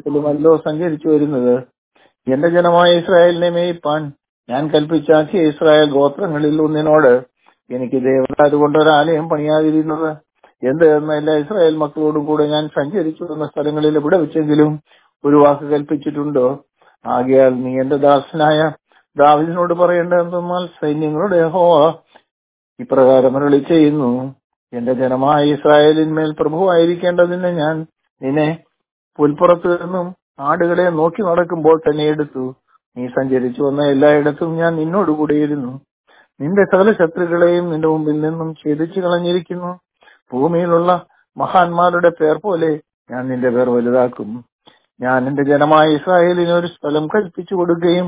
ത്തിലുമല്ലോ സഞ്ചരിച്ചു വരുന്നത് എന്റെ ജനമായ ഇസ്രായേലിനെ മേയിപ്പാൻ ഞാൻ കൽപ്പിച്ചാക്കിയ ഇസ്രായേൽ ഗോത്രങ്ങളിൽ ഒന്നിനോട് എനിക്ക് ദേവരാജ് കൊണ്ടൊരാലയം പണിയാതിരുന്നത് എന്ത് എന്ന എല്ലാ ഇസ്രായേൽ മക്കളോടും കൂടെ ഞാൻ സഞ്ചരിച്ചു വന്ന സ്ഥലങ്ങളിൽ എവിടെ വെച്ചെങ്കിലും ഒരു വാക്ക് കൽപ്പിച്ചിട്ടുണ്ടോ ആകയാൽ നീ എന്റെ ദാസനായ ദാവിദിനോട് പറയേണ്ടതെന്നാൽ സൈന്യങ്ങളുടെ യഹോവ ഇപ്രകാരം അരുളി ചെയ്യുന്നു എന്റെ ജനമായ ഇസ്രായേലിന്മേൽ പ്രഭുവായിരിക്കേണ്ടതിന് ഞാൻ നിന്നെ പുൽപ്പുറത്ത് നിന്നും ആടുകളെ നോക്കി നടക്കുമ്പോൾ തന്നെ എടുത്തു നീ സഞ്ചരിച്ചു വന്ന എല്ലായിടത്തും ഞാൻ നിന്നോടുകൂടിയിരുന്നു നിന്റെ സകല ശത്രുക്കളെയും നിന്റെ മുമ്പിൽ നിന്നും ഛേദിച്ചു കളഞ്ഞിരിക്കുന്നു ഭൂമിയിലുള്ള മഹാന്മാരുടെ പേർ പോലെ ഞാൻ നിന്റെ പേർ വലുതാക്കും ഞാൻ എന്റെ ജനമായ ഇസ്രായേലിന് ഒരു സ്ഥലം കൽപ്പിച്ചു കൊടുക്കുകയും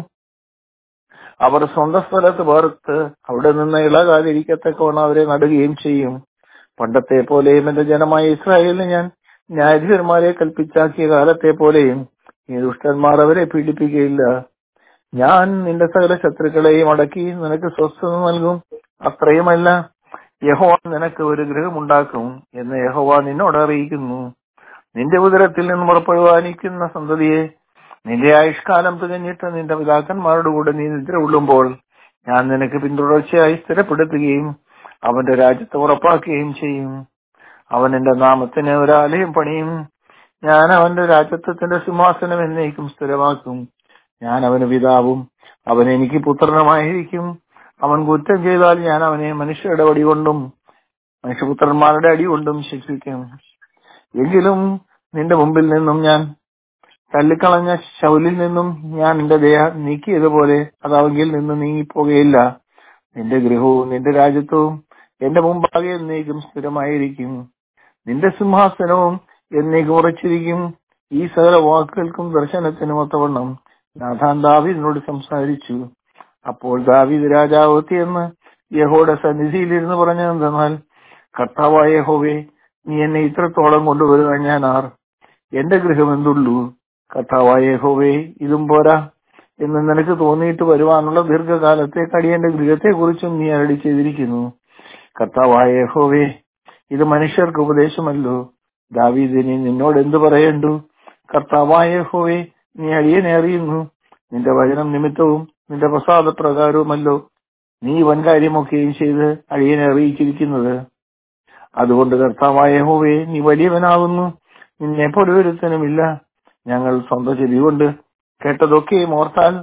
അവർ സ്വന്തം സ്ഥലത്ത് വേർത്ത് അവിടെ നിന്ന് ഇളകാതിരിക്കത്തക്കവണ്ണം അവരെ നടുകയും ചെയ്യും പണ്ടത്തെ പോലെയും എന്റെ ജനമായ ഇസ്രായേലിന് ഞാൻ ന്യായാധിപന്മാരെ കൽപ്പിച്ചാക്കിയ കാലത്തെ പോലെയും ഈ ദുഷ്ടന്മാർ അവരെ പീഡിപ്പിക്കുകയില്ല ഞാൻ നിന്റെ സകല ശത്രുക്കളെയും അടക്കി നിനക്ക് സ്വസ്ഥത നൽകും അത്രയുമല്ല യഹോവ നിനക്ക് ഒരു ഗൃഹമുണ്ടാക്കും എന്ന് യഹോവ നിന്നോട് അറിയിക്കുന്നു നിന്റെ ഉദരത്തിൽ നിന്ന് പുറപ്പെടുവാനിക്കുന്ന സന്തതിയെ നിന്റെ ആയുഷ്കാലം തികഞ്ഞിട്ട് നിന്റെ പിതാക്കന്മാരുടെ കൂടെ നീ നിദ്ര കൊള്ളുമ്പോൾ ഞാൻ നിനക്ക് പിന്തുടർച്ചയായി സ്ഥിരപ്പെടുത്തുകയും അവന്റെ രാജ്യത്തെ ഉറപ്പാക്കുകയും ചെയ്യും അവൻ എന്റെ നാമത്തിന് ഒരാലയം പണിയും ഞാൻ അവന്റെ രാജ്യത്വത്തിന്റെ സിംഹാസനം എന്നേക്കും സ്ഥിരമാക്കും ഞാൻ അവന് പിതാവും അവൻ എനിക്ക് പുത്രനുമായിരിക്കും അവൻ കുറ്റം ചെയ്താൽ ഞാൻ അവനെ മനുഷ്യരുടെ വടി കൊണ്ടും മനുഷ്യപുത്രന്മാരുടെ അടി കൊണ്ടും ശിക്ഷിക്കും എങ്കിലും നിന്റെ മുമ്പിൽ നിന്നും ഞാൻ തള്ളിക്കളഞ്ഞ ശൗലിൽ നിന്നും ഞാൻ നിന്റെ ദയ നീക്കിയതുപോലെ അത് അവങ്കിൽ നിന്ന് നീങ്ങിപ്പോകുകയില്ല നിന്റെ ഗൃഹവും നിന്റെ രാജ്യത്വവും എന്റെ മുമ്പാകെ എന്നേക്കും സ്ഥിരമായിരിക്കും നിന്റെ സിംഹാസനവും എന്നേക്കും ഉറച്ചിരിക്കും ഈ സകല വാക്കുകൾക്കും ദർശനത്തിനും ഒത്തവണ്ണം നാഥാൻ ദാവീദിനോട് സംസാരിച്ചു അപ്പോൾ ദാവീദ് രാജാവ് എത്തിയെന്ന് യഹോയുടെ സന്നിധിയിലിരുന്ന് പറഞ്ഞതെന്തെന്നാൽ കർത്താവായ യഹോവേ നീ എന്നെ ഇത്രത്തോളം കൊണ്ടുവരുവാൻ ഞാൻ ആർ എന്റെ ഗൃഹം എന്തുള്ളൂ കർത്താവായ യഹോവേ ഇതും പോരാ എന്ന് നിനക്ക് തോന്നിയിട്ട് വരുവാനുള്ള ദീർഘകാലത്തെ കടിയന്റെ ഗൃഹത്തെ കുറിച്ചും നീ അരടി ചെയ്തിരിക്കുന്നു കർത്താവായ യഹോവേ ഇത് മനുഷ്യർക്ക് ഉപദേശമല്ലോ ദാവീദിനി നിന്നോട് എന്തു പറയേണ്ടു കർത്താവായ യഹോവേ നീ അടിയനെ അറിയുന്നു നിന്റെ വചനം നിമിത്തവും നിന്റെ പ്രസാദ പ്രകാരവുമല്ലോ നീ വൻകാര്യമൊക്കെയും ചെയ്ത് അടിയനെ അറിയിച്ചിരിക്കുന്നത് അതുകൊണ്ട് കർത്താവായ യഹോവേ നീ വലിയവനാകുന്നു നിന്നെ പൊരുവരുത്തനുമില്ല ഞങ്ങൾ സ്വന്തം ചെവി കൊണ്ട് കേട്ടതൊക്കെയും ഓർത്താൽ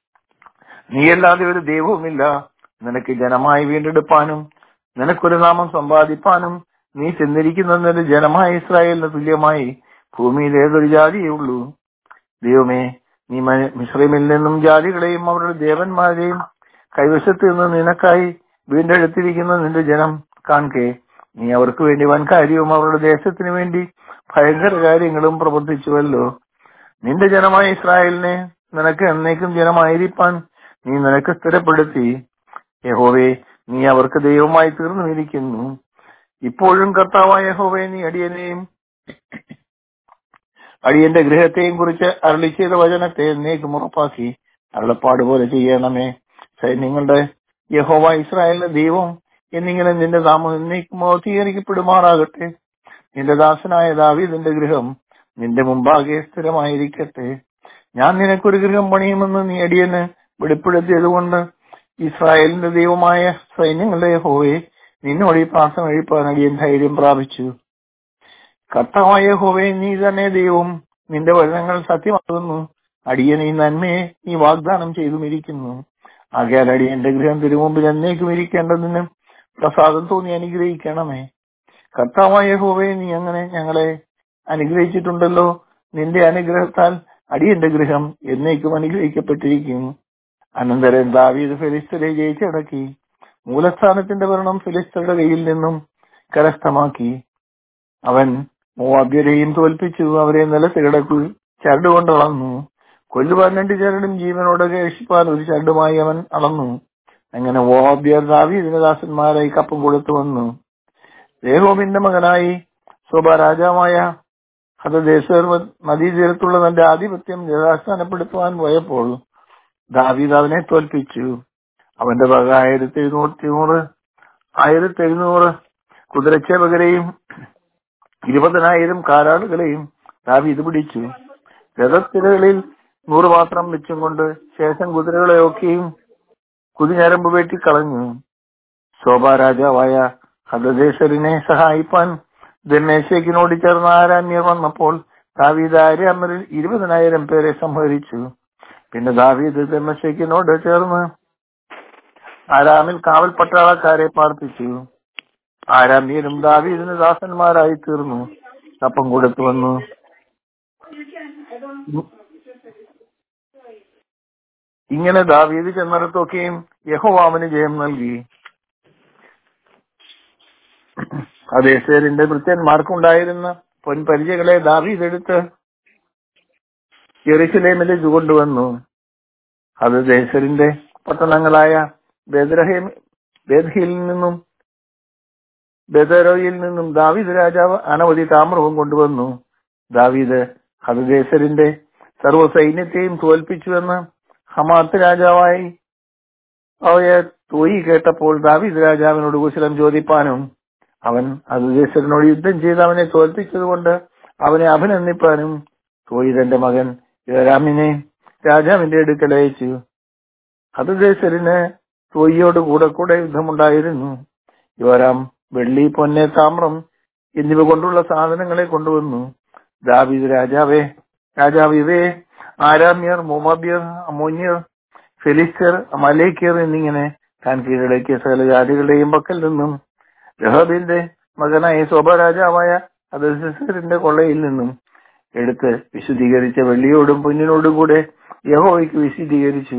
നീയല്ലാതെ ഒരു ദൈവവുമില്ല നിനക്ക് ജനമായി വീണ്ടെടുപ്പാനും നിനക്കൊരു നാമം സമ്പാദിപ്പാനും നീ ചെന്നിരിക്കുന്നതിന് ജനമായ ഇസ്രായേലിന് തുല്യമായി ഭൂമിയിൽ ഏതൊരു ജാതിയേ ഉള്ളൂ ദൈവമേ നീ മിശ്രമിൽ നിന്നും ജാതികളെയും അവരുടെ ദേവന്മാരെയും കൈവശത്ത് നിന്ന് നിനക്കായി വീണ്ടെടുത്തിരിക്കുന്ന നിന്റെ ജനം കാൺകെ നീ അവർക്ക് വേണ്ടി വൻ കാര്യവും അവരുടെ ദേശത്തിന് വേണ്ടി ഭയങ്കര കാര്യങ്ങളും പ്രവർത്തിച്ചുവല്ലോ നിന്റെ ജനമായ ഇസ്രായേലിനെ നിനക്ക് എന്നേക്കും ജനമായിരിക്കാൻ നീ നിനക്ക് സ്ഥിരപ്പെടുത്തി യഹോവേ നീ അവർക്ക് ദൈവമായി തീർന്നുമിരിക്കുന്നു ഇപ്പോഴും കർത്താവായ യഹോവേ നീ അടിയനെയും അടിയന്റെ ഗൃഹത്തെയും കുറിച്ച് അരളി ചെയ്ത വചനത്തെ എന്നേക്കും ഉറപ്പാക്കി അരുളപ്പാട് പോലെ ചെയ്യണമേ സൈന്യങ്ങളുടെ യഹോവ ഇസ്രായേലിന്റെ ദൈവം എന്നിങ്ങനെ നിന്റെ നാമം എന്നേക്കും മോത്തീകരിക്കപ്പെടുമാറാകട്ടെ നിന്റെ ദാസനായ ദാവീദിന്റെ ഗൃഹം നിന്റെ മുമ്പാകെ സ്ഥിരമായിരിക്കട്ടെ ഞാൻ നിനക്കൊരു ഗൃഹം പണിയുമെന്ന് നീ അടിയന് വെളിപ്പെടുത്തിയതുകൊണ്ട് ഇസ്രായേലിന്റെ ദൈവമായ സൈന്യങ്ങളുടെ ഹോവെ നിന്നോട് ഈ പ്രാർത്ഥന കഴിപ്പാൻ അടിയൻ ധൈര്യം പ്രാപിച്ചു കർത്താവായ ഹോവെ നീ തന്നെ ദൈവം നിന്റെ വചനങ്ങൾ സത്യമാകുന്നു അടിയൻ ഈ നന്മയെ നീ വാഗ്ദാനം ചെയ്തുമിരിക്കുന്നു ആകയാൽ അടിയന്റെ ഗൃഹം തിരുമുമ്പിൽ എന്നേക്കും ഇരിക്കേണ്ടതിന് പ്രസാദം തോന്നി അനുഗ്രഹിക്കണമേ കർത്താവായ ഹോവെ നീ അങ്ങനെ ഞങ്ങളെ അനുഗ്രഹിച്ചിട്ടുണ്ടല്ലോ നിന്റെ അനുഗ്രഹത്താൽ അടിയന്റെ ഗൃഹം എന്നേക്കും അനുഗ്രഹിക്കപ്പെട്ടിരിക്കും അനന്തരം ദാവീദ് ഫിലിസ്തരെ ജയിച്ചടക്കി മൂലസ്ഥാനത്തിന്റെ ഭരണം ഫിലിസ്തരുടെ കയ്യിൽ നിന്നും കരസ്ഥമാക്കി അവൻ മോവാബ്യരെയും തോൽപ്പിച്ചു അവരെ നിലത്ത് കിടക്കു ചരടുകൊണ്ട് അളന്നു കൊല്ലുവാൻ രണ്ട് ചരടും ജീവനോടെ രക്ഷിപ്പാൻ ഒരു ചരടുമായി അവൻ അളന്നു അങ്ങനെ മോവാബ്യർ ദാവീദിന് ദാസന്മാരായി കപ്പം കൊടുത്തു വന്നു ദേഹോമിന്റെ മകനായി സ്വഭ രാജാവായ ഹതദേശർ നദീതീരത്തുള്ള തന്റെ ആധിപത്യം യഥാസ്ഥാനപ്പെടുത്തുവാൻ പോയപ്പോൾ ദാവീദ് അവനെ തോൽപ്പിച്ചു അവന്റെ വക ആയിരത്തി എഴുന്നൂറ്റി നൂറ് ആയിരത്തി എഴുന്നൂറ് കുതിരച്ചേവകരെയും ഇരുപതിനായിരം കാരാളുകളെയും ദാവീദ് പിടിച്ചു രഥത്തിരകളിൽ നൂറ് പാത്രം വെച്ചും കൊണ്ട് ശേഷം കുതിരകളെയൊക്കെയും കുതിഞ്ഞരമ്പ് വെട്ടിക്കളഞ്ഞു ശോഭ രാജാവായ ഹദദേശരിനെ സഹായിപ്പാൻ ദമ്മേശേക്കിനോട് ചേർന്ന ആരാമ്യർ വന്നപ്പോൾ ദാവീദ് ആരാമ്യരിൽ ഇരുപതിനായിരം പേരെ സംഹരിച്ചു പിന്നെ ദാവീദ് ദമ്മേശേക്കിനോട് ചേർന്ന് ആരാമിൽ കാവൽ പട്ടാളക്കാരെ പാർപ്പിച്ചു ആരാമ്യരും ദാവീദിന് ദാസന്മാരായി തീർന്നു കപ്പം കൊടുത്തു വന്നു ഇങ്ങനെ ദാവീദ് ചെന്നിടത്തൊക്കെയും യഹോവാമിന് ജയം നൽകി അതേസേരിന്റെ ഭൃത്യന്മാർക്കുണ്ടായിരുന്ന പൊൻപരിചകളെ ദാവീദ് എടുത്ത് യെറുസലേമിലേക്ക് കൊണ്ടുവന്നു അത് ദേശരിന്റെ പട്ടണങ്ങളായ ബേദ്രഹേം ബേദ്ഹിയിൽ നിന്നും ബദരോയിൽ നിന്നും ദാവീദ് രാജാവ് അനവധി താമ്രവും കൊണ്ടുവന്നു ദാവീദ് ഹദദേശരിന്റെ സർവ്വ സൈന്യത്തെയും തോൽപ്പിച്ചുവെന്ന് ഹമാത്ത് രാജാവായി അവയെ തോയി കേട്ടപ്പോൾ ദാവീദ് രാജാവിനോട് കുശലം ചോദിപ്പാനും അവൻ ഹദദേശരനോട് യുദ്ധം ചെയ്ത് അവനെ തോൽപ്പിച്ചതുകൊണ്ട് അവനെ അഭിനന്ദിപ്പാനും തോയി തന്റെ മകൻ യോരാമിനെ രാജാവിന്റെ അടുക്കൽ അയച്ചു ഹദദേശരന് തോയിയോട് കൂടെ കൂടെ യുദ്ധമുണ്ടായിരുന്നു യോരാം വെള്ളി പൊന്നെ താമ്രം എന്നിവ കൊണ്ടുള്ള സാധനങ്ങളെ കൊണ്ടുവന്നു ദാവീദ് രാജാവേ രാജാവ് ഇവയെ ആരാമ്യർ മോമാബ്യർ അമോന്യർ ഫെലിസ്തർ മലേക്കിയർ എന്നിങ്ങനെ താൻ കീഴടക്കിയ സകല ജാതികളുടെയും പക്കൽ നിന്നും രഹബിന്റെ മകനായ ശോഭ രാജാവായ അദസരിന്റെ കൊള്ളയിൽ നിന്നും എടുത്ത് വിശുദ്ധീകരിച്ച വെള്ളിയോടും പൊന്നിനോടും കൂടെ യഹോയ്ക്ക് വിശുദ്ധീകരിച്ചു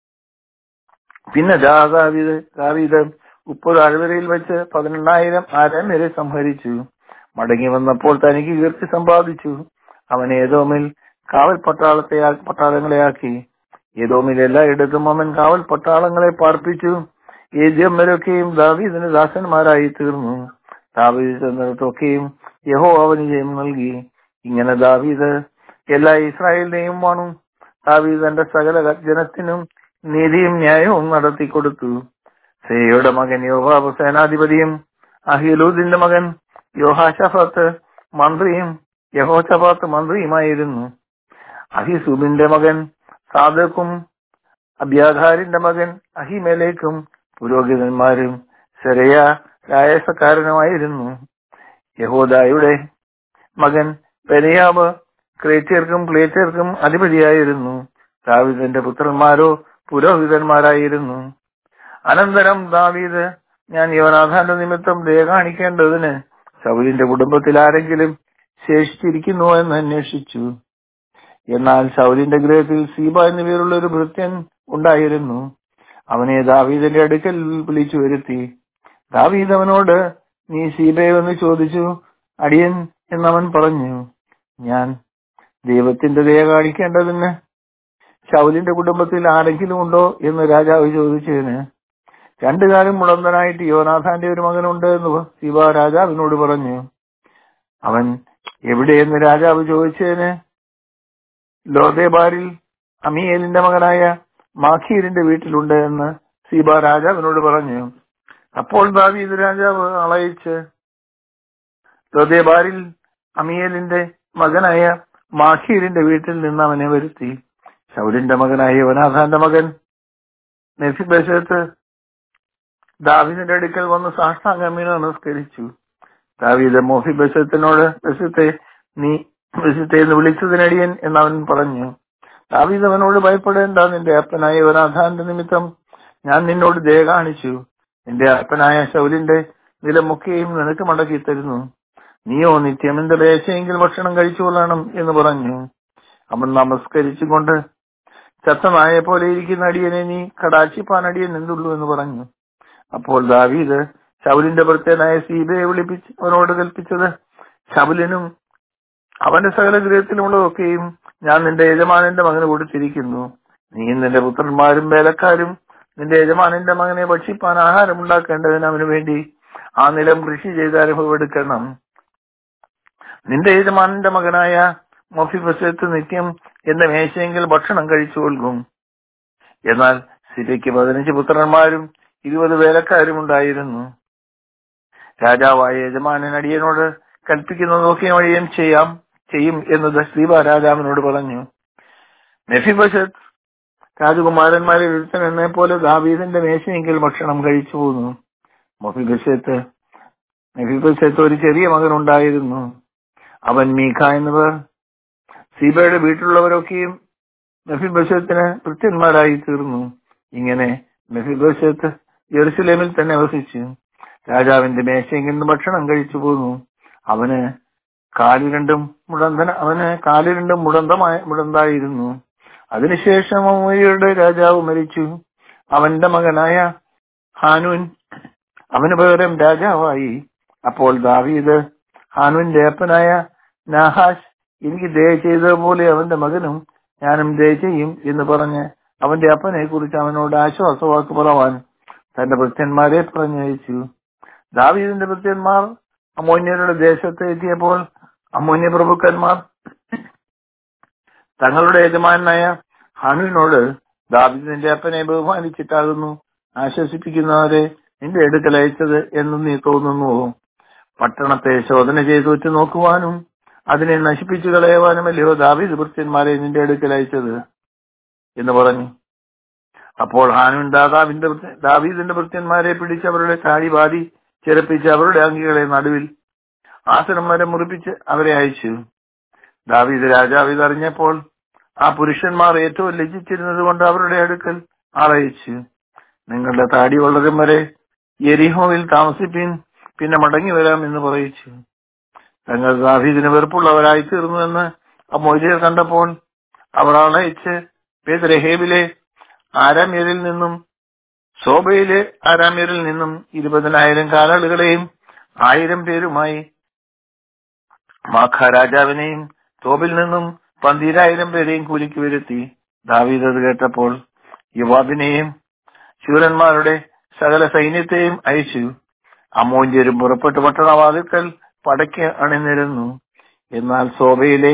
പിന്നെ ദാവീദ് ദാവീദ് ഉപ്പ് താഴ്വരയിൽ വെച്ച് പതിനെണ്ണായിരം ആരാമ്യരെ സംഹരിച്ചു മടങ്ങി വന്നപ്പോൾ തനിക്ക് കീർത്തി സമ്പാദിച്ചു അവൻ ഏതോമിൽ കാവൽ പട്ടാളത്തെ പട്ടാളങ്ങളെയാക്കി ഏതോമിൽ എല്ലായിടത്തും അവൻ കാവൽ പട്ടാളങ്ങളെ പാർപ്പിച്ചു ഏദ്യമ്മരൊക്കെയും ദാവീദിന് ദാസന്മാരായി തീർന്നു ദാവീദ് ചെന്നിടത്തൊക്കെയും യഹോ അവന് ജയം നൽകി ഇങ്ങനെ ദാവീദ് എല്ലാ ഇസ്രായേലിനെയും വാണു ദാവീദ് തന്റെ സകല ജനത്തിനും നീതിയും ന്യായവും നടത്തിക്കൊടുത്തു സേയുടെ മകൻ യോവാബ് സേനാധിപതിയും അഹിലൂദിന്റെ മകൻ യോഹാഷഫത്ത് മന്ത്രിയും യഹോഷഫാത്ത് മന്ത്രിയുമായിരുന്നു അഹിസൂബിന്റെ മകൻ സാദക്കും അബ്യാധാരിന്റെ മകൻ അഹിമേലേക്കും പുരോഹിതന്മാരും സെരയ രായസക്കാരനുമായിരുന്നു യഹോദായുടെ മകൻ പെരിയാബ് ക്രേത്യർക്കും ക്ലേത്യർക്കും അധിപതിയായിരുന്നു ദാവിദന്റെ പുത്രന്മാരോ പുരോഹിതന്മാരായിരുന്നു അനന്തരം ദാവീദ് ഞാൻ യുവനാഥാന്റെ നിമിത്തം ദയ കാണിക്കേണ്ടതിന് ശൗലിന്റെ കുടുംബത്തിൽ ആരെങ്കിലും ശേഷിച്ചിരിക്കുന്നു എന്ന് അന്വേഷിച്ചു എന്നാൽ ശൗലിന്റെ ഗൃഹത്തിൽ സീബ എന്നു പേരുള്ള ഒരു ഭൃത്യൻ ഉണ്ടായിരുന്നു അവനെ ദാവീദിന്റെ അടുക്കൽ വിളിച്ചു വരുത്തി ദാവീദ് അവനോട് നീ സീബയെ എന്ന് ചോദിച്ചു അടിയൻ എന്നവൻ പറഞ്ഞു ഞാൻ ദൈവത്തിന്റെ ദയ കാണിക്കേണ്ടതിന് ശൗലിന്റെ കുടുംബത്തിൽ ആരെങ്കിലും ഉണ്ടോ എന്ന് രാജാവ് ചോദിച്ചതിന് രണ്ടു കാലം മുളന്തനായിട്ട് യോനാഥാന്റെ ഒരു മകനുണ്ട് എന്ന് ശിവ രാജാവിനോട് പറഞ്ഞു അവൻ എവിടെയെന്ന് രാജാവ് ചോദിച്ചതിന് ലോദേബാരിൽ അമിയേലിന്റെ മകനായ മാഖീരിന്റെ വീട്ടിലുണ്ട് എന്ന് സീബ രാജാവിനോട് പറഞ്ഞു അപ്പോൾ ദാവീദ് രാജാവ് അളയിച്ച് ലോദേബാരിൽ അമിയേലിന്റെ മകനായ മാഖീരിന്റെ വീട്ടിൽ നിന്ന് അവനെ വരുത്തി ശൗരിന്റെ മകനായ യോനാഥാന്റെ മകൻ നെഫിബേശത്ത് ദാവീദിന്റെ അടുക്കൽ വന്ന് സാഷ്ടാംഗമീനെ നമസ്കരിച്ചു ദാവീദ് മോഹി ബസത്തിനോട് ബസത്തെ നീ ബസത്തെ എന്ന് വിളിച്ചതിനടിയൻ എന്നവൻ പറഞ്ഞു ദാവീദ് അവനോട് ഭയപ്പെടേണ്ട നിന്റെ അപ്പനായ യോനാഥാന്റെ നിമിത്തം ഞാൻ നിന്നോട് ദയ കാണിച്ചു നിന്റെ അപ്പനായ ശൗലിന്റെ നിലമൊക്കെയും നിനക്ക് മടക്കി തരുന്നു നീയോ നിത്യം എന്റെ ദേശയെങ്കിൽ ഭക്ഷണം കഴിച്ചു കൊള്ളണം എന്ന് പറഞ്ഞു അവൻ നമസ്കരിച്ചുകൊണ്ട് ചത്തനായ പോലെ ഇരിക്കുന്ന അടിയനെ നീ കടാച്ചിപ്പാൻ അടിയൻ എന്തുള്ളൂ എന്ന് പറഞ്ഞു അപ്പോൾ ദാവീദ് ശൗലിന്റെ ഭൃത്യനായ സീബയെ വിളിപ്പിച്ച് അവനോട് കൽപ്പിച്ചത് ശബലിനും അവന്റെ സകല ഗൃഹത്തിലുമുള്ളതൊക്കെയും ഞാൻ നിന്റെ യജമാനന്റെ മകന് കൊടുത്തിരിക്കുന്നു നീ നിന്റെ പുത്രന്മാരും വേലക്കാരും നിന്റെ യജമാനന്റെ മകനെ ഭക്ഷിപ്പാൻ ആഹാരം ഉണ്ടാക്കേണ്ടതിന് അവന് വേണ്ടി ആ നിലം കൃഷി ചെയ്ത് അനുഭവമെടുക്കണം നിന്റെ യജമാനന്റെ മകനായ മൊഫിബസത്ത് നിത്യം എന്റെ മേശയെങ്കിൽ ഭക്ഷണം കഴിച്ചു കൊൽക്കും എന്നാൽ സിബയ്ക്ക് പതിനഞ്ച് പുത്രന്മാരും ഇരുപത് വേലക്കാരും ഉണ്ടായിരുന്നു രാജാവായ യജമാനൻ അടിയനോട് കൽപ്പിക്കുന്നതൊക്കെ അടിയൻ ചെയ്യാം ചെയ്യും എന്നത് ശ്രീബ രാജാവിനോട് പറഞ്ഞു മെഫിബശത്ത് രാജകുമാരന്മാരെ ഒരുത്തൻ എന്നെ പോലെ ദാവീദിന്റെ മേശയെങ്കിൽ ഭക്ഷണം കഴിച്ചു പോന്നു മഫിബശത്ത് മെഫിബശത്ത് ഒരു ചെറിയ മകൻ ഉണ്ടായിരുന്നു അവൻ മീഖ എന്നിവർ സീബയുടെ വീട്ടിലുള്ളവരൊക്കെയും മെഫിബശത്തിന് കൃത്യന്മാരായി തീർന്നു ഇങ്ങനെ മെഫിബശത്ത് ജെറുസലേമിൽ തന്നെ വസിച്ചു രാജാവിന്റെ മേശയിൽ നിന്ന് ഭക്ഷണം കഴിച്ചു പോന്നു അവന് കാല് രണ്ടും മുടന്തന അവന് കാല് രണ്ടും മുടന്തമായ മുടന്തായിരുന്നു അതിനുശേഷം അമൂര്യയുടെ രാജാവ് മരിച്ചു അവന്റെ മകനായ ഹാനൂൻ അവന് പകരം രാജാവായി അപ്പോൾ ദാവീദ് ഹാനൂന്റെ അപ്പനായ നാഹാഷ് എനിക്ക് ദയ ചെയ്തതുപോലെ അവന്റെ മകനും ഞാനും ദയ ചെയ്യും എന്ന് പറഞ്ഞ് അവന്റെ അപ്പനെ കുറിച്ച് അവനോട് ആശ്വാസവാക്ക് പറവാൻ തന്റെ ഭൃത്യന്മാരെ പറഞ്ഞയച്ചു ദാവീദിന്റെ ഭൃത്യന്മാർ അമോന്യരുടെ ദേശത്ത് എത്തിയപ്പോൾ അമോന്യ പ്രഭുക്കന്മാർ തങ്ങളുടെ യജമാനായ ഹനുവിനോട് ദാവീദിന്റെ അപ്പനെ ബഹുമാനിച്ചിട്ടാകുന്നു ആശ്വസിപ്പിക്കുന്നവരെ നിന്റെ അടുക്കൽ അയച്ചത് എന്ന് നീ തോന്നുന്നുവോ പട്ടണത്തെ ശോധന ചെയ്ത് വെച്ച് നോക്കുവാനും അതിനെ നശിപ്പിച്ചു കളയുവാനുമല്ലയോ ദാവീദ് ഭൃത്യന്മാരെ നിന്റെ അടുക്കൽ അയച്ചത് എന്ന് പറഞ്ഞു അപ്പോൾ ഹാനൂൻ ദാതാവിന്റെ ഭൃത്യ- ദാവീദിന്റെ ഭൃത്യന്മാരെ പിടിച്ച് അവരുടെ താടി വാരി ചിരപ്പിച്ച് അവരുടെ അങ്കികളെ നടുവിൽ ആസനം വരെ മുറിപ്പിച്ച് അവരെ അയച്ചു ദാവീദ് രാജാവ് ഇതറിഞ്ഞപ്പോൾ ആ പുരുഷന്മാർ ഏറ്റവും ലജ്ജിച്ചിരുന്നത് കൊണ്ട് അവരുടെ അടുക്കൽ ആളയച്ചു നിങ്ങളുടെ താടി വളരും വരെ എരിഹോവിൽ താമസിപ്പിൻ പിന്നെ മടങ്ങി വരാം എന്ന് പറയിച്ചു തങ്ങൾ ദാവീദിന് വെറുപ്പുള്ളവരായി തീർന്നുവെന്ന് അമോര്യർ കണ്ടപ്പോൾ അവർ ആളയച്ച് പേദ്രഹേബിലെ ആരാമ്യരിൽ നിന്നും സോബയിലെ ആരാമ്യരിൽ നിന്നും ഇരുപതിനായിരം കാലാളുകളെയും ആയിരം പേരുമായി മാഖ രാജാവിനെയും തോബിൽ നിന്നും പന്തിരായിരം പേരെയും കൂലിക്ക് വരുത്തി ദാവീദ് അത് കേട്ടപ്പോൾ യുവാബിനെയും ശൂരന്മാരുടെ സകല സൈന്യത്തെയും അയച്ചു അമോന്യരും പുറപ്പെട്ട് പട്ടണവാതിൽക്കൽ പടയ്ക്ക് അണിനിരുന്നു എന്നാൽ സോബയിലെ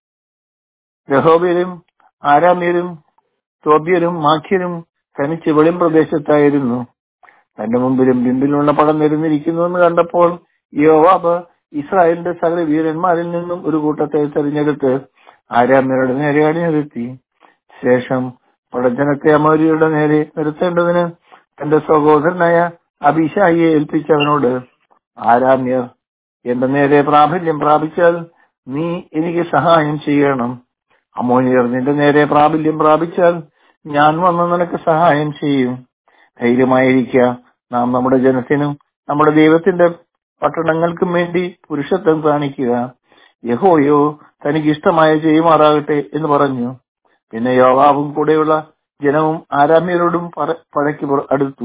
രഹോബിയരും ആരാമ്യരും തോബ്യരും മാഖ്യരും തനിച്ച് വെളിം പ്രദേശത്തായിരുന്നു തന്റെ മുമ്പിലും ബിംബിലുള്ള പടം നിരന്നിരിക്കുന്നുവെന്ന് കണ്ടപ്പോൾ യോവാബ് ഇസ്രായേലിന്റെ സകല വീരന്മാരിൽ നിന്നും ഒരു കൂട്ടത്തെ തെരഞ്ഞെടുത്ത് ആരാമ്യരുടെ നേരെ അണിനിർത്തി ശേഷം പടജനത്തെ അമോരിയുടെ നേരെ നിർത്തേണ്ടതിന് തന്റെ സഹോദരനായ അഭിഷായിയെ ഏൽപ്പിച്ചവനോട് ആരാമ്യർ എന്റെ നേരെ പ്രാബല്യം പ്രാപിച്ചാൽ നീ എനിക്ക് സഹായം ചെയ്യണം അമോനിയർ നിന്റെ നേരെ പ്രാബല്യം പ്രാപിച്ചാൽ ഞാൻ വന്ന് നിനക്ക് സഹായം ചെയ്യും ധൈര്യമായിരിക്കുക നാം നമ്മുടെ ജനത്തിനും നമ്മുടെ ദൈവത്തിന്റെ പട്ടണങ്ങൾക്കും വേണ്ടി പുരുഷത്വം കാണിക്കുക യഹോയോ തനിക്ക് ഇഷ്ടമായ ചെയ്യുമാറാകട്ടെ എന്ന് പറഞ്ഞു പിന്നെ യോവാവും കൂടെയുള്ള ജനവും ആരാമ്യരോടും പറ- പടയ്ക്ക് പുറ- അടുത്തു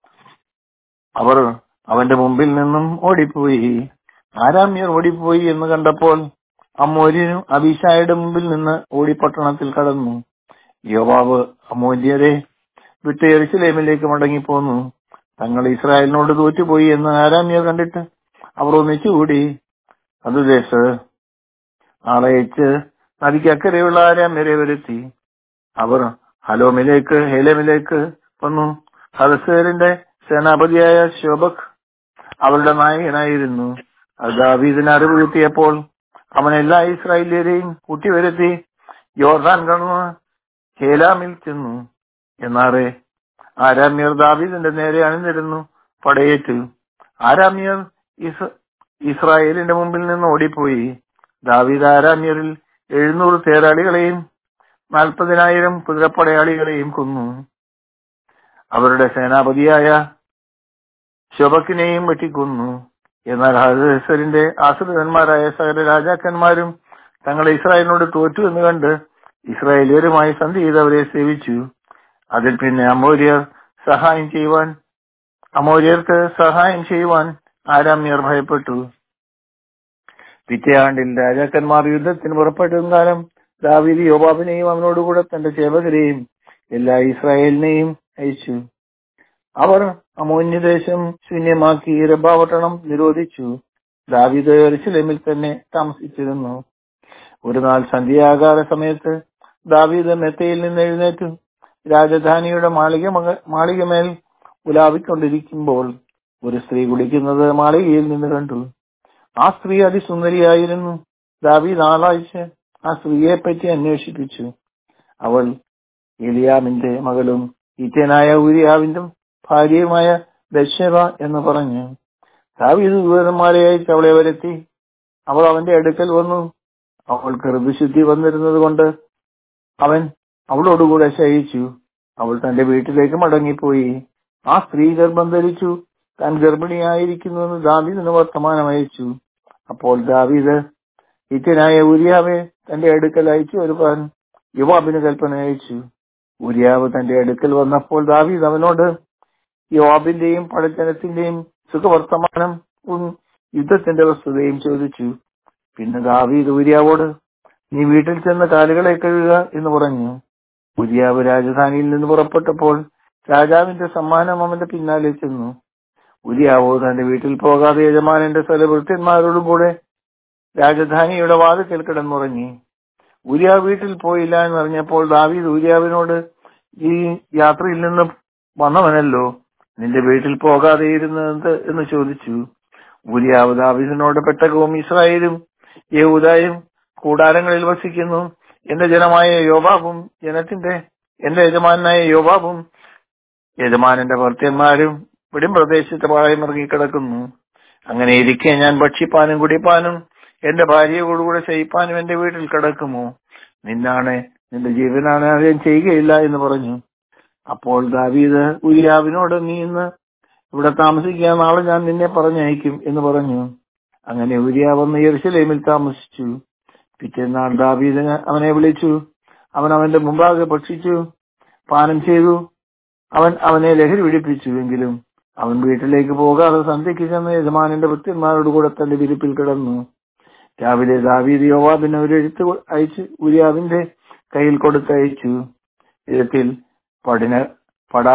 അവർ അവന്റെ മുമ്പിൽ നിന്നും ഓടിപ്പോയി ആരാമ്യർ ഓടിപ്പോയി എന്ന് കണ്ടപ്പോൾ അമ്മോര്യനും അബീഷായുടെ മുമ്പിൽ നിന്ന് ഓടി പട്ടണത്തിൽ കടന്നു യോവാവ് അമോര്യരെ വിട്ട് എരുസലേമിലേക്ക് മടങ്ങിപ്പോന്നു തങ്ങൾ ഇസ്രായേലിനോട് തോറ്റുപോയി എന്ന് ആരാമ്യർ കണ്ടിട്ട് അവർ ഒന്നിച്ചുകൂടി അത് ദേശ ആളയച്ച് നദിക്കക്കരെയുള്ള ആരാമ്യരെ വരുത്തി അവർ ഹലോമിലേക്ക് ഹേലമിലേക്ക് വന്നു ഹലസേറിന്റെ സേനാപതിയായ ശോഭക് അവരുടെ നായകനായിരുന്നു അത് ദാവീദിന് അറിവ് കിട്ടിയപ്പോൾ അവൻ എല്ലാ ഇസ്രായേലിയരെയും കൂട്ടിവരുത്തി യോർദാൻ കടന്ന് ഹേലാമിൽ ചെന്നു എന്നാറെ ആരാമ്യർ ദാവീദിന്റെ നേരെ അണിനിരുന്നു പടയേറ്റു ആരാമ്യർ ഇസ് ഇസ്രായേലിന്റെ മുമ്പിൽ നിന്ന് ഓടിപ്പോയി ദാവീദ് ആരാമ്യരിൽ എഴുന്നൂറ് തേരാളികളെയും നാൽപ്പതിനായിരം കുതിരപ്പടയാളികളെയും കൊന്നു അവരുടെ സേനാപതിയായ ശോഭക്കിനെയും വെട്ടിക്കൊന്നു എന്നാൽ ഹസരിന്റെ ആശ്രിതന്മാരായ സകല രാജാക്കന്മാരും തങ്ങളെ ഇസ്രായേലിനോട് തോറ്റു എന്ന് കണ്ട് ഇസ്രായേലിയരുമായി സന്ധി ചെയ്തവരെ സേവിച്ചു അതിൽ പിന്നെ അമോര്യർ സഹായം ചെയ്യുവാൻ അമോര്യർക്ക് സഹായം ചെയ്യുവാൻ ആരാമ്യർ ഭയപ്പെട്ടു പിറ്റേ ആണ്ടിൽ രാജാക്കന്മാർ യുദ്ധത്തിന് പുറപ്പെട്ടതും കാലം ദാവീദ് യോബാബിനെയും അവനോടുകൂടെ തന്റെ സേവകരെയും എല്ലാ ഇസ്രായേലിനെയും അയച്ചു അവർ അമോന്യദേശം ശൂന്യമാക്കി രബാവട്ടണം നിരോധിച്ചു ദാവീദ് എരുസലേമിൽ തന്നെ താമസിച്ചിരുന്നു ഒരു നാൾ സന്ധ്യാകാല സമയത്ത് ദാവീദ് മെത്തയിൽ നിന്ന് എഴുന്നേറ്റു രാജധാനിയുടെ മാളിക മക- മാളികമേൽ ഉലാവിക്കൊണ്ടിരിക്കുമ്പോൾ ഒരു സ്ത്രീ കുടിക്കുന്നത് മാളികയിൽ നിന്ന് കണ്ടു ആ സ്ത്രീ അതിസുന്ദരിയായിരുന്നു ദാവീദ് ആളയച്ച് ആ സ്ത്രീയെ പറ്റി അന്വേഷിപ്പിച്ചു അവൾ എലിയാമിന്റെ മകളും ഈറ്റനായ ഊരിയാവിന്റെ ഭാര്യയുമായ ദശവ എന്ന് പറഞ്ഞു ദാവീദ് ദൂതന്മാരെ അയച്ച് അവളെ വരുത്തി അവൾ അവന്റെ അടുക്കൽ വന്നു അവൾക്ക് ഋതുശുദ്ധി വന്നിരുന്നത് കൊണ്ട് അവൻ അവളോടുകൂടെ ശയിച്ചു അവൾ തന്റെ വീട്ടിലേക്ക് മടങ്ങിപ്പോയി ആ സ്ത്രീ ഗർഭം ധരിച്ചു താൻ ഗർഭിണിയായിരിക്കുന്നുവെന്ന് ദാവീദിന് വർത്തമാനം അയച്ചു അപ്പോൾ ദാവീദ് ഇത്യനായ ഉരിയാവെ തന്റെ അടുക്കൽ അയച്ചു വരുവാൻ യുവാബിന് കൽപ്പന അയച്ചു ഉരിയാവ് തന്റെ അടുക്കൽ വന്നപ്പോൾ ദാവീദ് അവനോട് യോബിന്റെയും പടജനത്തിന്റെയും സുഖവർത്തമാനം യുദ്ധത്തിന്റെ വസ്തുതയും ചോദിച്ചു പിന്നെ ദാവീദ് ഉരിയാവോട് നീ വീട്ടിൽ ചെന്ന് കാലുകളെ കഴുകുക എന്ന് പറഞ്ഞു ഉരിയാവ് രാജധാനിയിൽ നിന്ന് പുറപ്പെട്ടപ്പോൾ രാജാവിന്റെ സമ്മാനം അവന്റെ പിന്നാലെ ചെന്നു ഉരിയാവോ തന്റെ വീട്ടിൽ പോകാതെ യജമാനന്റെ സ്ഥലവൃത്യന്മാരോടും കൂടെ രാജധാനിയുടെ വാതിക്കൽ കിടന്നുറങ്ങി ഉരിയ വീട്ടിൽ പോയില്ല എന്നറിഞ്ഞപ്പോൾ ദാവീദ് ഉരിയാവിനോട് ഈ യാത്രയിൽ നിന്ന് വന്നവനല്ലോ നിന്റെ വീട്ടിൽ പോകാതെ ഇരുന്നത് എന്ന് ചോദിച്ചു ഉരിയാവ് ദാവീദിനോട് പെട്ടകവും ഇസ്രായേലും യഹൂദായും കൂടാരങ്ങളിൽ വസിക്കുന്നു എന്റെ ജനമായ യോബാബും ജനത്തിന്റെ എന്റെ യജമാനായ യോബാബും യജമാനന്റെ ഭർത്യന്മാരും ഇവിടെയും പ്രദേശത്ത് പാളയം ഇറങ്ങിക്കിടക്കുന്നു അങ്ങനെ ഇരിക്കെ ഞാൻ ഭക്ഷിപ്പാനും കുടിപ്പാനും എന്റെ ഭാര്യയോടുകൂടെ ശയിപ്പാനും എന്റെ വീട്ടിൽ കിടക്കുമോ നിന്നാണ് നിന്റെ ജീവനാണ് ഞാൻ ചെയ്യുകയില്ല എന്ന് പറഞ്ഞു അപ്പോൾ ദാവീദ് ഉരിയാവിനോട് നീ ഇന്ന് ഇവിടെ താമസിക്കുക നാളെ ഞാൻ നിന്നെ പറഞ്ഞയക്കും എന്ന് പറഞ്ഞു അങ്ങനെ ഉരിയാവ് വന്ന് യെരുശലേമിൽ താമസിച്ചു പിറ്റേന്നാൾ ദാവീദിന് അവനെ വിളിച്ചു അവൻ അവന്റെ മുമ്പാകെ ഭക്ഷിച്ചു പാനം ചെയ്തു അവൻ അവനെ ലഹരി പിടിപ്പിച്ചു എങ്കിലും അവൻ വീട്ടിലേക്ക് പോകാതെ സന്ധ്യയ്ക്ക് ചെന്ന് യജമാനന്റെ ഭൃത്യന്മാരോട് കൂടെ തന്റെ വിരിപ്പിൽ കിടന്നു രാവിലെ ദാവീദ് യോവാബിന് ഒരു എഴുത്ത് അയച്ച് ഉരിയാവിന്റെ കയ്യിൽ കൊടുത്തയച്ചു എഴുത്തിൽ പടിന പട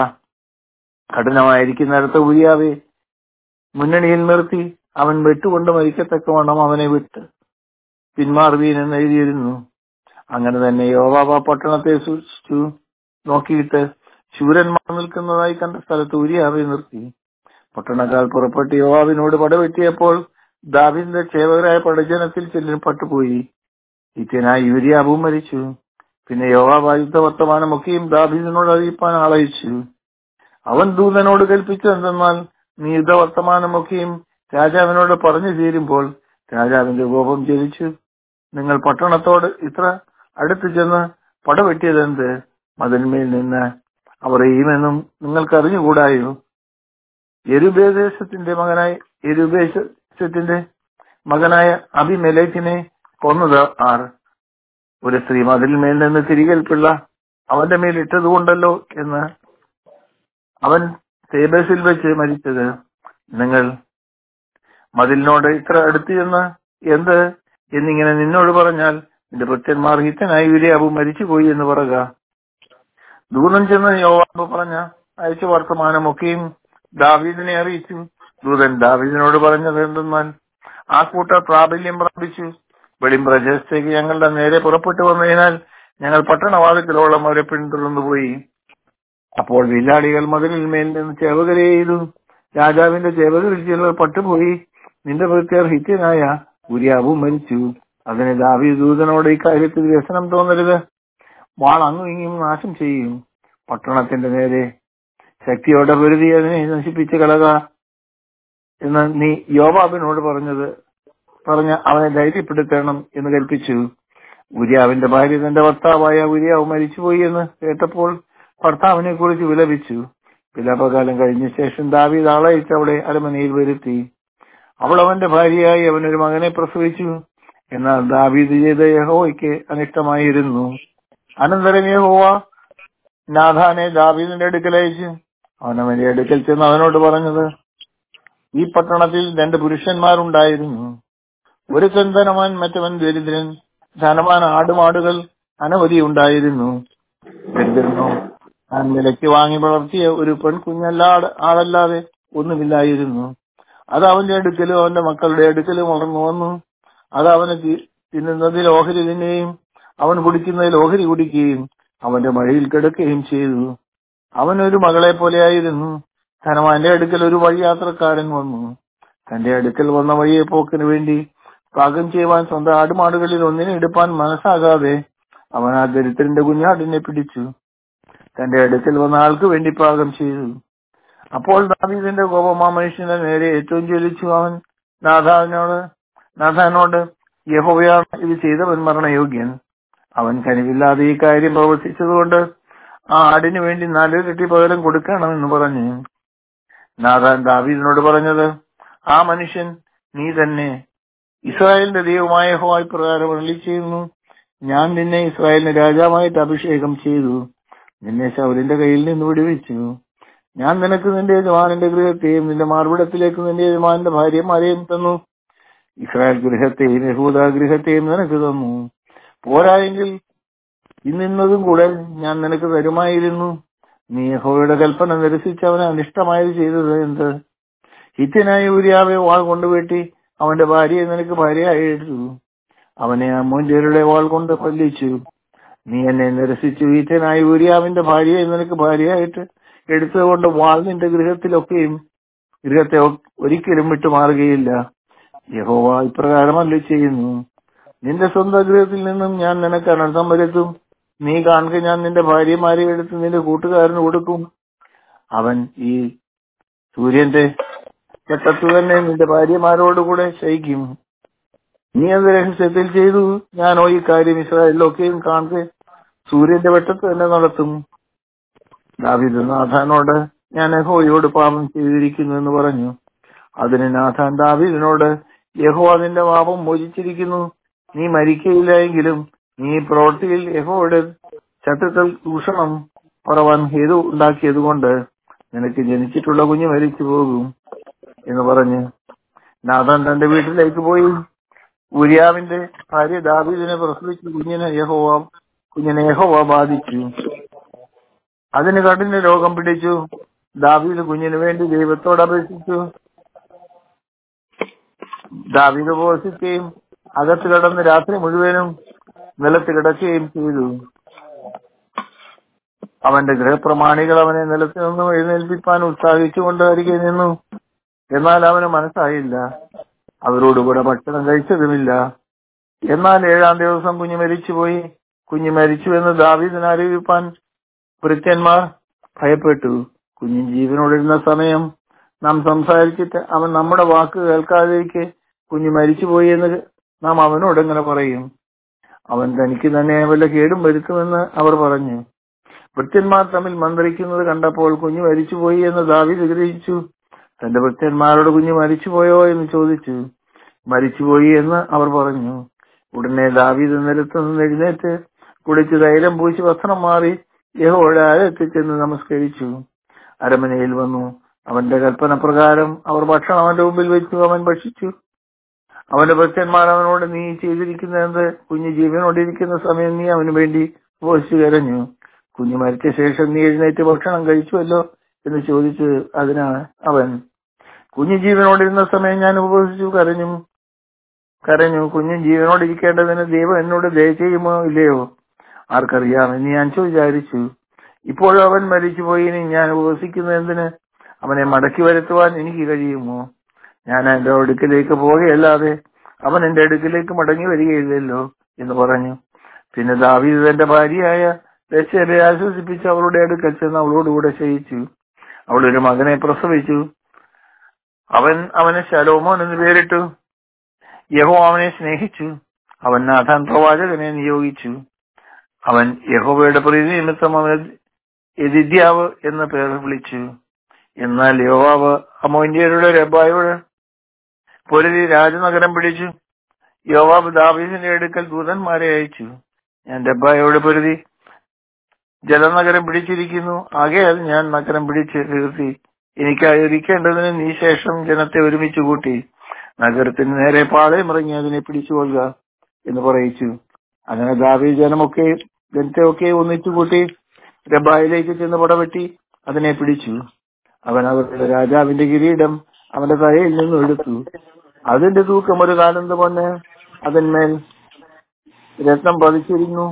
കഠിനമായിരിക്കുന്നിടത്ത് ഉരിയാവെ മുന്നണിയിൽ നിർത്തി അവൻ വെട്ടുകൊണ്ട് മരിക്കത്തക്കവണ്ണം അവനെ വിട്ട് പിന്മാറുവീൻ എന്ന് എഴുതിയിരുന്നു അങ്ങനെ തന്നെ യോവാബ പട്ടണത്തെ സൂക്ഷിച്ചു നോക്കിയിട്ട് ശൂരന്മാർ നിൽക്കുന്നതായി കണ്ട സ്ഥലത്ത് ഉരിയാവെ നിർത്തി പട്ടണക്കാർ പുറപ്പെട്ട് യോവാബിനോട് പടവെട്ടിയപ്പോൾ ദാവിന്റെ ചേവകരായ പടജനത്തിൽ ചെല്ലിന് പട്ടുപോയി ഇത്യനായി യൂരിയാബും മരിച്ചു പിന്നെ യോവാബ് യുദ്ധ വർത്തമാനമൊക്കെയും ദാബീദിനോട് അറിയിപ്പാൻ ആളയിച്ചു അവൻ ദൂതനോട് കൽപ്പിച്ചെന്തെന്നാൽ നീ യുദ്ധ വർത്തമാനമൊക്കെയും രാജാവിനോട് പറഞ്ഞു തീരുമ്പോൾ രാജാവിന്റെ കോപം ജലിച്ചു നിങ്ങൾ പട്ടണത്തോട് ഇത്ര അടുത്ത് ചെന്ന് പടവെട്ടിയതെന്ത് മതിന്മേൽ നിന്ന് അവർ എയ്യുമെന്നും നിങ്ങൾക്ക് അറിഞ്ഞുകൂടായോ യരുബേദേശത്തിന്റെ മകനായ യരുബേശത്തിന്റെ മകനായ അഭിമെലേക്കിനെ കൊന്നത് ആർ ഒരു സ്ത്രീ മതിലിന്മേൽ നിന്ന് തിരികൽപ്പിള്ള അവന്റെ മേൽ ഇട്ടതുകൊണ്ടല്ലോ എന്ന് അവൻ തേബസിൽ വെച്ച് മരിച്ചത് നിങ്ങൾ മതിലിനോട് ഇത്ര അടുത്ത് ചെന്ന് എന്ത് എന്നിങ്ങനെ നിന്നോട് പറഞ്ഞാൽ നിന്റെ ഭക്തന്മാർ ഹിത്തനായി വിരയാബു മരിച്ചുപോയി എന്ന് പറയുക ദൂതൻ ചെന്ന് യോവാബ് പറഞ്ഞ അയച്ച വർത്തമാനമൊക്കെയും ദാവീദിനെ അറിയിച്ചു ദൂതൻ ദാവീദിനോട് പറഞ്ഞത് എന്തെന്നാൽ ആ കൂട്ടർ പ്രാബല്യം പ്രാപിച്ചു വെളിം പ്രദേശത്തേക്ക് ഞങ്ങളുടെ നേരെ പുറപ്പെട്ടു വന്നതിനാൽ ഞങ്ങൾ പട്ടണവാദത്തിലോളം അവരെ പിന്തുടർന്നു പോയി അപ്പോൾ വില്ലാളികൾ മതിലിൽ മേൽ നിന്ന് ചേവകരെ ചെയ്തു രാജാവിന്റെ ചേവകരിൽ ചിലർ പട്ടുപോയി നിന്റെ ഭൃത്യർ ഹിത്യനായ ഉരിയാവും മരിച്ചു അതിന് ദാവി ദൂതനോട് ഇക്കാര്യത്തിൽ വ്യസനം തോന്നരുത് വാൾ അങ്ങും ഇങ്ങും നാശം ചെയ്യും പട്ടണത്തിന്റെ നേരെ ശക്തിയോടെ പൊരുതി അതിനെ നശിപ്പിച്ച് കളക എന്ന് നീ യോബാബിനോട് പറഞ്ഞത് പറഞ്ഞ അവനെ ധൈര്യപ്പെടുത്തണം എന്ന് കൽപ്പിച്ചു ഉരിയാവിന്റെ ഭാര്യ തന്റെ ഭർത്താവായ ഉരിയാവ് മരിച്ചുപോയി എന്ന് കേട്ടപ്പോൾ ഭർത്താവിനെ കുറിച്ച് വിലപിച്ചു വിലാപകാലം കഴിഞ്ഞ ശേഷം ദാവീദ് ആളയച്ച് അവളെ അരമനയിൽ വരുത്തി അവൾ അവന്റെ ഭാര്യയായി അവനൊരു മകനെ പ്രസവിച്ചു എന്നാൽ ദാവീദ് ചെയ്ത യഹോയ്ക്ക് അനിഷ്ടമായിരുന്നു അനന്തരം യഹോവ നാഥാനെ ദാവീദിന്റെ അടുക്കൽ അയച്ചു അവൻ അവന്റെ അടുക്കൽ ചെന്ന് അവനോട് പറഞ്ഞത് ഈ പട്ടണത്തിൽ രണ്ട് പുരുഷന്മാരുണ്ടായിരുന്നു ഒരു ധനവാൻ മറ്റവൻ ദരിദ്രൻ ധനവാൻ ആടുമാടുകൾ അനവധി ഉണ്ടായിരുന്നു ദരിദ്രനോ താൻ വിലയ്ക്ക് വാങ്ങി വളർത്തിയ ഒരു പെൺകുഞ്ഞല്ലാതെ ആളല്ലാതെ ഒന്നുമില്ലായിരുന്നു അത് അവന്റെ അടുക്കലും അവന്റെ മക്കളുടെ അടുക്കലും വളർന്നു വന്നു അത് അവന് തി- തിന്നുന്നതിൽ ഓഹരി തിന്നുകയും അവൻ കുടിക്കുന്നതിൽ ഓഹരി കുടിക്കുകയും അവന്റെ മഴയിൽ കിടക്കുകയും ചെയ്തു അവൻ ഒരു മകളെ പോലെയായിരുന്നു ധനവാന്റെ അടുക്കൽ ഒരു വഴിയാത്രക്കാരൻ വന്നു തന്റെ അടുക്കൽ വന്ന വഴിയെ പോക്കിന് വേണ്ടി പാകം ചെയ്യുവാൻ സ്വന്തം ആടുമാടുകളിൽ ഒന്നിനെ എടുപ്പാൻ മനസ്സാകാതെ അവൻ ആ ദരിദ്രന്റെ കുഞ്ഞാടിനെ പിടിച്ചു തന്റെ അടുക്കൽ വന്ന ആൾക്ക് വേണ്ടി പാകം ചെയ്തു അപ്പോൾ ദാവീദിന്റെ കോപം ആ മനുഷ്യന്റെ നേരെ ഏറ്റവും ജ്വലിച്ചു അവൻ നാഥാവിനോട് നാഥാനോട് യഹോവയാണ് ഇത് ചെയ്തവൻ മരണയോഗ്യൻ അവൻ കനിവില്ലാതെ ഈ കാര്യം പ്രവർത്തിച്ചതുകൊണ്ട് ആ ആടിനു വേണ്ടി നാലിരട്ടി പകരം കൊടുക്കണമെന്ന് പറഞ്ഞു നാഥാൻ ദാവീദിനോട് പറഞ്ഞത് ആ മനുഷ്യൻ നീ തന്നെ ഇസ്രായേലിന്റെ ദൈവമായ ഹോയ് പ്രകാരം അരുളി ചെയ്യുന്നു ഞാൻ നിന്നെ ഇസ്രായേലിന് രാജാവായിട്ട് അഭിഷേകം ചെയ്തു നിന്നെ ശൗലിന്റെ കയ്യിൽ നിന്ന് വിടുവിച്ചു ഞാൻ നിനക്ക് നിന്റെ യജമാനന്റെ ഗൃഹത്തെയും നിന്റെ മാർവിടത്തിലേക്ക് നിന്റെ യജമാനന്റെ ഭാര്യമാരെയും തന്നു ഇസ്രായേൽ ഗൃഹത്തെയും യഹൂദ ഗൃഹത്തെയും നിനക്ക് തന്നു പോരായെങ്കിൽ ഇന്നിന്നതും കൂടെ ഞാൻ നിനക്ക് തരുമായിരുന്നു നീ യഹോവയുടെ കൽപ്പന നിരസിച്ച് അവനെ അനിഷ്ടമായത് ചെയ്തത് എന്ത് ഹിത്യനായ ഊര്യാവെ വാൾ കൊണ്ടുവെട്ടി അവന്റെ ഭാര്യയെ നിനക്ക് ഭാര്യയായി എടുത്തു അവനെ അമ്മോഞ്ചേരുടെ വാൾ കൊണ്ട് പല്ലിച്ചു നീ എന്നെ നിരസിച്ചു ഈറ്റനായ ഊര്യാവിന്റെ ഭാര്യയെ നിനക്ക് ഭാര്യയായിട്ട് എടുത്തുകൊണ്ട് വാൾ നിന്റെ ഗൃഹത്തിലൊക്കെയും ഗൃഹത്തെ ഒ- ഒരിക്കലും വിട്ടുമാറുകയില്ല യഹോവ ഇപ്രകാരമല്ല ചെയ്യുന്നു നിന്റെ സ്വന്തം ഗൃഹത്തിൽ നിന്നും ഞാൻ നിനക്ക് അനർത്ഥം വരുത്തും നീ കാണുക ഞാൻ നിന്റെ ഭാര്യമാരെ എടുത്ത് നിന്റെ കൂട്ടുകാരന് കൊടുക്കും അവൻ ഈ സൂര്യന്റെ ചട്ടത്തു തന്നെ നിന്റെ ഭാര്യമാരോടുകൂടെ ശയിക്കും നീ അത് രഹസ്യത്തിൽ ചെയ്തു ഞാനോ ഈ കാര്യം ഇസ്രായേലിലൊക്കെയും കാണുക സൂര്യന്റെ വെട്ടത്ത് തന്നെ നടത്തും ദാവീദ് നാഥാനോട് ഞാൻ യഹോയോട് പാപം ചെയ്തിരിക്കുന്നു എന്ന് പറഞ്ഞു അതിന് നാഥാൻ ദാവീദിനോട് യഹോ നിന്റെ പാപം മോചിച്ചിരിക്കുന്നു നീ മരിക്കയില്ല എങ്കിലും നീ ഈ പ്രവൃത്തിയിൽ യഹോയുടെ ചട്ടത്തിൽ ദൂഷണം പറവാൻ ഹേതു ഉണ്ടാക്കിയത് കൊണ്ട് നിനക്ക് ജനിച്ചിട്ടുള്ള കുഞ്ഞ് മരിച്ചു പോകും എന്ന് പറഞ്ഞ് നാഥാൻ തന്റെ വീട്ടിലേക്ക് പോയി ഉരിയാവിന്റെ ഭാര്യ ദാവീദിനെ പ്രസവിച്ച കുഞ്ഞിനെ യഹോവ കുഞ്ഞിനെ യഹോവ ബാധിച്ചു അതിന് കഠിന രോഗം പിടിച്ചു ദാവീദ് കുഞ്ഞിന് വേണ്ടി ദൈവത്തോട് അപേക്ഷിച്ചു ദാവീദ് ഉപവസിക്കുകയും അകത്ത് കിടന്ന് രാത്രി മുഴുവനും നിലത്ത് കിടക്കുകയും ചെയ്തു അവന്റെ ഗൃഹപ്രമാണികൾ അവനെ നിലത്ത് നിന്നും എഴുന്നേൽപ്പിക്കാൻ ഉത്സാഹിച്ചുകൊണ്ട് അരികെ നിന്നു എന്നാൽ അവന് മനസ്സായില്ല അവരോടുകൂടെ ഭക്ഷണം കഴിച്ചതുമില്ല എന്നാൽ ഏഴാം ദിവസം കുഞ്ഞ് മരിച്ചുപോയി കുഞ്ഞ് മരിച്ചു എന്ന് ദാവീദിനെ അറിയിപ്പാൻ ഭൃത്യന്മാർ ഭയപ്പെട്ടു കുഞ്ഞ് ജീവനോടിരുന്ന സമയം നാം സംസാരിച്ചിട്ട് അവൻ നമ്മുടെ വാക്ക് കേൾക്കാതിരിക്കെ കുഞ്ഞ് മരിച്ചുപോയി എന്ന് നാം അവനോട് എങ്ങനെ പറയും അവൻ തനിക്ക് തന്നെ വല്ല കേടും വരുത്തുമെന്ന് അവർ പറഞ്ഞു ഭൃത്യന്മാർ തമ്മിൽ മന്ത്രിക്കുന്നത് കണ്ടപ്പോൾ കുഞ്ഞ് മരിച്ചുപോയി എന്ന് ദാവീദ് ഗ്രഹിച്ചു തന്റെ ഭൃത്യന്മാരോട് കുഞ്ഞ് മരിച്ചുപോയോ എന്ന് ചോദിച്ചു മരിച്ചുപോയി എന്ന് അവർ പറഞ്ഞു ഉടനെ ദാവീദ് നിലത്ത് നിന്ന് എഴുന്നേറ്റ് കുളിച്ച് തൈലം പൂശി വസ്ത്രം മാറി യഹോയുടെ ആലയത്തിൽ ചെന്ന് നമസ്കരിച്ചു അരമനയിൽ വന്നു അവന്റെ കൽപ്പന പ്രകാരം അവർ ഭക്ഷണം അവന്റെ മുമ്പിൽ വെച്ചു അവൻ ഭക്ഷിച്ചു അവന്റെ ഭക്തന്മാർ അവനോട് നീ ചെയ്തിരിക്കുന്നത് കുഞ്ഞ് ജീവനോടിരിക്കുന്ന സമയം നീ അവന് വേണ്ടി ഉപവസിച്ചു കരഞ്ഞു കുഞ്ഞ് മരിച്ച ശേഷം നീ എഴുന്നേറ്റ് ഭക്ഷണം കഴിച്ചുവല്ലോ എന്ന് ചോദിച്ചു അതിനാണ് അവൻ കുഞ്ഞ് ജീവനോടിരുന്ന സമയം ഞാൻ ഉപവസിച്ചു കരഞ്ഞു കരഞ്ഞു കുഞ്ഞ് ജീവനോടിരിക്കേണ്ടതിന് ദൈവം എന്നോട് ദയ ചെയ്യുമോ ഇല്ലയോ ആർക്കറിയാം എന്ന് ഞാൻ വിചാരിച്ചു ഇപ്പോഴും അവൻ മരിച്ചുപോയി ഇനി ഞാൻ ഉപവസിക്കുന്നത് എന്തിന് അവനെ മടക്കി വരുത്തുവാൻ എനിക്ക് കഴിയുമോ ഞാൻ എന്റെ അടുക്കിലേക്ക് പോകുകയല്ലാതെ അവൻ എന്റെ അടുക്കിലേക്ക് മടങ്ങി വരികയില്ലല്ലോ എന്ന് പറഞ്ഞു പിന്നെ ദാവീദ് തന്റെ ഭാര്യയായ ദശയെ ആശ്വസിപ്പിച്ച് അവളുടെ അടുക്കൽ ചെന്ന് അവളോടുകൂടെ ശയിച്ചു അവൾ ഒരു മകനെ പ്രസവിച്ചു അവൻ അവന് ശലോമോൻ എന്ന് പേരിട്ടു യഹോ അവനെ സ്നേഹിച്ചു അവൻ നാഥാൻ പ്രവാചകനെ നിയോഗിച്ചു അവൻ യഹോവയുടെ പ്രീതി നിമിത്തം അവന് എതിദ്യാവ് എന്ന പേർ വിളിച്ചു എന്നാൽ യോവാവ് അമോന്യരുടെ രബായോട് പൊരുതി രാജനഗരം പിടിച്ചു യോവാബ് ദാവീദിന്റെ അടുക്കൽ ദൂതന്മാരെ അയച്ചു ഞാൻ രബായോട് പൊരുതി ജലനഗരം പിടിച്ചിരിക്കുന്നു ആകയാൽ ഞാൻ നഗരം പിടിച്ച് തീർത്തി എനിക്കായി ഇരിക്കേണ്ടതിന് നീ ശേഷം ജനത്തെ ഒരുമിച്ച് കൂട്ടി നഗരത്തിന് നേരെ പാളയം ഇറങ്ങി അതിനെ പിടിച്ചുകൊള്ളുക എന്ന് പറയിച്ചു അങ്ങനെ ദാവീ ജനമൊക്കെ ജനത്തെയൊക്കെ ഒന്നിച്ചു കൂട്ടി രബായിലേക്ക് ചെന്ന് പടവെട്ടി അതിനെ പിടിച്ചു അവൻ അവരുടെ രാജാവിന്റെ കിരീടം അവന്റെ തലയിൽ നിന്നും എടുത്തു അതിന്റെ തൂക്കം ഒരു കാലന്ത് പൊന്ന് അതിന്മേൽ രത്നം പതിച്ചിരുന്നു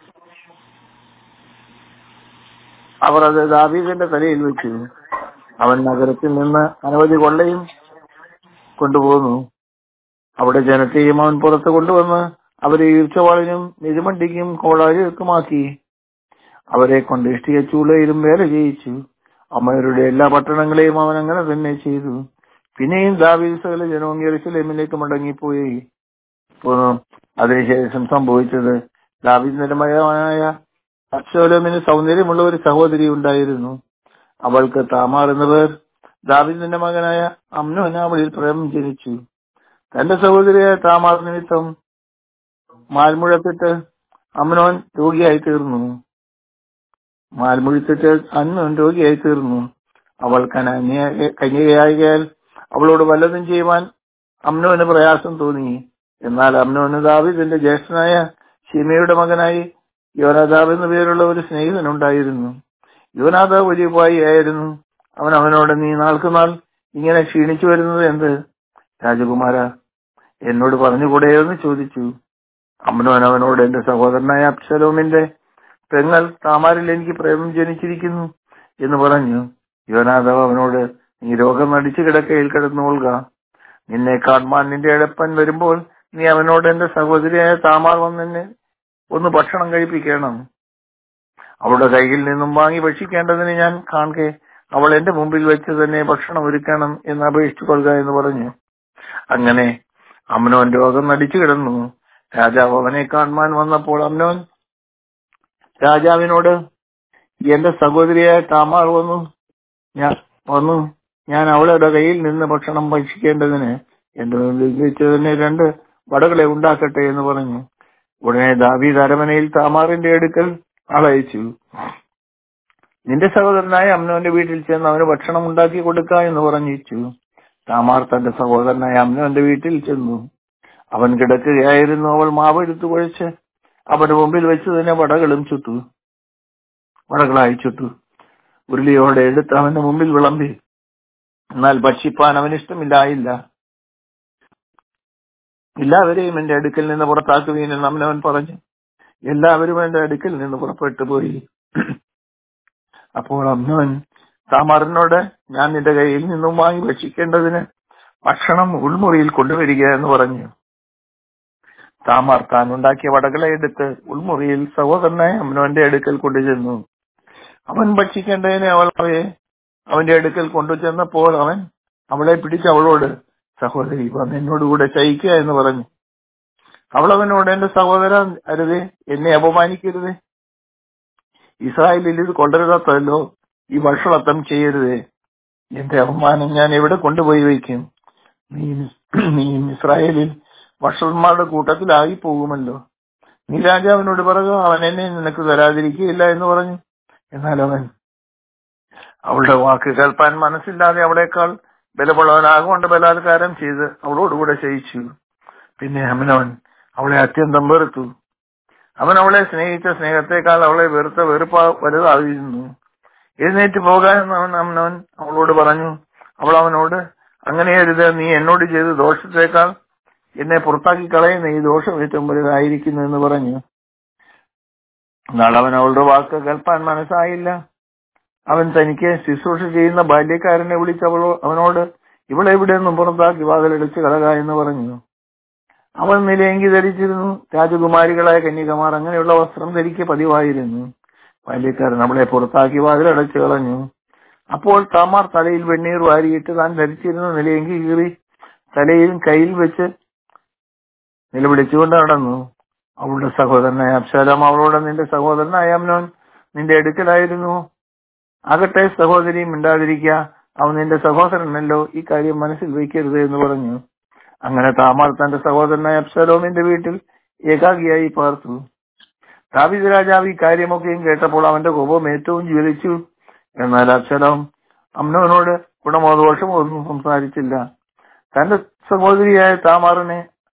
അവർ അത് ദാവീദിന്റെ തലയിൽ വെച്ചു അവൻ നഗരത്തിൽ നിന്ന് അനവധി കൊള്ളയും കൊണ്ടുപോന്നു അവിടെ ജനത്തെയും അവൻ പുറത്തു കൊണ്ടുവന്ന് അവരെ ഈർച്ചവാളിനും നിരുമണ്ടിക്കും കോളാഴുക്കുമാക്കി അവരെ കൊണ്ട് ഇഷ്ടിക ചൂളയിലും വേല ചെയ്യിച്ചു അമ്മയുടെ എല്ലാ പട്ടണങ്ങളെയും അവൻ അങ്ങനെ തന്നെ ചെയ്തു പിന്നെയും ദാവീദ് സകല ജനവും യെറുസലേമിലേക്ക് മടങ്ങിപ്പോയി പോന്നു. അതിനുശേഷം സംഭവിച്ചത് ദാവീദിന്റെ മകനായ അബ്ശോലോമിന് സൗന്ദര്യമുള്ള ഒരു സഹോദരി ഉണ്ടായിരുന്നു അവൾക്ക് താമാർ എന്ന പേർ ദാവീദിന്റെ മകനായ അമ്നോൻ അവളിൽ പ്രേമം ജനിച്ചു തന്റെ സഹോദരിയായ താമാർ നിമിത്തം മാൽമുഴത്തിട്ട് അമ്നോൻ രോഗിയായി തീർന്നു മാൽമുഴിത്തിട്ട് അന്നോൻ രോഗിയായി തീർന്നു അവൾ കന്യ കന്യകയായാൽ അവളോട് വല്ലതും ചെയ്യുവാൻ അമ്നോന് പ്രയാസം തോന്നി എന്നാൽ അമ്നോന് ദാവിദിന്റെ ജ്യേഷ്ഠനായ ഷിമയുടെ മകനായി യോനാദാബ് എന്നു പേരുള്ള ഒരു സ്നേഹിതനുണ്ടായിരുന്നു യോനാദാബ് വലിയ ആയിരുന്നു അവൻ അവനോട് നീ നാൾക്കുനാൾ ഇങ്ങനെ ക്ഷീണിച്ചു വരുന്നത് എന്ത് രാജകുമാര എന്നോട് പറഞ്ഞുകൂടെയോ എന്ന് ചോദിച്ചു അമ്നോൻ അവനോട് എന്റെ സഹോദരനായ അബ്സലോമിന്റെ പെങ്ങൾ താമാരിൽ എനിക്ക് പ്രേമം ജനിച്ചിരിക്കുന്നു എന്ന് പറഞ്ഞു യോനാദാവ് അവനോട് നീ രോഗം നടിച്ചു കിടക്കയിൽ കിടന്നുകൊള്ളുക നിന്നെ കാണുവാൻ നിന്റെ എടപ്പൻ വരുമ്പോൾ നീ അവനോട് എന്റെ സഹോദരിയായ താമാർ വന്നെന്നെ ഒന്ന് ഭക്ഷണം കഴിപ്പിക്കണം അവളുടെ കയ്യിൽ നിന്നും വാങ്ങി ഭക്ഷിക്കേണ്ടതിന് ഞാൻ കാണെ അവൾ എന്റെ മുമ്പിൽ വെച്ച് തന്നെ ഭക്ഷണം ഒരുക്കണം എന്ന് അപേക്ഷിച്ചു കൊള്ളുക എന്ന് പറഞ്ഞു അങ്ങനെ അമ്നോൻ രോഗം നടിച്ചു കിടന്നു രാജാവ് അവനെ കാണുവാൻ വന്നപ്പോൾ അമ്നോൻ രാജാവിനോട് എന്റെ സഹോദരിയായ താമാർ വന്നു ഞാൻ വന്നു ഞാൻ അവളുടെ കയ്യിൽ നിന്ന് ഭക്ഷണം ഭക്ഷിക്കേണ്ടതിന് എന്റെ മുമ്പിൽ വെച്ച് തന്നെ രണ്ട് വടകളെ ഉണ്ടാക്കട്ടെ എന്ന് പറഞ്ഞു ഉടനെ ദാവീദ് അരമനയിൽ താമാറിന്റെ അടുക്കൽ ആളയച്ചു നിന്റെ സഹോദരനായ അമ്നോന്റെ വീട്ടിൽ ചെന്ന് അവന് ഭക്ഷണം ഉണ്ടാക്കി കൊടുക്ക എന്ന് പറഞ്ഞിച്ചു താമാർ തന്റെ സഹോദരനായ അമ്നോന്റെ വീട്ടിൽ ചെന്നു അവൻ കിടക്കുകയായിരുന്നു അവൾ മാവ് എടുത്തു കുഴച്ച് അവന്റെ മുമ്പിൽ വെച്ച് തന്നെ വടകളും ചുട്ടു വടകളായി ചുട്ടു ഉരുളിയോടെ എടുത്ത് അവന്റെ മുമ്പിൽ വിളമ്പി എന്നാൽ ഭക്ഷിപ്പാൻ അവന് ഇഷ്ടമില്ലായില്ല എല്ലാവരെയും എന്റെ അടുക്കൽ നിന്ന് പുറത്താക്കുവീനെന്ന് അമ്നവൻ പറഞ്ഞു എല്ലാവരും എന്റെ അടുക്കൽ നിന്ന് പുറപ്പെട്ടു പോയി അപ്പോൾ അമ്നവൻ താമാറിനോട് ഞാൻ നിന്റെ കയ്യിൽ നിന്നും വാങ്ങി ഭക്ഷിക്കേണ്ടതിന് ഭക്ഷണം ഉൾമുറിയിൽ കൊണ്ടുവരിക എന്ന് പറഞ്ഞു താമാർ താൻ ഉണ്ടാക്കിയ വടകളെ എടുത്ത് ഉൾമുറിയിൽ സഹോദരനായ അമ്നവന്റെ അടുക്കൽ കൊണ്ടുചെന്നു അവൻ ഭക്ഷിക്കേണ്ടതിന് അവൾ അവയെ അവന്റെ അടുക്കൽ കൊണ്ടുചെന്നപ്പോൾ അവൻ അവളെ പിടിച്ച് അവളോട് സഹോദരി വന്ന് എന്നോടുകൂടെ ശയിക്കുക എന്ന് പറഞ്ഞു അവൾ അവനോട് എന്റെ സഹോദരൻ അരുതേ എന്നെ അപമാനിക്കരുതേ ഇസ്രായേലിൽ ഇത് കൊണ്ടുവരാത്തല്ലോ ഈ വഷളത്തം ചെയ്യരുതേ എന്റെ അപമാനം ഞാൻ എവിടെ കൊണ്ടുപോയി വയ്ക്കും നീ നീ ഇസ്രായേലിൽ വഷളന്മാരുടെ കൂട്ടത്തിലായി പോകുമല്ലോ നീ രാജാവിനോട് പറയുക അവൻ എന്നെ നിനക്ക് തരാതിരിക്കുകയില്ല എന്ന് പറഞ്ഞു എന്നാൽ അവൻ അവളുടെ വാക്ക് കേൾപ്പാൻ മനസ്സില്ലാതെ അവളെക്കാൾ ബലമുള്ളവനാകൊണ്ട് ബലാത്കാരം ചെയ്ത് അവളോടുകൂടെ ശയിച്ചു പിന്നെ അമിനവൻ അവളെ അത്യന്തം വെറുത്തു അവൻ അവളെ സ്നേഹിച്ച സ്നേഹത്തെക്കാൾ അവളെ വെറുത്ത വെറുപ്പ വലുതായിരുന്നു എഴുന്നേറ്റ് പോകാമെന്ന് അവൻ അമ്നവൻ അവളോട് പറഞ്ഞു അവൾ അവനോട് അങ്ങനെ അരുത് നീ എന്നോട് ചെയ്ത ദോഷത്തേക്കാൾ എന്നെ പുറത്താക്കി കളയുന്ന ഈ ദോഷം ഏറ്റവും വലുതായിരിക്കുന്നു എന്ന് പറഞ്ഞു എന്നാൽ അവൻ അവളുടെ വാക്ക് കേൾപ്പാൻ മനസ്സായില്ല അവൻ തനിക്ക് ശുശ്രൂഷ ചെയ്യുന്ന ബാല്യക്കാരനെ വിളിച്ച് അവളോ അവനോട് ഇവളെ എവിടെ നിന്നും പുറത്താക്കി വാതിലടിച്ച് കളക എന്ന് പറഞ്ഞു അവൾ നിലയെങ്കി ധരിച്ചിരുന്നു രാജകുമാരികളായ കന്യകമാർ അങ്ങനെയുള്ള വസ്ത്രം ധരിക്കുക പതിവായിരുന്നു ബാല്യക്കാരൻ അവളെ പുറത്താക്കി വാതിലടച്ചു കളഞ്ഞു അപ്പോൾ താമാർ തലയിൽ വെണ്ണീർ വാരിയിട്ട് താൻ ധരിച്ചിരുന്ന നിലയെങ്കി കീറി തലയിലും കയ്യിൽ വെച്ച് നിലവിളിച്ചുകൊണ്ട് നടന്നു അവളുടെ സഹോദരനായ അബ്ശാലാം അവളോട് നിന്റെ സഹോദരനായ അമ്നോൻ നിന്റെ അടുക്കലായിരുന്നു ആകട്ടെ സഹോദരി മിണ്ടാതിരിക്കുക അവൻ നിന്റെ സഹോദരനല്ലോ ഈ കാര്യം മനസ്സിൽ വയ്ക്കരുത് എന്ന് പറഞ്ഞു അങ്ങനെ താമാർ തന്റെ സഹോദരനായ അബ്സലോമിന്റെ വീട്ടിൽ ഏകാഗിയായി പാർത്തു ദാവിദ് രാജാവ് ഈ കാര്യമൊക്കെയും കേട്ടപ്പോൾ അവന്റെ കോപം ഏറ്റവും ജ്വലിച്ചു എന്നാൽ അബ്സലോം അമ്നോനോട് ഗുണമോ ദോഷമോ ഒന്നും സംസാരിച്ചില്ല തന്റെ സഹോദരിയായ താമാറിനെ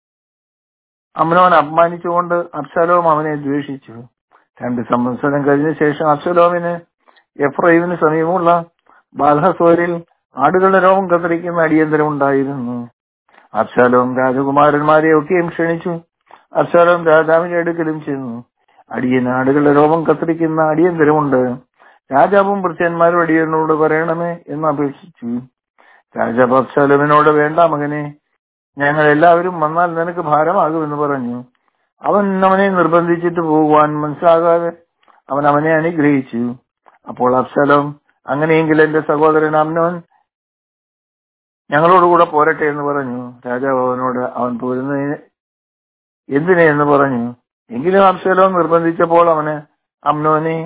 അമ്നോൻ അപമാനിച്ചുകൊണ്ട് അബ്സലോം അവനെ ദ്വേഷിച്ചു രണ്ട് സംവത്സരം കഴിഞ്ഞ ശേഷം അബ്സലോമിന് എഫ്രൈമിന് സമീപമുള്ള ബാൽഹസോരിൽ ആടുകളുടെ രോമം കത്തിരിക്കുന്ന അടിയന്തരം ഉണ്ടായിരുന്നു അബ്സാലോം രാജകുമാരന്മാരെ ഒക്കെയും ക്ഷണിച്ചു അബ്സാലോം രാജാവിന്റെ അടുക്കലും ചെന്നു അടിയൻ ആടുകളുടെ രോമം കത്തിരിക്കുന്ന അടിയന്തരമുണ്ട് രാജാവും ഭൃത്യന്മാരും അടിയനോട് പറയണമേ എന്ന് അപേക്ഷിച്ചു രാജാവ് അബ്സാലോമിനോട് വേണ്ട മകനെ ഞങ്ങൾ എല്ലാവരും വന്നാൽ നിനക്ക് ഭാരമാകുമെന്ന് പറഞ്ഞു അവൻ അവനെ നിർബന്ധിച്ചിട്ട് പോകുവാൻ മനസ്സിലാകാതെ അവൻ അവനെ അനുഗ്രഹിച്ചു അപ്പോൾ അബ്സലോം അങ്ങനെയെങ്കിൽ എന്റെ സഹോദരൻ അമ്നോൻ ഞങ്ങളോടുകൂടെ പോരട്ടെ എന്ന് പറഞ്ഞു രാജാവ് അവനോട് അവൻ പോരുന്നതിന് എന്തിനെ എന്ന് പറഞ്ഞു എങ്കിലും അബ്സലോം നിർബന്ധിച്ചപ്പോൾ അവന് അമ്നോനെ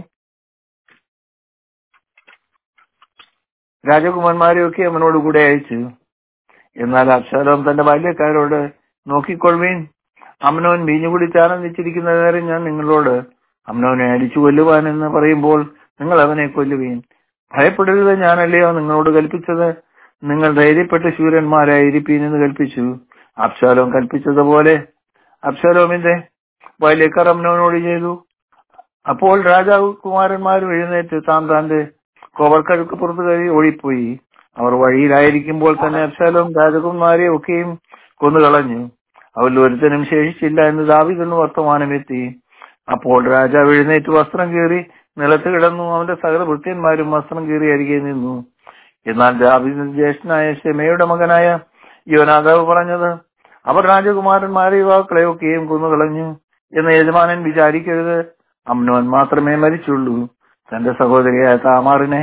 രാജകുമാരന്മാരെയൊക്കെ അവനോട് കൂടെ അയച്ചു എന്നാൽ അബ്സലോം തന്റെ ബാല്യക്കാരോട് നോക്കിക്കൊള്ളുവീൻ അമ്നോൻ വീഞ്ഞുകുടിച്ച് ആനന്ദിച്ചിരിക്കുന്ന നേരം ഞാൻ നിങ്ങളോട് അമ്നോനെ അടിച്ചു കൊല്ലുവാൻ എന്ന് പറയുമ്പോൾ നിങ്ങൾ അവനെ കൊല്ലുവീൻ ഭയപ്പെടരുത് ഞാനല്ലയോ നിങ്ങളോട് കൽപ്പിച്ചത് നിങ്ങൾ ധൈര്യപ്പെട്ട് ശൂരന്മാരായിരിപ്പീൻ എന്ന് കൽപ്പിച്ചു അബ്ശാലോം കൽപ്പിച്ചതുപോലെ അബ്ശാലോമിന്റെ ബാല്യക്കാർ അമ്നോനോട് ചെയ്തു അപ്പോൾ രാജാവ് കുമാരന്മാരും എഴുന്നേറ്റ് താൻ താന്റെ കോവർക്കഴുക്ക് പുറത്തു കയറി ഓടിപ്പോയി അവർ വഴിയിലായിരിക്കുമ്പോൾ തന്നെ അബ്ശാലോം രാജകുമാരെ ഒക്കെയും കൊന്നുകളഞ്ഞു അവരിൽ ഒരുത്തനും ശേഷിച്ചില്ല എന്ന് ദാവിദെന്ന് വർത്തമാനമെത്തി അപ്പോൾ രാജാവ് എഴുന്നേറ്റ് വസ്ത്രം കീറി നിലത്ത് കിടന്നു അവന്റെ സകല ഭൃത്യന്മാരും വസ്ത്രം കീറി അരികെ നിന്നു എന്നാൽ ദാവിദിന്റെ ജ്യേഷ്ഠനായ ഷെമയുടെ മകനായ യോനാദാവ് പറഞ്ഞത് അവർ രാജകുമാരന്മാരെ യുവാക്കളെയൊക്കെയും കൊന്നുകളഞ്ഞു എന്ന് യജമാനൻ വിചാരിക്കരുത് അമ്നോൻ മാത്രമേ മരിച്ചുള്ളൂ തന്റെ സഹോദരിയായ താമാറിനെ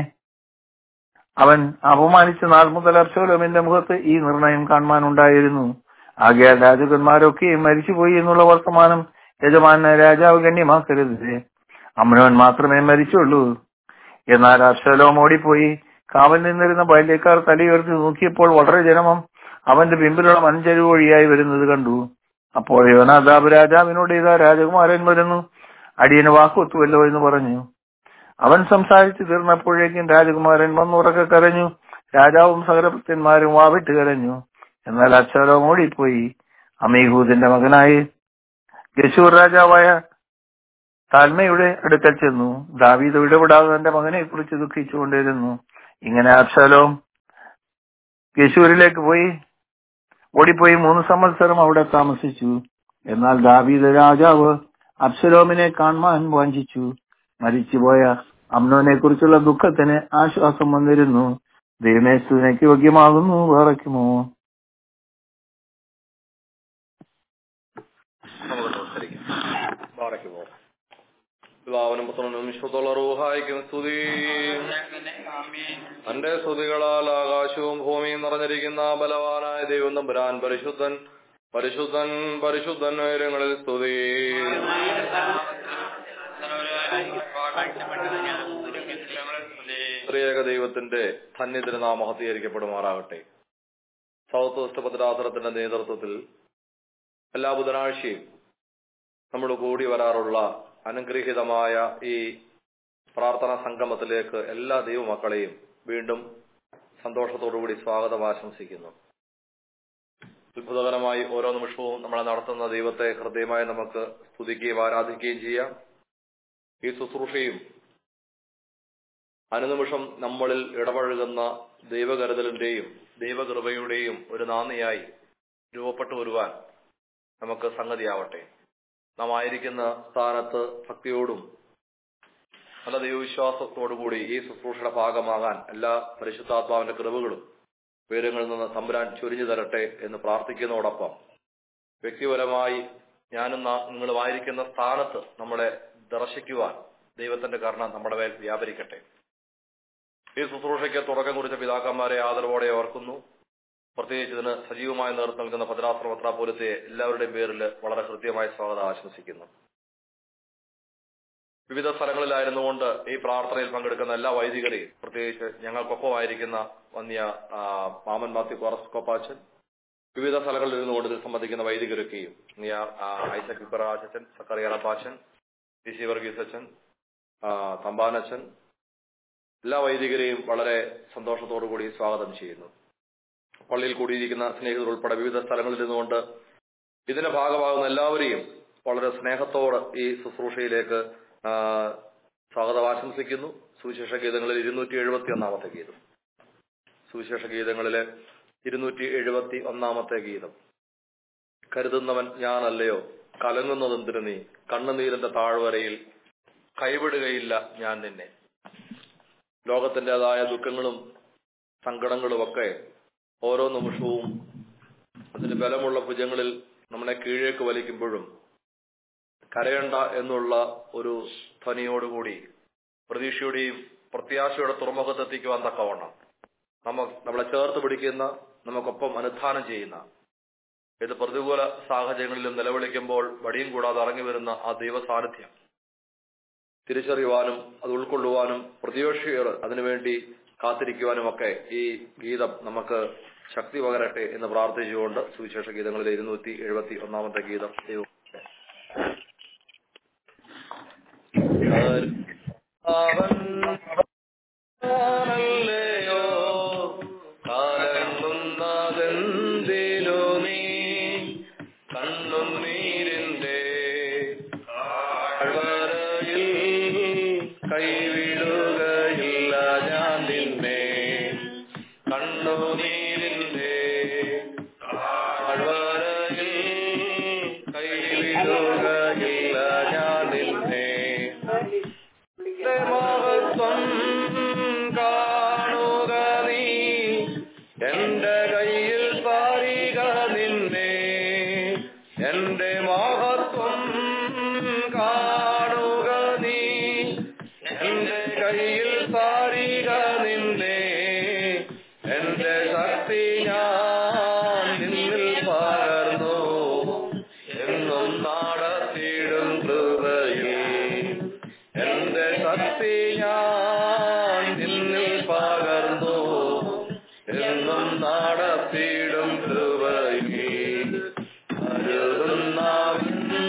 അവൻ അപമാനിച്ച നാൾ മുതൽ അബ്സോലോമിന്റെ മുഖത്ത് ഈ നിർണയം കാണുവാനുണ്ടായിരുന്നു ആകയാൽ രാജകന്മാരൊക്കെയും മരിച്ചുപോയി എന്നുള്ള വർത്തമാനം യജമാനെ രാജാവ് ഗണ്യമാക്കരുത് അമ്നോൻ മാത്രമേ മരിച്ചുള്ളൂ എന്നാൽ അബ്സലോം ഓടിപ്പോയി കാവൽ നിന്നിരുന്ന ബാല്യക്കാർ തലയുയർത്തി നോക്കിയപ്പോൾ വളരെ ജനമം അവന്റെ പിമ്പിലുള്ള മൺചരിവ് വഴിയായി വരുന്നത് കണ്ടു അപ്പോൾ യോനാദാബ് രാജാവിനോട് ഇതാ രാജകുമാരൻ വരുന്നു അടിയന് വാക്കുവത്തുവല്ലോ എന്ന് പറഞ്ഞു അവൻ സംസാരിച്ചു തീർന്നപ്പോഴേക്കും രാജകുമാരൻ വന്നുറക്കെ കരഞ്ഞു രാജാവും സകലഭക്തന്മാരും വാവിട്ട് കരഞ്ഞു എന്നാൽ അക്ഷരം ഓടിപ്പോയി അമീഹൂദിന്റെ മകനായി യശൂർ രാജാവായ താൽമയുടെ അടുക്കൽ ചെന്നു ദാവീദ് ഇടപെടാതെ തന്റെ മകനെ കുറിച്ച് ദുഃഖിച്ചുകൊണ്ടിരുന്നു ഇങ്ങനെ അബ്ശലോം യശൂരിലേക്ക് പോയി ഓടിപ്പോയി മൂന്ന് സംവത്സരം അവിടെ താമസിച്ചു എന്നാൽ ദാവീദ് രാജാവ് അബ്സലോമിനെ കാണുവാൻ വാഞ്ചിച്ചു മരിച്ചുപോയ അമ്നോനെ കുറിച്ചുള്ള ദുഃഖത്തിന് ആശ്വാസം വന്നിരുന്നു ദൈവമേ സ്തുതിക്ക് യോഗ്യമാകുന്നു വേറയ്ക്കുമോ നമുക്ക് നമസ്കരിക്കാം ബാറയ്ക്കുമോ പിതാവിനും പുത്രനും വിശ്വത്തുള്ള റൂഹായിക്കും സ്തുതി തന്റെ സ്തുതികളാൽ ആകാശവും ഭൂമിയും നിറഞ്ഞിരിക്കുന്ന ബലവാനായ ദൈവം തമ്പുരാൻ പരിശുദ്ധൻ പരിശുദ്ധൻ പരിശുദ്ധൻ ഉയരങ്ങളിൽ സ്തുതി ത്രിയേക ദൈവത്തിന്റെ ധന്യതിരുനാമ മഹത്തീകരിക്കപ്പെടുമാറാകട്ടെ സൗത്ത് വെസ്റ്റ് ഭദ്രാസനത്തിന്റെ നേതൃത്വത്തിൽ എല്ലാ ബുധനാഴ്ചയും നമ്മൾ കൂടി വരാറുള്ള അനുഗ്രഹീതമായ ഈ പ്രാർത്ഥനാ സംഗമത്തിലേക്ക് എല്ലാ ദൈവമക്കളെയും വീണ്ടും സന്തോഷത്തോടുകൂടി സ്വാഗതം ആശംസിക്കുന്നു അത്ഭുതകരമായി ഓരോ നിമിഷവും നമ്മളെ നടത്തുന്ന ദൈവത്തെ ഹൃദയമായി നമുക്ക് സ്തുതിക്കുകയും ആരാധിക്കുകയും ചെയ്യാം ഈ ശുശ്രൂഷയും അനുനിമിഷം നമ്മളിൽ ഇടപഴകുന്ന ദൈവകരുതലിന്റെയും ദൈവകൃപയുടെയും ഒരു നാന്ദിയായി രൂപപ്പെട്ടു വരുവാൻ നമുക്ക് സംഗതിയാവട്ടെ നാം ആയിരിക്കുന്ന സ്ഥാനത്ത് ഭക്തിയോടും നല്ല ദൈവവിശ്വാസത്തോടുകൂടി ഈ ശുശ്രൂഷയുടെ ഭാഗമാകാൻ എല്ലാ പരിശുദ്ധാത്മാവിന്റെ കൃപകളും ഉയരങ്ങളിൽ നിന്ന് തമ്പുരാൻ ചൊരിഞ്ഞു തരട്ടെ എന്ന് പ്രാർത്ഥിക്കുന്നതോടൊപ്പം വ്യക്തിപരമായി ഞാനും നാ- നിങ്ങളുമായിരിക്കുന്ന സ്ഥാനത്ത് നമ്മളെ ദർശിക്കുവാൻ ദൈവത്തിന്റെ കരുണ നമ്മുടെ മേൽ വ്യാപരിക്കട്ടെ ഈ ശുശ്രൂഷയ്ക്ക് തുടക്കം കുറിച്ച പിതാക്കന്മാരെ ആദരവോടെ ഓർക്കുന്നു പ്രത്യേകിച്ച് ഇതിന് സജീവമായി നേതൃത്വം നൽകുന്ന ഭദ്രാശ്രമ പത്രാപൂരത്തെ എല്ലാവരുടെയും പേരിൽ വളരെ ഹൃദ്യമായ സ്വാഗതം ആശംസിക്കുന്നു വിവിധ സ്ഥലങ്ങളിലായിരുന്നുകൊണ്ട് ഈ പ്രാർത്ഥനയിൽ പങ്കെടുക്കുന്ന എല്ലാ വൈദികരെയും പ്രത്യേകിച്ച് ഞങ്ങൾക്കൊപ്പമായിരിക്കുന്ന വന്യ ആ, മാമൻ മാത്യു കോറസ് കോപ്പാച്ചൻ വിവിധ സ്ഥലങ്ങളിൽ ഇരുന്നുകൊണ്ട് ഇതിൽ സംബന്ധിക്കുന്ന വൈദികരൊക്കെയും നിയ ആ, ഐസക് വിപ്രാച്ചൻ സക്കറിയാളപ്പാച്ചൻ പി സി വർഗീസ് അച്ഛൻ ആ, തമ്പാനച്ചൻ എല്ലാ വൈദികരെയും വളരെ സന്തോഷത്തോടു കൂടി സ്വാഗതം ചെയ്യുന്നു പള്ളിയിൽ കൂടിയിരിക്കുന്ന സ്നേഹിതർ ഉൾപ്പെടെ വിവിധ സ്ഥലങ്ങളിൽ നിന്നുകൊണ്ട് ഇതിന്റെ ഭാഗമാകുന്ന എല്ലാവരെയും വളരെ സ്നേഹത്തോടെ ഈ ശുശ്രൂഷയിലേക്ക് ആ, സ്വാഗതം ആശംസിക്കുന്നു സുവിശേഷ ഗീതങ്ങളിൽ ഇരുന്നൂറ്റി എഴുപത്തി ഒന്നാമത്തെ ഗീതം സുവിശേഷ ഗീതങ്ങളിലെ ഇരുന്നൂറ്റി എഴുപത്തി ഒന്നാമത്തെ ഗീതം കരുതുന്നവൻ ഞാനല്ലയോ കലങ്ങുന്നതെന്തിനു നീ കണ്ണുനീരിന്റെ താഴ്വരയിൽ കൈവിടുകയില്ല ഞാൻ നിന്നെ ലോകത്തിൻ്റെതായ ദുഃഖങ്ങളും സങ്കടങ്ങളും ഒക്കെ ഓരോ നിമിഷവും അതിന് ബലമുള്ള ഭുജങ്ങളിൽ നമ്മളെ കീഴേക്ക് വലിക്കുമ്പോഴും കരയണ്ട എന്നുള്ള ഒരു ധ്വനിയോടുകൂടി പ്രതീക്ഷയുടെയും പ്രത്യാശയുടെ തുറമുഖത്തെത്തിക്കുവാൻ തക്കവണ്ണം നമ്മ നമ്മളെ ചേർത്ത് പിടിക്കുന്ന നമുക്കൊപ്പം അനുധാനം ചെയ്യുന്ന ഏത് പ്രതികൂല സാഹചര്യങ്ങളിലും നിലവിളിക്കുമ്പോൾ വടിയും കൂടാതെ ഇറങ്ങി വരുന്ന ആ ദൈവ സാന്നിധ്യം തിരിച്ചറിയുവാനും അത് ഉൾക്കൊള്ളുവാനും പ്രതിയോഷികൾ അതിനുവേണ്ടി കാത്തിരിക്കുവാനും ഒക്കെ ഈ ഗീതം നമുക്ക് ശക്തി പകരട്ടെ എന്ന് പ്രാർത്ഥിച്ചുകൊണ്ട് സുവിശേഷ ഗീതങ്ങളിലെ ഇരുന്നൂറ്റി എഴുപത്തി ഒന്നാമത്തെ ഗീതം ദൈവം അവൻ ആണല്ലയോ കാലങ്ങുന്നതെന്തിലോ നീ കണ്ണും നീരിന്റെ താഴ്വരയിൽ കൈവിടുകയില്ല ഞാൻ നിന്നെ കണ്ണുനീരിന്റെ താഴ്വരയിൽ കൈവിടുകയില്ല ഞാൻ നിന്നെ നിന്റെ മഹത്വം കാണുക നീ എന്റെ കയ്യിൽ പാരിക നിന്നെ എന്റെ മഹത്വം കാണുക നീ എന്റെ കയ്യിൽ പാരിക നിന്നെ എന്റെ ശക്തി ഞാൻ നിന്നിൽ പകർന്നു എന്നും നടത്തിയിടും കൃപയിൽ എന്റെ ശക്തി ഞാൻ നിന്നിൽ പകർന്നു എന്നും നടത്തിയിടും കൃപയിൽ അരുതുന്നവൻ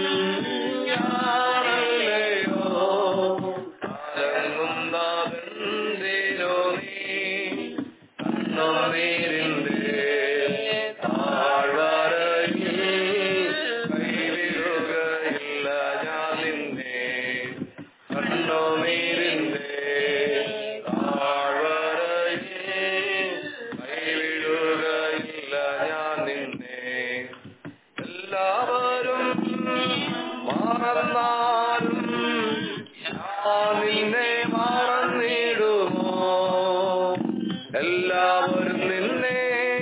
ഞാനല്ലയോ അരങ്ങുന്നതെന്തിനോ നീ കണ്ണുനീരിന്റെ താഴ്വരയിൽ കൈവിടുകയില്ല ഞാൻ നിന്നെ കണ്ണുനീരിന്റെ താഴ്വരയിൽ കൈവിടുകയില്ല ഞാൻ നിന്നെ എല്ലാവരും മറന്നാലും ഞാൻ നിന്നെ മറന്നിടുമോ എല്ലാവരും നിന്നെ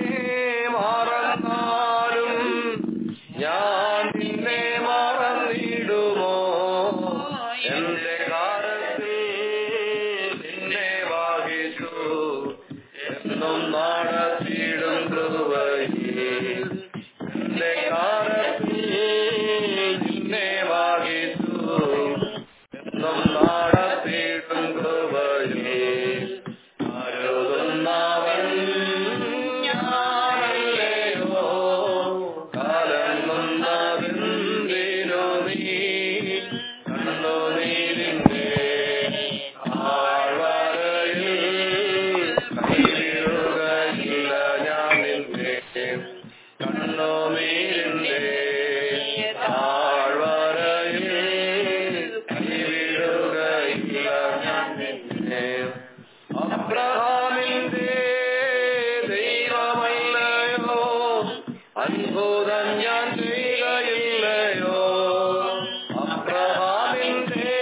മറന്നാലും ഞാൻ നിന്നെ മറന്നിടുമോ എന്റെ കാലത്തിൽ നിന്നെ വാഹിച്ചു എന്നും നടത്തിയിടും കൃപയിൽ എന്റെ കാലത്തിൽ നിന്നെ വാഹിച്ചു എന്നും നടത്തിയിടും കൃപയിൽ അരുതുന്നവൻ ഞാനല്ലയോ കാലങ്ങുന്നതെന്തിനു നീ കണ്ണുനീരിന്റെ ആഴ്വരയിൽ കൈവിടുകയില്ല ഞാൻ നിന്നെ കണ്ണുനീരിന്റെ ആഴ്വരയിൽ കൈവിടുകയില്ല ഞാൻ നിന്നെ അബ്രഹാമിന്റെ ദൈവമല്ലയോ അത്ഭുതം ഞാൻ ചെയ്യുകയില്ലയോ അബ്രഹാമിന്റെ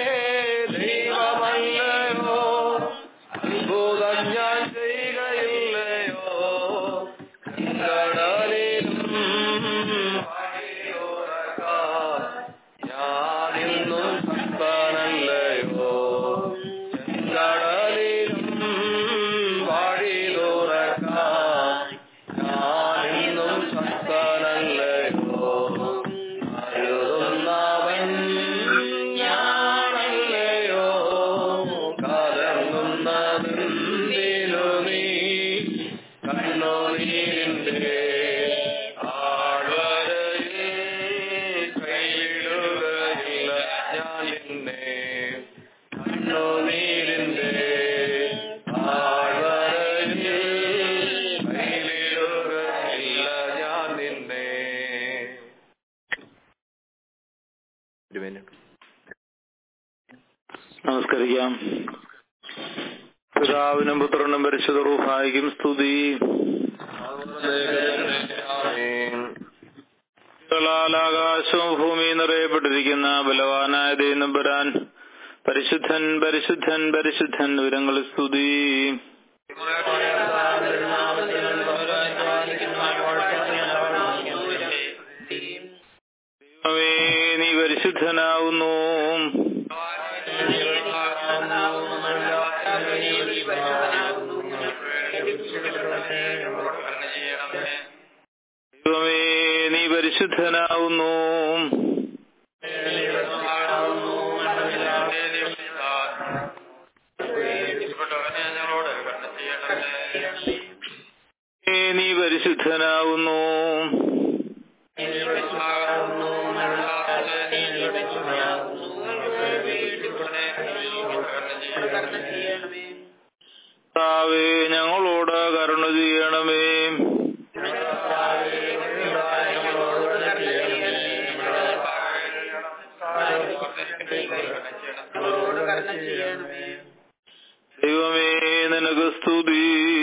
ദൈവമല്ലയോ അത്ഭുതം ഞാൻ ചെയ്യുകയില്ലയോ കടലിലും വഴിയോരക്കാൻ ഞാനിന്നും ശക്തനല്ലയോ ചെങ്കടലിലും വഴി തുറക്കാൻ ഞാനിന്നും ശക്തനല്ലയോ അരുതുന്നവൻ ഞാനല്ലയോ കലങ്ങുന്നതെന്തിനു നീ കണ്ണുനീരിന്റെ ആഴ്വരയിൽ കൈവിടുകയില്ല ഞാൻ നിന്നെ കണ്ണുനീരിന്റെ ആഴ്വരയിൽ കൈവിടുകയില്ല ഞാൻ നിന്നെ ഒരു മിനിറ്റ് നമസ്കരിക്കാം പിതാവിനും പുത്രനും പരിശുദ്ധ റൂഹായിക്കും സ്തുതി ാൽ ആകാശവും ഭൂമിയും നിറയപ്പെട്ടിരിക്കുന്ന ബലവാനായ ദൈവം പരിശുദ്ധൻ പരിശുദ്ധൻ പരിശുദ്ധൻ വിവരങ്ങൾ സ്തുതി ും പരിശുദ്ധനാവുന്നു ദൈവമേ നീ പരിശുദ്ധനാവുന്നു ദൈവമേ, നീ പരിശുദ്ധനാവുന്നു കർത്താവേ ഞങ്ങളോട് കരുണ ചെയ്യണമേ ദൈവമേ നിനക്ക് സ്തുതി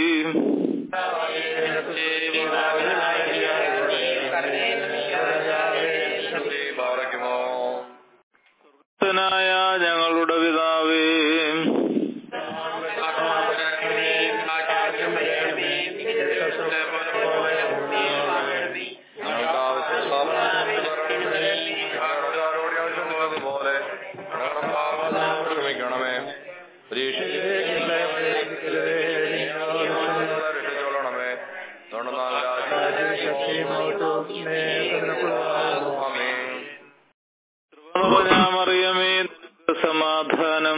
പാറയ്ക്കുമോ ായ ഞങ്ങളുടെ പിതാവേ ഞങ്ങൾക്ക് ആവശ്യമുള്ള ആരോട് ആവശ്യമുള്ളത് പോലെ ഞങ്ങളുടെ പാപം ക്ഷമിക്കണമേ രക്ഷിച്ചോളണമേ മറിയമേ സമാധാനം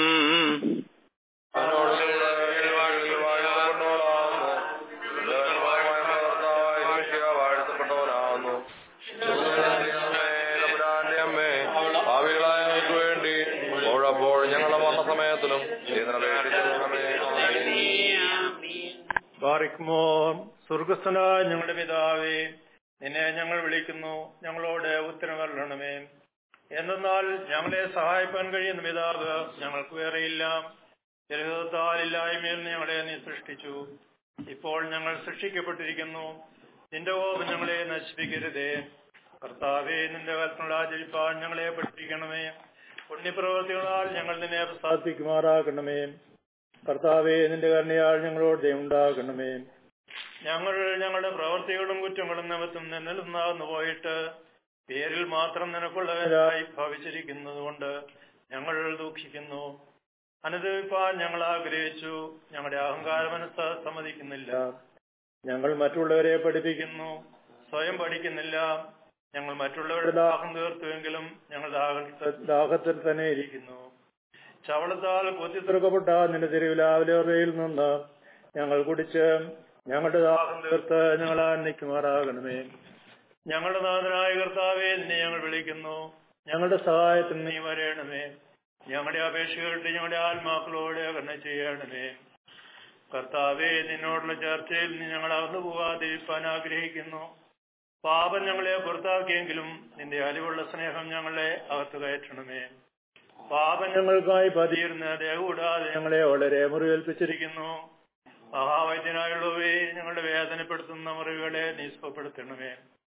വാഴ്ത്തപ്പെട്ടവനാകുന്നു അമ്മേ ഭാവികളായ ഞങ്ങൾക്ക് വേണ്ടി ഓഴപ്പോൾ ഞങ്ങളുടെ മരണസമയത്തിലും ബാറിക്മോർ സ്വർഗസ്ഥനായ ഞങ്ങളുടെ പിതാവേ നിന്നെ ഞങ്ങൾ വിളിക്കുന്നു ഞങ്ങളോട് ഉത്തരവരണമേ എന്തെന്നാൽ ഞങ്ങളെ സഹായിപ്പാൻ കഴിയുന്ന പിതാവ് ഞങ്ങൾക്ക് വേറെയില്ല ജലതാലില്ലായ്മയിൽ ഞങ്ങളെ നീ സൃഷ്ടിച്ചു ഇപ്പോൾ ഞങ്ങൾ സൃഷ്ടിക്കപ്പെട്ടിരിക്കുന്നു നിന്റെ കോപം ഞങ്ങളെ നശിപ്പിക്കരുതേ കർത്താവേ നിന്റെ കൽപ്പന ആചരിപ്പാൻ ഞങ്ങളെ പഠിപ്പിക്കണമേ പുണ്യപ്രവൃത്തികളാൽ ഞങ്ങൾ നിന്നെ പ്രസാദിക്കുമാറാക്കണമേ കർത്താവേ നിന്റെ കരുണയാൽ ഞങ്ങളോട് ദയുണ്ടാകണമേ ഞങ്ങൾ ഞങ്ങളുടെ പ്രവൃത്തികളും കുറ്റങ്ങളും നിമിത്തം നിന്നിൽ നിന്നാകുന്നു പോയിട്ട് പേരിൽ മാത്രം നിനക്കുള്ളവരായി ഭവിച്ചിരിക്കുന്നത് കൊണ്ട് ഞങ്ങൾ ദുഃഖിക്കുന്നു അനുദവിപ്പാൻ ഞങ്ങൾ ആഗ്രഹിച്ചു ഞങ്ങളുടെ അഹങ്കാര മനസ്സ് സമ്മതിക്കുന്നില്ല ഞങ്ങൾ മറ്റുള്ളവരെ പഠിപ്പിക്കുന്നു സ്വയം പഠിക്കുന്നില്ല ഞങ്ങൾ മറ്റുള്ളവരുടെ ദാഹം തീർത്തുവെങ്കിലും ഞങ്ങൾ ദാഹ- ദാഹത്തിൽ തന്നെ ഇരിക്കുന്നു ചവളത്താൽ കൊത്തിത്തുറക്കപ്പെട്ട നിന്റെ തിരുവിലാവിലേറയിൽ നിന്ന് ഞങ്ങൾ കുടിച്ച് ഞങ്ങളുടെ ദാഹം തീർത്ത് ഞങ്ങൾ ആനന്ദിക്കുമാറാകണമേ ഞങ്ങളുടെ നാഥനായ കർത്താവെ നിന്നെ ഞങ്ങൾ വിളിക്കുന്നു ഞങ്ങളുടെ സഹായത്തിന് നീ വരയണമേ ഞങ്ങളുടെ അപേക്ഷ കേട്ട് ഞങ്ങളുടെ ആത്മാക്കളോട് കരുണ ചെയ്യണമേ കർത്താവെ നിന്നോടുള്ള ചർച്ചയിൽ നീ ഞങ്ങൾ അകന്നു പോകാതിരിക്കാൻ ആഗ്രഹിക്കുന്നു പാപം ഞങ്ങളെ പുറത്താക്കിയെങ്കിലും നിന്റെ അലിവുള്ള സ്നേഹം ഞങ്ങളെ അകത്ത് കയറ്റണമേ പാപം ഞങ്ങൾക്കായി പതിയിരുന്ന ദേഹകൂടാതെ ഞങ്ങളെ വളരെ മുറിവേൽപ്പിച്ചിരിക്കുന്നു മഹാവൈദ്യനായുള്ളവേ ഞങ്ങളുടെ വേദനപ്പെടുത്തുന്ന മുറിവുകളെ നീ സുഖപ്പെടുത്തണമേ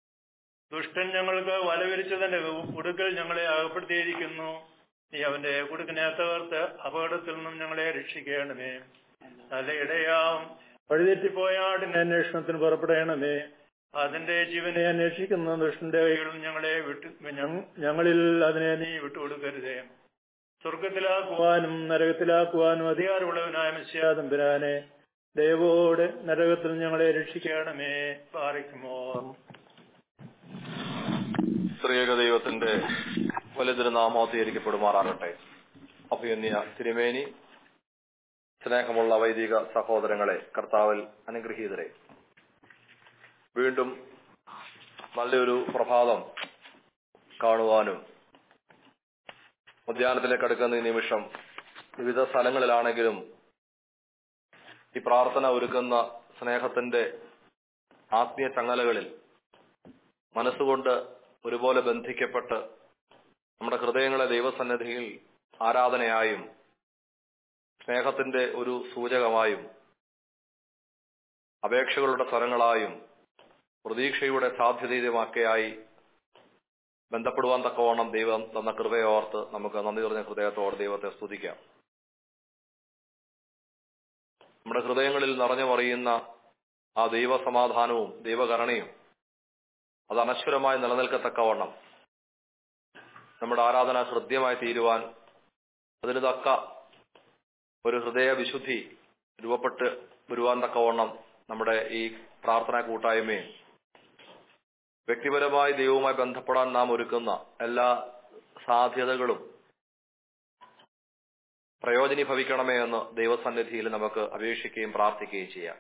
ദുഷ്ടൻ ഞങ്ങൾക്ക് വലവിരിച്ചു തന്റെ കുടുക്കൽ ഞങ്ങളെ അകപ്പെടുത്തിയിരിക്കുന്നു നീ അവന്റെ കുടുക്കിനെ തകർത്ത് അപകടത്തിൽ നിന്നും ഞങ്ങളെ രക്ഷിക്കണമേ നല്ല ഇടയാം വഴിതെറ്റിപ്പോയ ആടിന്റെ അന്വേഷണത്തിന് പുറപ്പെടണമേ അതിന്റെ ജീവനെ അന്വേഷിക്കുന്ന ദുഷ്ടന്റെ കൈകളിൽ ഞങ്ങളെ വിട്ടു ഞങ്ങ- ഞങ്ങളിൽ അതിനെ നീ വിട്ടുകൊടുക്കരുതേ സ്വർഗത്തിലാക്കുവാനും നരകത്തിലാക്കുവാനും അധികാരമുള്ളവനായ മിശ്യാതമ്പുരാനെ ദയവോട് നരകത്തിൽ ഞങ്ങളെ രക്ഷിക്കണമേ പാറിക്കുമോ സ്ത്രീക ദൈവത്തിന്റെ വലിയ തിരുനാമോത്തീകരിക്കപ്പെടുമാറാകട്ടെ അഭിയന്യ തിരുമേനി സ്നേഹമുള്ള വൈദിക സഹോദരങ്ങളെ കർത്താവിൽ അനുഗ്രഹീതരെ വീണ്ടും നല്ലൊരു പ്രഭാതം കാണുവാനും ഉദ്യാനത്തിലേക്ക് അടുക്കുന്ന ഈ നിമിഷം വിവിധ സ്ഥലങ്ങളിലാണെങ്കിലും ഈ പ്രാർത്ഥന ഒരുക്കുന്ന സ്നേഹത്തിന്റെ ആത്മീയ ചങ്ങലകളിൽ മനസ്സുകൊണ്ട് ഒരുപോലെ ബന്ധിക്കപ്പെട്ട് നമ്മുടെ ഹൃദയങ്ങളെ ദൈവസന്നിധിയിൽ ആരാധനയായും സ്നേഹത്തിന്റെ ഒരു സൂചകമായും അപേക്ഷകളുടെ സ്വരങ്ങളായും പ്രതീക്ഷയുടെ സാധ്യതയുമാക്കെയായി ബന്ധപ്പെടുവാൻ തക്കവണ്ണം ദൈവം തന്ന കൃപയോർത്ത് നമുക്ക് നന്ദി നിറഞ്ഞ ഹൃദയത്തോടെ ദൈവത്തെ സ്തുതിക്കാം നമ്മുടെ ഹൃദയങ്ങളിൽ നിറഞ്ഞു മറിയുന്ന ആ ദൈവസമാധാനവും ദൈവകരണയും അത് അനശ്വരമായി നിലനിൽക്കത്തക്കവണ്ണം നമ്മുടെ ആരാധന ഹൃദ്യമായി തീരുവാൻ അതിന് തക്ക ഒരു ഹൃദയ വിശുദ്ധി രൂപപ്പെട്ട് വരുവാൻ തക്കവണ്ണം നമ്മുടെ ഈ പ്രാർത്ഥനാ കൂട്ടായ്മയും വ്യക്തിപരമായി ദൈവവുമായി ബന്ധപ്പെടാൻ നാം ഒരുക്കുന്ന എല്ലാ സാധ്യതകളും പ്രയോജനീഭവിക്കണമേ എന്ന് ദൈവസന്നിധിയിൽ നമുക്ക് അപേക്ഷിക്കുകയും പ്രാർത്ഥിക്കുകയും ചെയ്യാം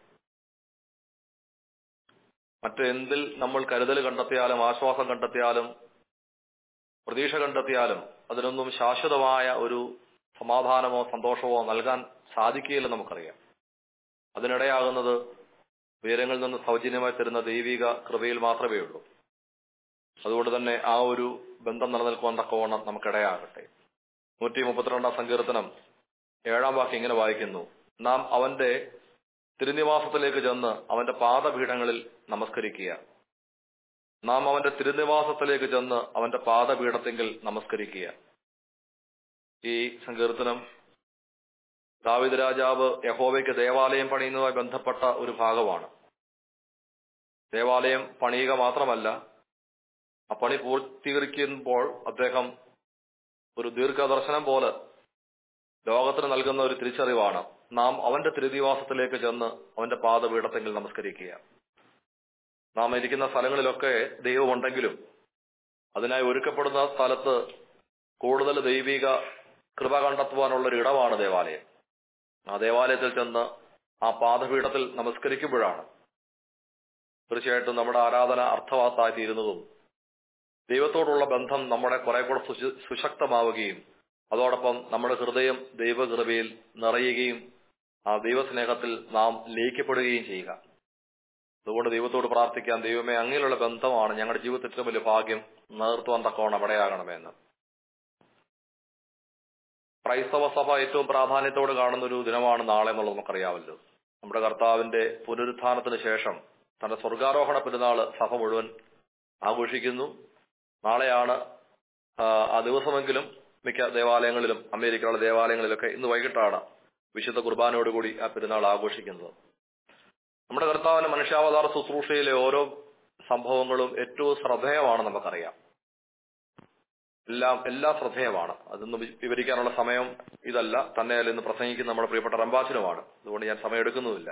മറ്റെന്തിൽ നമ്മൾ കരുതൽ കണ്ടെത്തിയാലും ആശ്വാസം കണ്ടെത്തിയാലും പ്രതീക്ഷ കണ്ടെത്തിയാലും അതിനൊന്നും ശാശ്വതമായ ഒരു സമാധാനമോ സന്തോഷമോ നൽകാൻ സാധിക്കുകയില്ലെന്ന് നമുക്കറിയാം അതിനിടയാകുന്നത് ഉയരങ്ങളിൽ നിന്ന് സൗജന്യമായി തരുന്ന ദൈവിക കൃപയിൽ മാത്രമേ ഉള്ളൂ അതുകൊണ്ട് തന്നെ ആ ഒരു ബന്ധം നിലനിൽക്കുവാൻ തക്കവണ്ണം നമുക്കിടയാകട്ടെ നൂറ്റി മുപ്പത്തിരണ്ടാം സങ്കീർത്തനം ഏഴാം വാക്യം ഇങ്ങനെ വായിക്കുന്നു നാം അവന്റെ തിരുനിവാസത്തിലേക്ക് ചെന്ന് അവന്റെ പാദപീഠങ്ങളിൽ നമസ്കരിക്കുക നാം അവന്റെ തിരുനിവാസത്തിലേക്ക് ചെന്ന് അവന്റെ പാദപീഠത്തെങ്കിൽ നമസ്കരിക്കുക ഈ സങ്കീർത്തനം ദാവിദ് രാജാവ് യഹോവയ്ക്ക് ദേവാലയം പണിയുന്നതുമായി ബന്ധപ്പെട്ട ഒരു ഭാഗമാണ് ദേവാലയം പണിയുക മാത്രമല്ല ആ പണി പൂർത്തീകരിക്കുമ്പോൾ അദ്ദേഹം ഒരു ദീർഘദർശനം പോലെ ലോകത്തിന് നൽകുന്ന ഒരു തിരിച്ചറിവാണ് നാം അവന്റെ തിരുദിവാസത്തിലേക്ക് ചെന്ന് അവന്റെ പാദപീഠത്തെങ്കിൽ നമസ്കരിക്കുക നാം ഇരിക്കുന്ന സ്ഥലങ്ങളിലൊക്കെ ദൈവമുണ്ടെങ്കിലും അതിനായി ഒരുക്കപ്പെടുന്ന സ്ഥലത്ത് കൂടുതൽ ദൈവിക കൃപ കണ്ടെത്തുവാനുള്ള ഒരു ഇടമാണ് ദേവാലയം ആ ദേവാലയത്തിൽ ചെന്ന് ആ പാദപീഠത്തിൽ നമസ്കരിക്കുമ്പോഴാണ് തീർച്ചയായിട്ടും നമ്മുടെ ആരാധന അർത്ഥവാത്തായി തീരുന്നതും ദൈവത്തോടുള്ള ബന്ധം നമ്മുടെ കുറെ കൂടെ സുശ- സുശക്തമാവുകയും അതോടൊപ്പം നമ്മുടെ ഹൃദയം ദൈവകൃപയിൽ നിറയുകയും ആ ദൈവസ്നേഹത്തിൽ നാം ലയിക്കപ്പെടുകയും ചെയ്യുക അതുകൊണ്ട് ദൈവത്തോട് പ്രാർത്ഥിക്കാം ദൈവമേ അങ്ങനെയുള്ള ബന്ധമാണ് ഞങ്ങളുടെ ജീവിതത്തിൽ ഏറ്റവും വലിയ ഭാഗ്യം നേതൃത്വം തക്കവണ്ണം ഇടയാകണമെന്ന് ക്രൈസ്തവ സഭ ഏറ്റവും പ്രാധാന്യത്തോട് കാണുന്ന ഒരു ദിനമാണ് നാളെ എന്നുള്ളത് നമുക്കറിയാമല്ലോ നമ്മുടെ കർത്താവിന്റെ പുനരുത്ഥാനത്തിന് ശേഷം തന്റെ സ്വർഗാരോഹണ പെരുന്നാള് സഭ മുഴുവൻ ആഘോഷിക്കുന്നു നാളെയാണ് ആ, ആ ദിവസമെങ്കിലും മിക്ക ദേവാലയങ്ങളിലും അമേരിക്കയിലുള്ള ദേവാലയങ്ങളിലൊക്കെ ഇന്ന് വൈകിട്ടാണ് വിശുദ്ധ കുർബാനയോടുകൂടി ആ പെരുന്നാൾ ആഘോഷിക്കുന്നത് നമ്മുടെ കർത്താവിന്റെ മനുഷ്യാവതാര ശുശ്രൂഷയിലെ ഓരോ സംഭവങ്ങളും ഏറ്റവും ശ്രദ്ധേയമാണ് നമുക്കറിയാം എല്ലാം എല്ലാം ശ്രദ്ധേയമാണ് അതൊന്നും വി- വിവരിക്കാനുള്ള സമയം ഇതല്ല തന്നെ ഇന്ന് പ്രസംഗിക്കുന്ന നമ്മുടെ പ്രിയപ്പെട്ട റംബാച്ചനുമാണ് അതുകൊണ്ട് ഞാൻ സമയം എടുക്കുന്നുമില്ല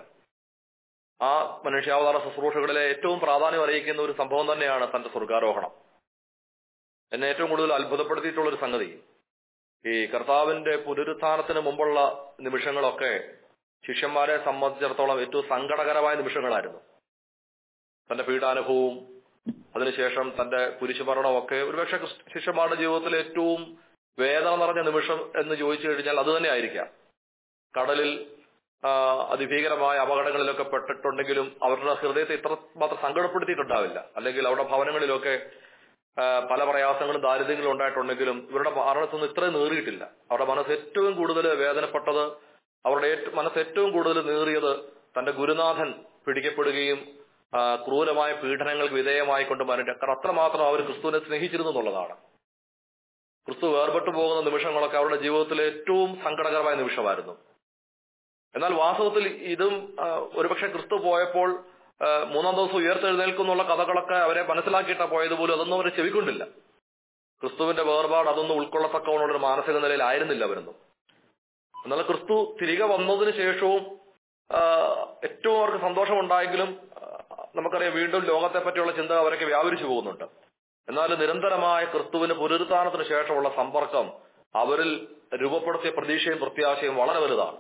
ആ മനുഷ്യാവതാര ശുശ്രൂഷകളിലെ ഏറ്റവും പ്രാധാന്യം അറിയിക്കുന്ന ഒരു സംഭവം തന്നെയാണ് തന്റെ സ്വർഗാരോഹണം എന്നെ ഏറ്റവും കൂടുതൽ അത്ഭുതപ്പെടുത്തിയിട്ടുള്ള ഒരു സംഗതി ഈ കർത്താവിന്റെ പുനരുത്ഥാനത്തിന് മുമ്പുള്ള നിമിഷങ്ങളൊക്കെ ശിഷ്യന്മാരെ സംബന്ധിച്ചിടത്തോളം ഏറ്റവും സങ്കടകരമായ നിമിഷങ്ങളായിരുന്നു തന്റെ പീഡാനുഭവവും അതിനുശേഷം തന്റെ കുരിശുമരണവും ഒക്കെ ഒരുപക്ഷെ ക്രിസ്ത- ശിഷ്യന്മാരുടെ ജീവിതത്തിലെ ഏറ്റവും വേദന നിറഞ്ഞ നിമിഷം എന്ന് ചോദിച്ചു കഴിഞ്ഞാൽ അത് തന്നെ ആയിരിക്കാം കടലിൽ ആ, അതിഭീകരമായ അപകടങ്ങളിലൊക്കെ പെട്ടിട്ടുണ്ടെങ്കിലും അവരുടെ ഹൃദയത്തെ ഇത്ര മാത്രം സങ്കടപ്പെടുത്തിയിട്ടുണ്ടാവില്ല അല്ലെങ്കിൽ അവരുടെ ഭവനങ്ങളിലൊക്കെ ആ, പല പ്രയാസങ്ങളും ദാരിദ്ര്യങ്ങളും ഉണ്ടായിട്ടുണ്ടെങ്കിലും ഇവരുടെ മരണത്തൊന്നും ഇത്രയും നേറിയിട്ടില്ല അവരുടെ മനസ്സ് ഏറ്റവും കൂടുതൽ വേദനപ്പെട്ടത് അവരുടെ ഏറ്റ- മനസ്സ് ഏറ്റവും കൂടുതൽ നേറിയത് തന്റെ ഗുരുനാഥൻ പിടിക്കപ്പെടുകയും ആ, ക്രൂരമായ പീഡനങ്ങൾക്ക് വിധേയമായി കൊണ്ട് മരണം അത്രമാത്രം അവർ ക്രിസ്തുവിനെ സ്നേഹിച്ചിരുന്നു എന്നുള്ളതാണ് ക്രിസ്തു വേർപെട്ടു പോകുന്ന നിമിഷങ്ങളൊക്കെ അവരുടെ ജീവിതത്തിലെ ഏറ്റവും സങ്കടകരമായ നിമിഷമായിരുന്നു എന്നാൽ വാസ്തവത്തിൽ ഇതും ആ, ഒരുപക്ഷെ ക്രിസ്തു പോയപ്പോൾ ആ, മൂന്നാം ദിവസം ഉയർത്തെഴുന്നേൽക്കുന്നുള്ള കഥകളൊക്കെ അവരെ മനസ്സിലാക്കിയിട്ടാ പോയത് പോലും അതൊന്നും അവരെ ചെവിക്കൊണ്ടില്ല ക്രിസ്തുവിന്റെ വേർപാട് അതൊന്നും ഉൾക്കൊള്ളത്തക്കവണ്ണ ഒരു മാനസിക നിലയിലായിരുന്നില്ല അവരൊന്നും എന്നാൽ ക്രിസ്തു തിരികെ വന്നതിന് ശേഷവും ആ, ഏറ്റവും അവർക്ക് സന്തോഷമുണ്ടായെങ്കിലും ആ, നമുക്കറിയാം വീണ്ടും ലോകത്തെ പറ്റിയുള്ള ചിന്ത അവരൊക്കെ വ്യാപരിച്ചു പോകുന്നുണ്ട് എന്നാൽ നിരന്തരമായ ക്രിസ്തുവിന് പുനരുത്ഥാനത്തിന് ശേഷമുള്ള സമ്പർക്കം അവരിൽ രൂപപ്പെടുത്തിയ പ്രതീക്ഷയും പ്രത്യാശയും വളരെ വലുതാണ്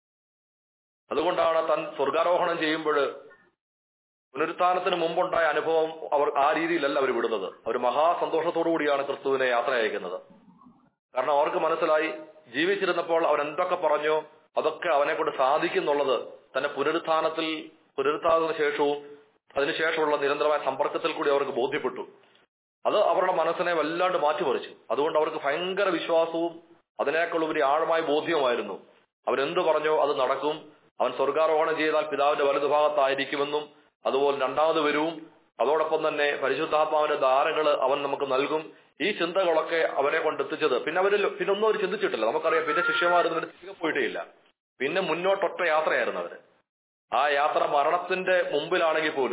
അതുകൊണ്ടാണ് താൻ സ്വർഗാരോഹണം ചെയ്യുമ്പോൾ പുനരുത്ഥാനത്തിന് മുമ്പുണ്ടായ അനുഭവം അവർ ആ രീതിയിലല്ല അവർ വിടുന്നത് അവർ മഹാസന്തോഷത്തോടു കൂടിയാണ് ക്രിസ്തുവിനെ യാത്ര അയക്കുന്നത് കാരണം അവർക്ക് മനസ്സിലായി ജീവിച്ചിരുന്നപ്പോൾ അവൻ എന്തൊക്കെ പറഞ്ഞോ അതൊക്കെ അവനെ കൊണ്ട് സാധിക്കുന്നുള്ളത് തന്റെ പുനരുത്ഥാനത്തിൽ പുനരുത്ഥാനത്തിന് ശേഷവും അതിനുശേഷമുള്ള നിരന്തരമായ സമ്പർക്കത്തിൽ കൂടി അവർക്ക് ബോധ്യപ്പെട്ടു അത് അവരുടെ മനസ്സിനെ വല്ലാണ്ട് മാറ്റിമറിച്ചു അതുകൊണ്ട് അവർക്ക് ഭയങ്കര വിശ്വാസവും അതിനേക്കാൾ ഉപരി ആഴമായ ബോധ്യവുമായിരുന്നു അവരെന്ത് പറഞ്ഞോ അത് നടക്കും അവൻ സ്വർഗാരോഹണം ചെയ്താൽ പിതാവിന്റെ വലതുഭാഗത്തായിരിക്കുമെന്നും അതുപോലെ രണ്ടാമത് വരും അതോടൊപ്പം തന്നെ പരിശുദ്ധാത്മാവിന്റെ ധാരകൾ അവൻ നമുക്ക് നൽകും ഈ ചിന്തകളൊക്കെ അവരെ കൊണ്ട് എത്തിച്ചത് പിന്നെ അവരിൽ പിന്നെ ഒന്നും അവർ ചിന്തിച്ചിട്ടില്ല നമുക്കറിയാം പിന്നെ ശിഷ്യന്മാരൊന്നും ഇതിന് തിരികെ പോയിട്ടേയില്ല പിന്നെ മുന്നോട്ടൊറ്റ യാത്രയായിരുന്നു അവര് ആ യാത്ര മരണത്തിന്റെ മുമ്പിലാണെങ്കിൽ പോലും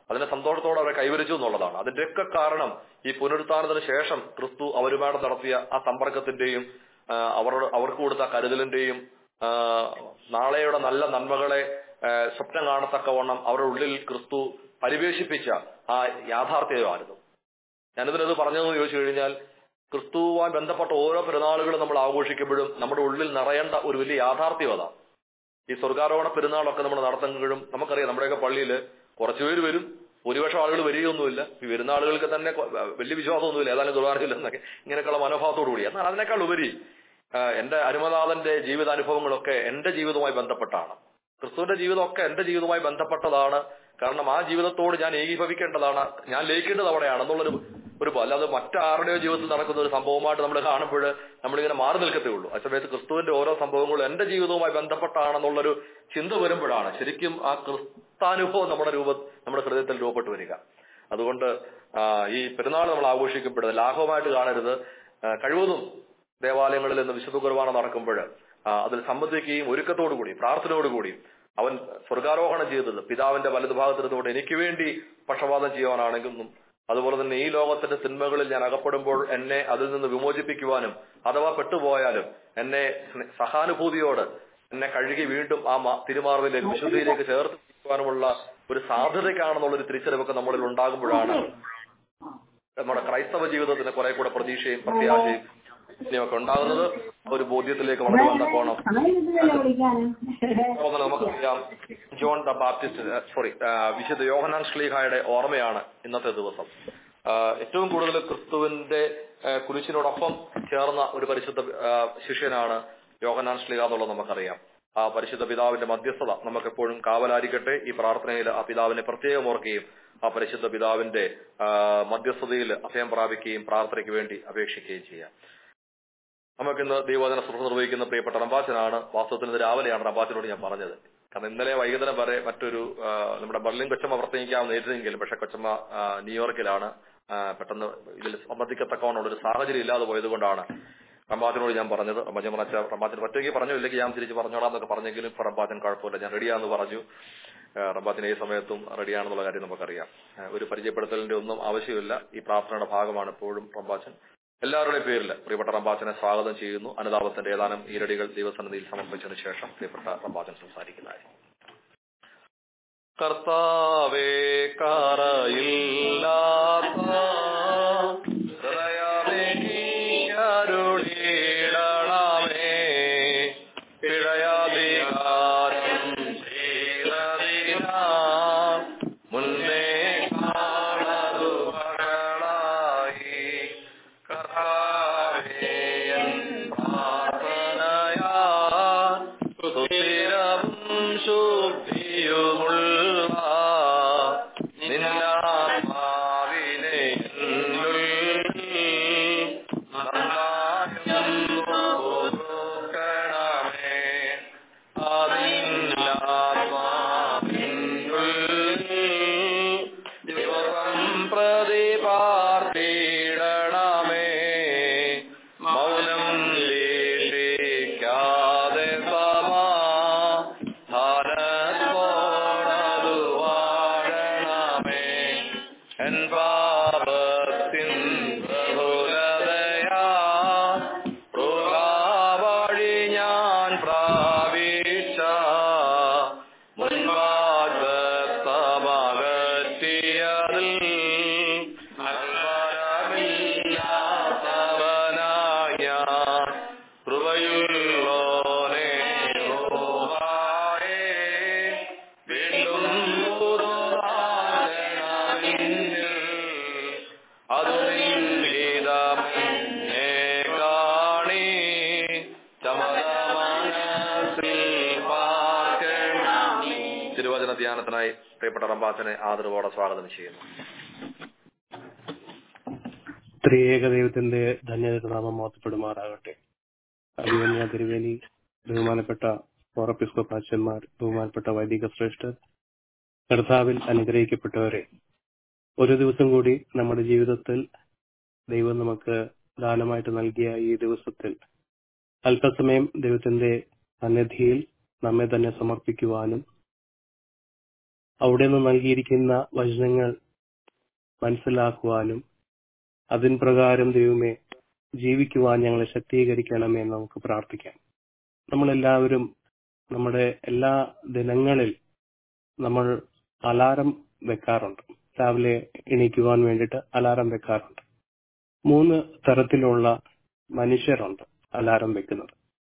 അതിനെ സന്തോഷത്തോടെ അവരെ കൈവരിച്ചു എന്നുള്ളതാണ് അതിന്റെയൊക്കെ കാരണം ഈ പുനരുത്ഥാനത്തിന് ശേഷം ക്രിസ്തു അവരുമായിട്ട് നടത്തിയ ആ സമ്പർക്കത്തിന്റെയും ആ, അവരോട് അവർക്ക് കൊടുത്ത കരുതലിന്റെയും ആ, നാളെയുടെ നല്ല നന്മകളെ ആ, സ്വപ്നം കാണത്തക്കവണ്ണം അവരുടെ ഉള്ളിൽ ക്രിസ്തു പരിവേഷിപ്പിച്ച ആ യാഥാർത്ഥ്യമായിരുന്നു ഞാനിതിനത് പറഞ്ഞതെന്ന് ചോദിച്ചു കഴിഞ്ഞാൽ ക്രിസ്തുവുമായി ബന്ധപ്പെട്ട ഓരോ പെരുന്നാളുകളും നമ്മൾ ആഘോഷിക്കുമ്പോഴും നമ്മുടെ ഉള്ളിൽ നിറയേണ്ട ഒരു വലിയ യാഥാർത്ഥ്യം അതാ ഈ സ്വർഗാരോഹണ പെരുന്നാളൊക്കെ നമ്മൾ നടത്തുമ്പോഴും നമുക്കറിയാം നമ്മുടെയൊക്കെ പള്ളിയിൽ കുറച്ചു പേര് വരും ഭൂരിപക്ഷം ആളുകൾ വരികയൊന്നുമില്ല ഈ വരുന്ന ആളുകൾക്ക് തന്നെ കൊ- വലിയ വിശ്വാസമൊന്നുമില്ല ഏതായാലും കുർബാനയില്ലെന്നൊക്കെ ഇങ്ങനെയൊക്കെയുള്ള മനോഭാവത്തോടു കൂടി എന്നാൽ അതിനേക്കാൾ ഉപരി ആ, എന്റെ അരുമനാഥന്റെ ജീവിതാനുഭവങ്ങളൊക്കെ എന്റെ ജീവിതവുമായി ബന്ധപ്പെട്ടാണ് ക്രിസ്തുവിന്റെ ജീവിതമൊക്കെ എന്റെ ജീവിതവുമായി ബന്ധപ്പെട്ടതാണ് കാരണം ആ ജീവിതത്തോട് ഞാൻ ഏകീഭവിക്കേണ്ടതാണ് ഞാൻ ലയിക്കേണ്ടത് അവിടെയാണ് എന്നുള്ളൊരു ഒരു അല്ലാതെ മറ്റാരുടെയോ ജീവിതത്തിൽ നടക്കുന്ന ഒരു സംഭവമായിട്ട് നമ്മൾ കാണുമ്പോൾ നമ്മളിങ്ങനെ മാറി നിൽക്കത്തേ ഉള്ളൂ ആ സമയത്ത് ക്രിസ്തുവിന്റെ ഓരോ സംഭവങ്ങളും എന്റെ ജീവിതവുമായി ബന്ധപ്പെട്ടാണെന്നുള്ളൊരു ചിന്ത വരുമ്പോഴാണ് ശരിക്കും ആ ക്രിസ്താനുഭവം നമ്മുടെ രൂപ നമ്മുടെ ഹൃദയത്തിൽ രൂപപ്പെട്ടു വരിക അതുകൊണ്ട് ആ, ഈ പെരുന്നാൾ നമ്മൾ ആഘോഷിക്കപ്പെടുന്നത് ലാഘവമായിട്ട് കാണരുത് ആ, കഴിവതും ദേവാലയങ്ങളിൽ നിന്ന് വിശുദ്ധ കുർബാന നടക്കുമ്പോൾ അതിൽ സംബന്ധിക്കുകയും ഒരുക്കത്തോടുകൂടി പ്രാർത്ഥനയോടുകൂടി അവൻ സ്വർഗാരോഹണം ചെയ്തത് പിതാവിന്റെ വലതുഭാഗത്തിരുന്നുകൊണ്ട് എനിക്ക് വേണ്ടി പക്ഷപാതം ചെയ്യുവാനാണെങ്കിലും അതുപോലെ തന്നെ ഈ ലോകത്തിന്റെ തിന്മകളിൽ ഞാൻ അകപ്പെടുമ്പോൾ എന്നെ അതിൽ നിന്ന് വിമോചിപ്പിക്കുവാനും അഥവാ പെട്ടുപോയാലും എന്നെ സ്നേ- സഹാനുഭൂതിയോട് എന്നെ കഴുകി വീണ്ടും ആ മ- തിരുമാർവിലേക്ക് വിശുദ്ധിയിലേക്ക് ചേർത്ത് പിടിക്കുവാനുമുള്ള ഒരു സാധ്യതയ്ക്കാണെന്നുള്ള ഒരു തിരിച്ചറിവൊക്കെ നമ്മളിൽ ഉണ്ടാകുമ്പോഴാണ് നമ്മുടെ ക്രൈസ്തവ ജീവിതത്തിന് കുറെ കൂടെ പ്രതീക്ഷയും പ്രത്യാശയും ഒക്കെ ഉണ്ടാകുന്നത് ഒരു ബോധ്യത്തിലേക്ക് വളരെ വന്നപ്പോണം അതുപോലെ നമുക്കറിയാം ജോൺ ദ ബാപ്റ്റിസ്റ്റ് സോറി വിശുദ്ധ യോഹനാൻ ശ്ലീഹായുടെ ഓർമ്മയാണ് ഇന്നത്തെ ദിവസം ആ, ഏറ്റവും കൂടുതൽ ക്രിസ്തുവിന്റെ ആ, കുരിശിനോടൊപ്പം ചേർന്ന ഒരു പരിശുദ്ധ ആ, ശിഷ്യനാണ് യോഹനാൻ ശ്ലീഹ എന്നുള്ളത് നമുക്കറിയാം ആ പരിശുദ്ധ പിതാവിന്റെ മധ്യസ്ഥത നമുക്കെപ്പോഴും കാവലായിരിക്കട്ടെ ഈ പ്രാർത്ഥനയിൽ ആ പിതാവിനെ പ്രത്യേകം ഓർക്കുകയും ആ പരിശുദ്ധ പിതാവിന്റെ ആ, മധ്യസ്ഥതയിൽ അഭയം പ്രാപിക്കുകയും പ്രാർത്ഥനയ്ക്ക് വേണ്ടി അപേക്ഷിക്കുകയും ചെയ്യാം നമുക്കിന്ന് ദൈവവചന സുഹൃത്ത് നിർവഹിക്കുന്ന പ്രിയപ്പെട്ട റംബാച്ചനാണ് വാസ്തവത്തിൽ ഇന്ന് രാവിലെയാണ് റംബാച്ചനോട് ഞാൻ പറഞ്ഞത് കാരണം ഇന്നലെ വൈകുന്നേരം വരെ മറ്റൊരു ആ, നമ്മുടെ ബർലിൻ കൊച്ചമ്മ പ്രസംഗിക്കാൻ നേരിട്ടെങ്കിലും പക്ഷെ കൊച്ചമ്മ ആ, ന്യൂയോർക്കിലാണ് ആ, പെട്ടെന്ന് ഇതിൽ സംബന്ധിക്കത്തക്കവണ്ണമുള്ള ഒരു സാഹചര്യം ഇല്ലാതെ പോയത് കൊണ്ടാണ് റംബാച്ചനോട് ഞാൻ പറഞ്ഞത് റംബാച്ചൻ പറഞ്ഞ റംബാച്ചൻ പറ്റുമെങ്കിൽ പറഞ്ഞു ഇല്ലെങ്കിൽ ഞാൻ തിരിച്ച് പറഞ്ഞോളാം എന്നൊക്കെ പറഞ്ഞെങ്കിലും ഇപ്പൊ റംബാച്ചൻ കുഴപ്പമില്ല ഞാൻ റെഡിയാന്ന് പറഞ്ഞു ആ, റംബാച്ചൻ ഈ സമയത്തും റെഡിയാണെന്നുള്ള കാര്യം നമുക്കറിയാം ആ, ഒരു പരിചയപ്പെടുത്തലിന്റെ ഒന്നും ആവശ്യമില്ല ഈ പ്രാർത്ഥനയുടെ ഭാഗമാണ് എപ്പോഴും റംബാച്ചൻ എല്ലാവരുടെയും പേരിൽ പ്രിയപ്പെട്ട റംബാച്ചനെ സ്വാഗതം ചെയ്യുന്നു അനുതാപത്തിന്റെ ഏതാനും ഈരടികൾ ദൈവസന്നിധിയിൽ സമർപ്പിച്ചതിന് ശേഷം പ്രിയപ്പെട്ട റംബാച്ചൻ സംസാരിക്കുന്നതായിരിക്കും കർത്താവേ കറയില്ലാത്ത ഹൃദയമേ നീ അരുളിയിടണമേ. പിഴയാധികാരം ചെയ്തതിനാൽ മുന്നേ കാണതു മകളായി കർത്താവേ എൻ പ്രാർത്ഥനയാൽ സുസ്ഥിരവും ശുദ്ധിയുമുള്ള നിന്നാത്മാവിനെ എന്നുള്ളിൽ നന്നായും നോക്കണമേ. അതിന്നാത്മാവിനുള്ളിൽ ദിവസം പ്രതി പാർത്തിടണമേ മൗനം വീക്ഷിക്കാതെ സമാധാനത്തോടതു വാഴണമേ എൻ പാപത്തിൻ ബഹുലതയാ വഴി ഞാൻ പ്രാപിച്ച മുൻപാകത്തമകറ്റിയതിൽ അൽപരമില്ലാത്തവനായ ഞാൻ കൃപയുള്ളോനെ യഹോവായേ, വീണ്ടും പുതുതാകണമെന്നിൽ അത് നിൻഹിതമെന്നെ കാണി ചമതമനസ്സിൽ പാർക്കണം. തിരുവചന ധ്യാനത്തിനായി പ്രിയപ്പെട്ട റംബാച്ചനെ ആദരവോടെ സ്വാഗതം ചെയ്യുന്നു ത്രിയേക ദൈവത്തിന്റെ ധന്യനാമം മോത്തപ്പെടുമാറാകട്ടെ അഭിമന്യ തിരുവേലി ബഹുമാനപ്പെട്ട ഓറപ്പിസ്കോപ്പാച്ചന്മാർ ബഹുമാനപ്പെട്ട വൈദിക ശ്രേഷ്ഠർ കർത്താവിൽ അനുഗ്രഹിക്കപ്പെട്ടവരെ ഒരു ദിവസം കൂടി നമ്മുടെ ജീവിതത്തിൽ ദൈവം നമുക്ക് ദാനമായിട്ട് നൽകിയ ഈ ദിവസത്തിൽ അല്പസമയം ദൈവത്തിന്റെ സന്നിധിയിൽ നമ്മെ തന്നെ സമർപ്പിക്കുവാനും അവിടെ നിന്ന് നൽകിയിരിക്കുന്ന വചനങ്ങൾ മനസ്സിലാക്കുവാനും അതിൻ പ്രകാരം ദൈവമേ ജീവിക്കുവാൻ ഞങ്ങളെ ശക്തീകരിക്കണമേ എന്ന് നമുക്ക് പ്രാർത്ഥിക്കാം നമ്മളെല്ലാവരും നമ്മുടെ എല്ലാ ദിനങ്ങളിൽ നമ്മൾ അലാറം വെക്കാറുണ്ട് രാവിലെ എണീക്കുവാൻ വേണ്ടിയിട്ട് അലാറം വെക്കാറുണ്ട് മൂന്ന് തരത്തിലുള്ള മനുഷ്യരുണ്ട് അലാറം വെക്കുന്നത്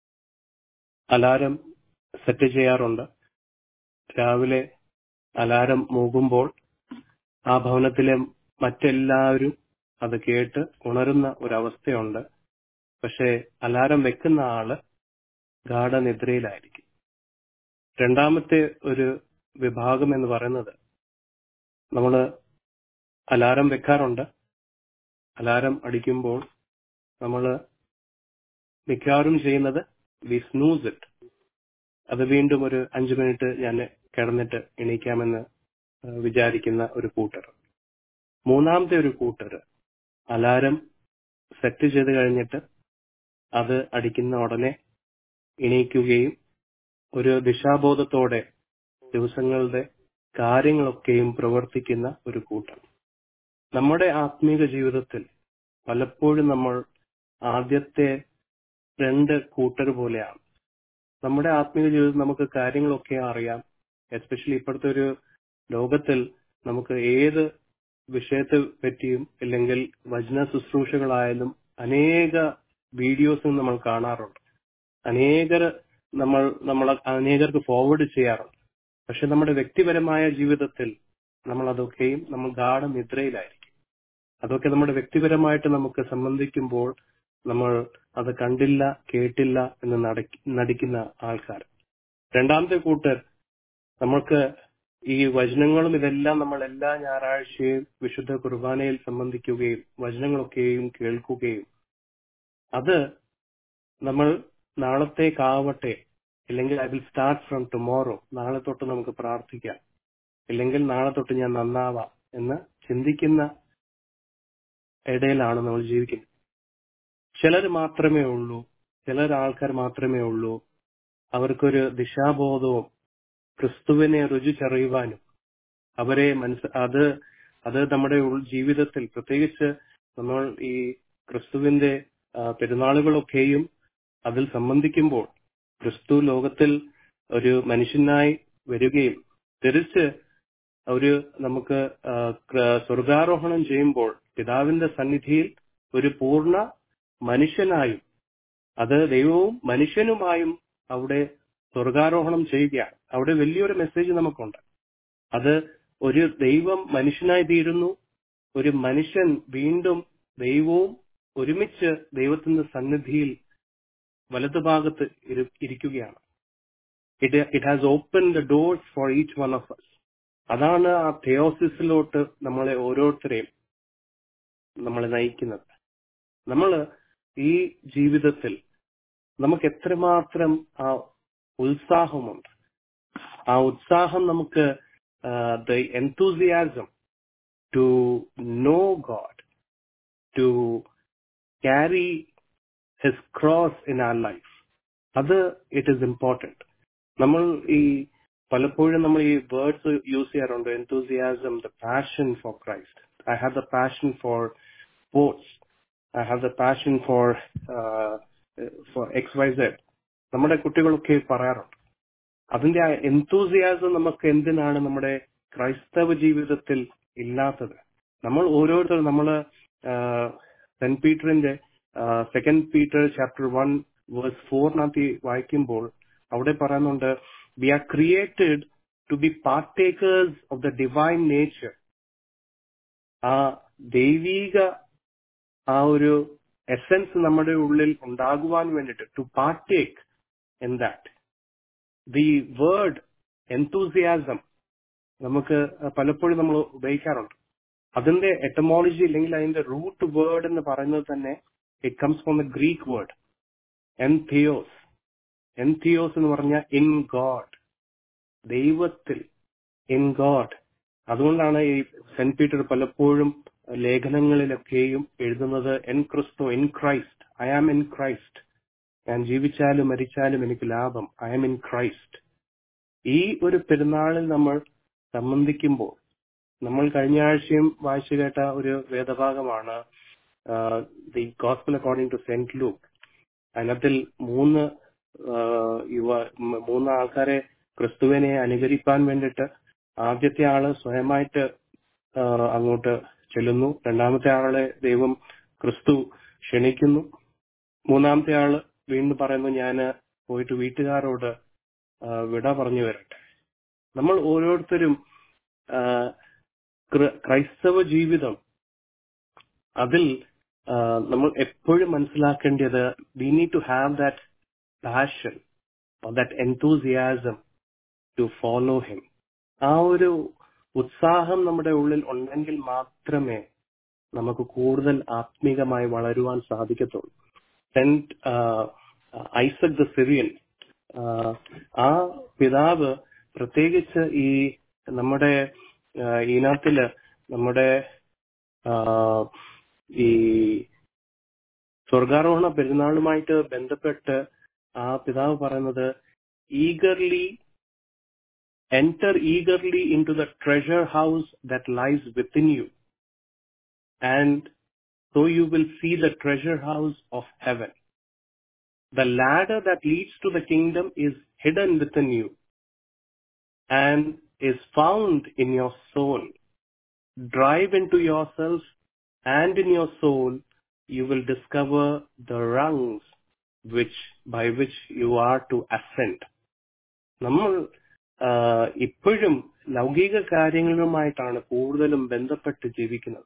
അലാറം സെറ്റ് ചെയ്യാറുണ്ട് രാവിലെ അലാറം മൂകുമ്പോൾ ആ ഭവനത്തിലെ മറ്റെല്ലാവരും അത് കേട്ട് ഉണരുന്ന ഒരവസ്ഥയുണ്ട് പക്ഷെ അലാറം വെക്കുന്ന ആള് ഗാഠനിദ്രയിലായിരിക്കും രണ്ടാമത്തെ ഒരു വിഭാഗം എന്ന് പറയുന്നത് നമ്മള് അലാറം വെക്കാറുണ്ട് അലാറം അടിക്കുമ്പോൾ നമ്മള് മിക്കവാറും ചെയ്യുന്നത് വി സ്നൂസ് ഇറ്റ് അത് വീണ്ടും ഒരു അഞ്ചു മിനിറ്റ് ഞാൻ കിടന്നിട്ട് എണീക്കാമെന്ന് ഏഹ് വിചാരിക്കുന്ന ഒരു കൂട്ടർ മൂന്നാമത്തെ ഒരു കൂട്ടർ അലാറം സെറ്റ് ചെയ്ത് കഴിഞ്ഞിട്ട് അത് അടിക്കുന്ന ഉടനെ എണീക്കുകയും ഒരു ദിശാബോധത്തോടെ ദിവസങ്ങളുടെ കാര്യങ്ങളൊക്കെയും പ്രവർത്തിക്കുന്ന ഒരു കൂട്ടം നമ്മുടെ ആത്മീക ജീവിതത്തിൽ പലപ്പോഴും നമ്മൾ ആദ്യത്തെ രണ്ട് കൂട്ടർ പോലെയാണ് നമ്മുടെ ആത്മീയ ജീവിതത്തിൽ നമുക്ക് കാര്യങ്ങളൊക്കെ അറിയാം എസ്പെഷ്യലി ഇപ്പോഴത്തെ ഒരു ലോകത്തിൽ നമുക്ക് ഏത് വിഷയത്തെ പറ്റിയും അല്ലെങ്കിൽ വചന ശുശ്രൂഷകളായാലും അനേക വീഡിയോസും നമ്മൾ കാണാറുണ്ട് അനേകർ നമ്മൾ നമ്മൾ അനേകർക്ക് ഫോർവേഡ് ചെയ്യാറുണ്ട് പക്ഷെ നമ്മുടെ വ്യക്തിപരമായ ജീവിതത്തിൽ നമ്മൾ അതൊക്കെയും നമ്മൾ ഗാഠനിദ്രയിലായിരിക്കും അതൊക്കെ നമ്മുടെ വ്യക്തിപരമായിട്ട് നമുക്ക് സംബന്ധിക്കുമ്പോൾ നമ്മൾ അത് കണ്ടില്ല കേട്ടില്ല എന്ന് നടക്കി- നടിക്കുന്ന ആൾക്കാർ രണ്ടാമത്തെ കൂട്ടർ നമ്മൾക്ക് ഈ വചനങ്ങളും ഇതെല്ലാം നമ്മൾ എല്ലാ ഞായറാഴ്ചയും വിശുദ്ധ കുർബാനയിൽ സംബന്ധിക്കുകയും വചനങ്ങളൊക്കെയും കേൾക്കുകയും അത് നമ്മൾ നാളത്തേക്കാവട്ടെ ഇല്ലെങ്കിൽ I will start from tomorrow നാളെ തൊട്ട് നമുക്ക് പ്രാർത്ഥിക്കാം ഇല്ലെങ്കിൽ നാളെ തൊട്ട് ഞാൻ നന്നാവാം എന്ന് ചിന്തിക്കുന്ന ഇടയിലാണ് നമ്മൾ ജീവിക്കുന്നത് ചിലർ മാത്രമേ ഉള്ളൂ ചിലർ ആൾക്കാർ മാത്രമേ ഉള്ളൂ അവർക്കൊരു ദിശാബോധവും ക്രിസ്തുവിനെ രുചിച്ചറിയുവാനും അവരെ മനസ്സ് അത് അത് നമ്മുടെ ഉൾ- ജീവിതത്തിൽ പ്രത്യേകിച്ച് നമ്മൾ ഈ ക്രിസ്തുവിന്റെ ആ, പെരുന്നാളുകളൊക്കെയും അതിൽ സംബന്ധിക്കുമ്പോൾ ക്രിസ്തു ലോകത്തിൽ ഒരു മനുഷ്യനായി വരികയും തിരിച്ച് ഒരു നമുക്ക് ആ, ക്ര- സ്വർഗാരോഹണം ചെയ്യുമ്പോൾ പിതാവിന്റെ സന്നിധിയിൽ ഒരു പൂർണ്ണ മനുഷ്യനായും അത് ദൈവവും മനുഷ്യനുമായും അവിടെ സ്വർഗാരോഹണം ചെയ്യുകയാണ് അവിടെ വലിയൊരു മെസ്സേജ് നമുക്കുണ്ട് അത് ഒരു ദൈവം മനുഷ്യനായി തീരുന്നു ഒരു മനുഷ്യൻ വീണ്ടും ദൈവവും ഒരുമിച്ച് ദൈവത്തിന്റെ സന്നിധിയിൽ വലതുഭാഗത്ത് ഇരു- ഇരിക്കുകയാണ് it it has open the doors for each one of us അതാണ് ആ തെയോസിസിലോട്ട് നമ്മളെ ഓരോരുത്തരെയും നമ്മളെ നയിക്കുന്നത് നമ്മൾ ഈ ജീവിതത്തിൽ നമുക്ക് എത്രമാത്രം ആ ഉത്സാഹമുണ്ട് ആ ഉത്സാഹം നമുക്ക് the enthusiasm to know God to carry his cross in our life അത് ഇറ്റ് ഈസ് ഇമ്പോർട്ടൻറ്റ് നമ്മൾ ഈ പലപ്പോഴും നമ്മൾ ഈ വേർഡ്സ് യൂസ് ചെയ്യാറുണ്ട് enthusiasm the passion for Christ I have the passion for sports I have the passion for for X Y Z നമ്മുടെ കുട്ടികളൊക്കെ പറയാറുണ്ട് അതിന്റെ ആ എന്തൂസിയാസം നമുക്ക് എന്തിനാണ് നമ്മുടെ ക്രൈസ്തവ ജീവിതത്തിൽ ഇല്ലാത്തത് നമ്മൾ ഓരോരുത്തരും നമ്മള് സെന്റ് പീറ്ററിന്റെ second Peter chapter one verse ഫോറിനകത്ത് വായിക്കുമ്പോൾ അവിടെ പറയുന്നുണ്ട് we are created to be partakers of the divine nature ആ ദൈവീക ആ ഒരു എസൻസ് നമ്മുടെ ഉള്ളിൽ ഉണ്ടാകുവാൻ വേണ്ടിയിട്ട് to partake in that the word enthusiasm നമുക്ക് പലപ്പോഴും നമ്മൾ ഉപയോഗിക്കാറുണ്ട് അതിന്റെ എറ്റമോളജി അല്ലെങ്കിൽ അതിന്റെ റൂട്ട് വേർഡ് എന്ന് പറയുന്നത് തന്നെ it comes from the Greek word en theos en theos എന്ന് പറഞ്ഞാൽ ഇൻ ഗോഡ് ദൈവത്തിൽ ഇൻ ഗോഡ് അതുകൊണ്ടാണ് ഈ സെന്റ് പീറ്റർ പലപ്പോഴും ലേഖനങ്ങളിലൊക്കെയും എഴുതുന്നത് എൻ ക്രിസ്തു in Christ I am in Christ ഞാൻ ജീവിച്ചാലും മരിച്ചാലും എനിക്ക് ലാഭം ഐ ആം ഇൻ ക്രൈസ്റ്റ് ഈ ഒരു പെരുന്നാളിൽ നമ്മൾ സംബന്ധിക്കുമ്പോൾ നമ്മൾ കഴിഞ്ഞ ആഴ്ചയും വായിച്ചു കേട്ട ഒരു വേദഭാഗമാണ് the gospel according to Saint Luke അതിനകത്തിൽ മൂന്ന് ആ, യുവ മ- മൂന്ന് ആൾക്കാരെ ക്രിസ്തുവിനെ അനുകരിക്കാൻ വേണ്ടിയിട്ട് ആദ്യത്തെ ആള് സ്വയമായിട്ട് ആ, അങ്ങോട്ട് ചെല്ലുന്നു രണ്ടാമത്തെ ആളെ ദൈവം ക്രിസ്തു ക്ഷണിക്കുന്നു മൂന്നാമത്തെ ആള് വീണ്ടും പറയുന്നു ഞാന് പോയിട്ട് വീട്ടുകാരോട് ആ, വിട പറഞ്ഞു വരട്ടെ നമ്മൾ ഓരോരുത്തരും ആ, ക്ര- ക്രൈസ്തവ ജീവിതം അതിൽ ആ, നമ്മൾ എപ്പോഴും മനസ്സിലാക്കേണ്ടത് we need to have that passion that enthusiasm to follow him ആ ഒരു ഉത്സാഹം നമ്മുടെ ഉള്ളിൽ ഉണ്ടെങ്കിൽ മാത്രമേ നമുക്ക് കൂടുതൽ ആത്മീകമായി വളരുവാൻ സാധിക്കത്തുള്ളൂ സെന്റ് ഐസക് ദ സിറിയൻ ആ പിതാവ് പ്രത്യേകിച്ച് ഈ നമ്മുടെ ആ, ഈനാത്തില് നമ്മുടെ ആ, ഈ സ്വർഗാരോഹണ പെരുന്നാളുമായിട്ട് ബന്ധപ്പെട്ട് ആ പിതാവ് പറയുന്നത് eagerly enter eagerly into the treasure house that lies within you and so you will see the treasure house of heaven. The ladder that leads to the kingdom is hidden within you and is found in your soul. Drive into yourself and in your soul you will discover the rungs which by which you are to ascend. നമ്മൾ ആ, ഇപ്പോഴും ലൗകിക കാര്യങ്ങളുമായിട്ടാണ് കൂടുതലും ബന്ധപ്പെട്ട് ജീവിക്കുന്നത്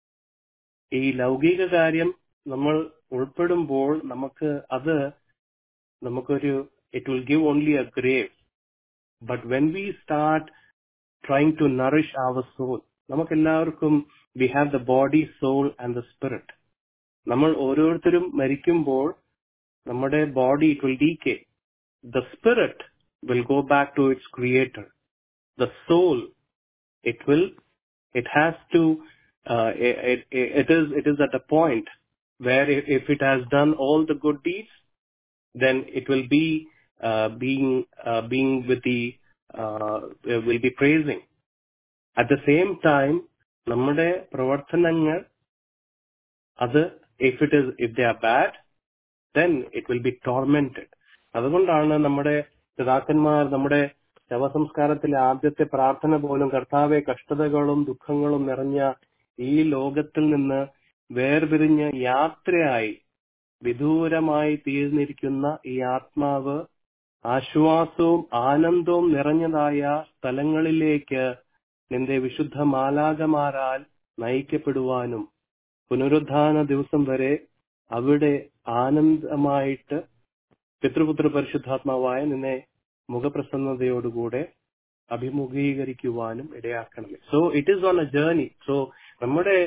ഈ ലൗകിക കാര്യം നമ്മൾ ഉൾപ്പെടുമ്പോൾ നമുക്ക് അത് നമുക്കൊരു it will give only a grave but when we start trying to nourish our soul നമുക്ക് എല്ലാവർക്കും we have the body soul and the spirit നമ്മൾ ഓരോരുത്തരും മരിക്കുമ്പോൾ നമ്മുടെ body it will decay the spirit will go back to its creator the soul it will it has to uh, it, it, it is it is at a point where if, if it has done all the good deeds then it will be uh, being uh, being with the uh, will be praising at the same time നമ്മുടെ പ്രവർത്തനങ്ങൾ അത് if it is if they are bad then it will be tormented അതുകൊണ്ടാണ് നമ്മുടെ പിതാക്കന്മാർ നമ്മുടെ ശവസംസ്കാരത്തിലെ ആദ്യത്തെ പ്രാർത്ഥന പോലും കർത്താവെ കഷ്ടതകളും ദുഃഖങ്ങളും നിറഞ്ഞ ഈ ലോകത്തിൽ നിന്ന് വേർപിരിഞ്ഞ് യാത്രയായി വിദൂരമായി തീർന്നിരിക്കുന്ന ഈ ആത്മാവ് ആശ്വാസവും ആനന്ദവും നിറഞ്ഞതായ സ്ഥലങ്ങളിലേക്ക് നിന്റെ വിശുദ്ധ മാലാകമാരാൽ നയിക്കപ്പെടുവാനും പുനരുദ്ധാന ദിവസം വരെ അവിടെ ആനന്ദമായിട്ട് പിതൃപുത്ര പരിശുദ്ധാത്മാവായ നിന്നെ മുഖപ്രസന്നതയോടുകൂടെ അഭിമുഖീകരിക്കുവാനും ഇടയാക്കണമേ so it is on a journey so നമ്മുടെ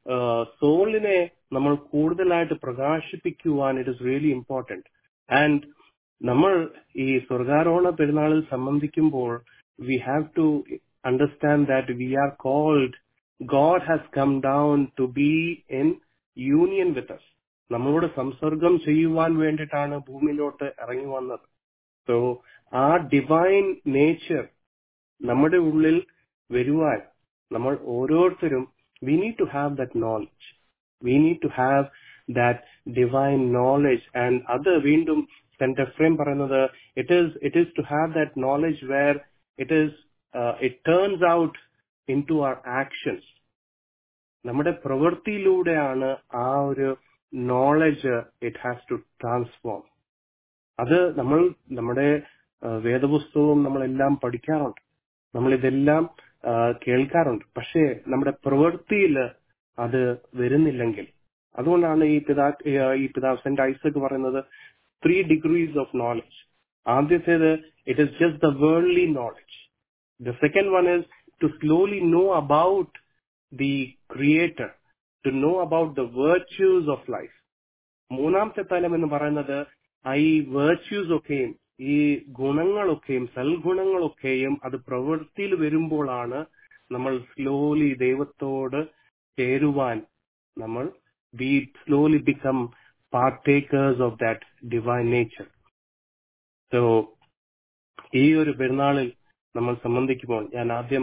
സോളിനെ നമ്മൾ കൂടുതലായിട്ട് പ്രകാശിപ്പിക്കുവാൻ it is really important and നമ്മൾ ഈ സ്വർഗാരോഹണ പെരുന്നാളിൽ സംബന്ധിക്കുമ്പോൾ we have to understand that we are called God has come down to be in union with us നമ്മളോട് സംസർഗം ചെയ്യുവാൻ വേണ്ടിയിട്ടാണ് ഭൂമിയിലോട്ട് ഇറങ്ങി വന്നത് സോ ആ ഡിവൈൻ നേച്ചർ നമ്മുടെ ഉള്ളിൽ വരുവാൻ നമ്മൾ ഓരോരുത്തരും we need to have that knowledge we need to have that divine knowledge and അത് വീണ്ടും സെന്റ് എഫ്രേം പറയുന്നത് it is it is to have that knowledge where it is it turns out into our actions നമ്മുടെ പ്രവൃത്തിയിലൂടെയാണ് ആ ഒരു knowledge it has to transform അത് നമ്മൾ നമ്മുടെ ആ, വേദപുസ്തകവും നമ്മളെല്ലാം പഠിക്കാറുണ്ട് നമ്മൾ ഇതെല്ലാം ആ, കേൾക്കാറുണ്ട് പക്ഷേ നമ്മുടെ പ്രവൃത്തിയിൽ അത് വരുന്നില്ലെങ്കിൽ അതുകൊണ്ടാണ് ഈ പിതാ ഈ പിതാവ് സെന്റ് ഐസക് പറയുന്നത് ത്രീ ഡിഗ്രീസ് ഓഫ് നോളജ് ആദ്യത്തേത് it is just the worldly knowledge the second one is to slowly know about the creator to know about the virtues of life മൂന്നാമത്തെ തലം എന്ന് പറയുന്നത് ആ ഈ വേർച്യൂസ് ഒക്കെയും ഈ ഗുണങ്ങളൊക്കെയും സൽഗുണങ്ങളൊക്കെയും അത് പ്രവൃത്തിയിൽ വരുമ്പോഴാണ് നമ്മൾ സ്ലോലി ദൈവത്തോട് ചേരുവാൻ നമ്മൾ we slowly become partakers of that divine nature so ഈ ഒരു പെരുന്നാളിൽ നമ്മൾ സംബന്ധിക്കുമ്പോൾ ഞാൻ ആദ്യം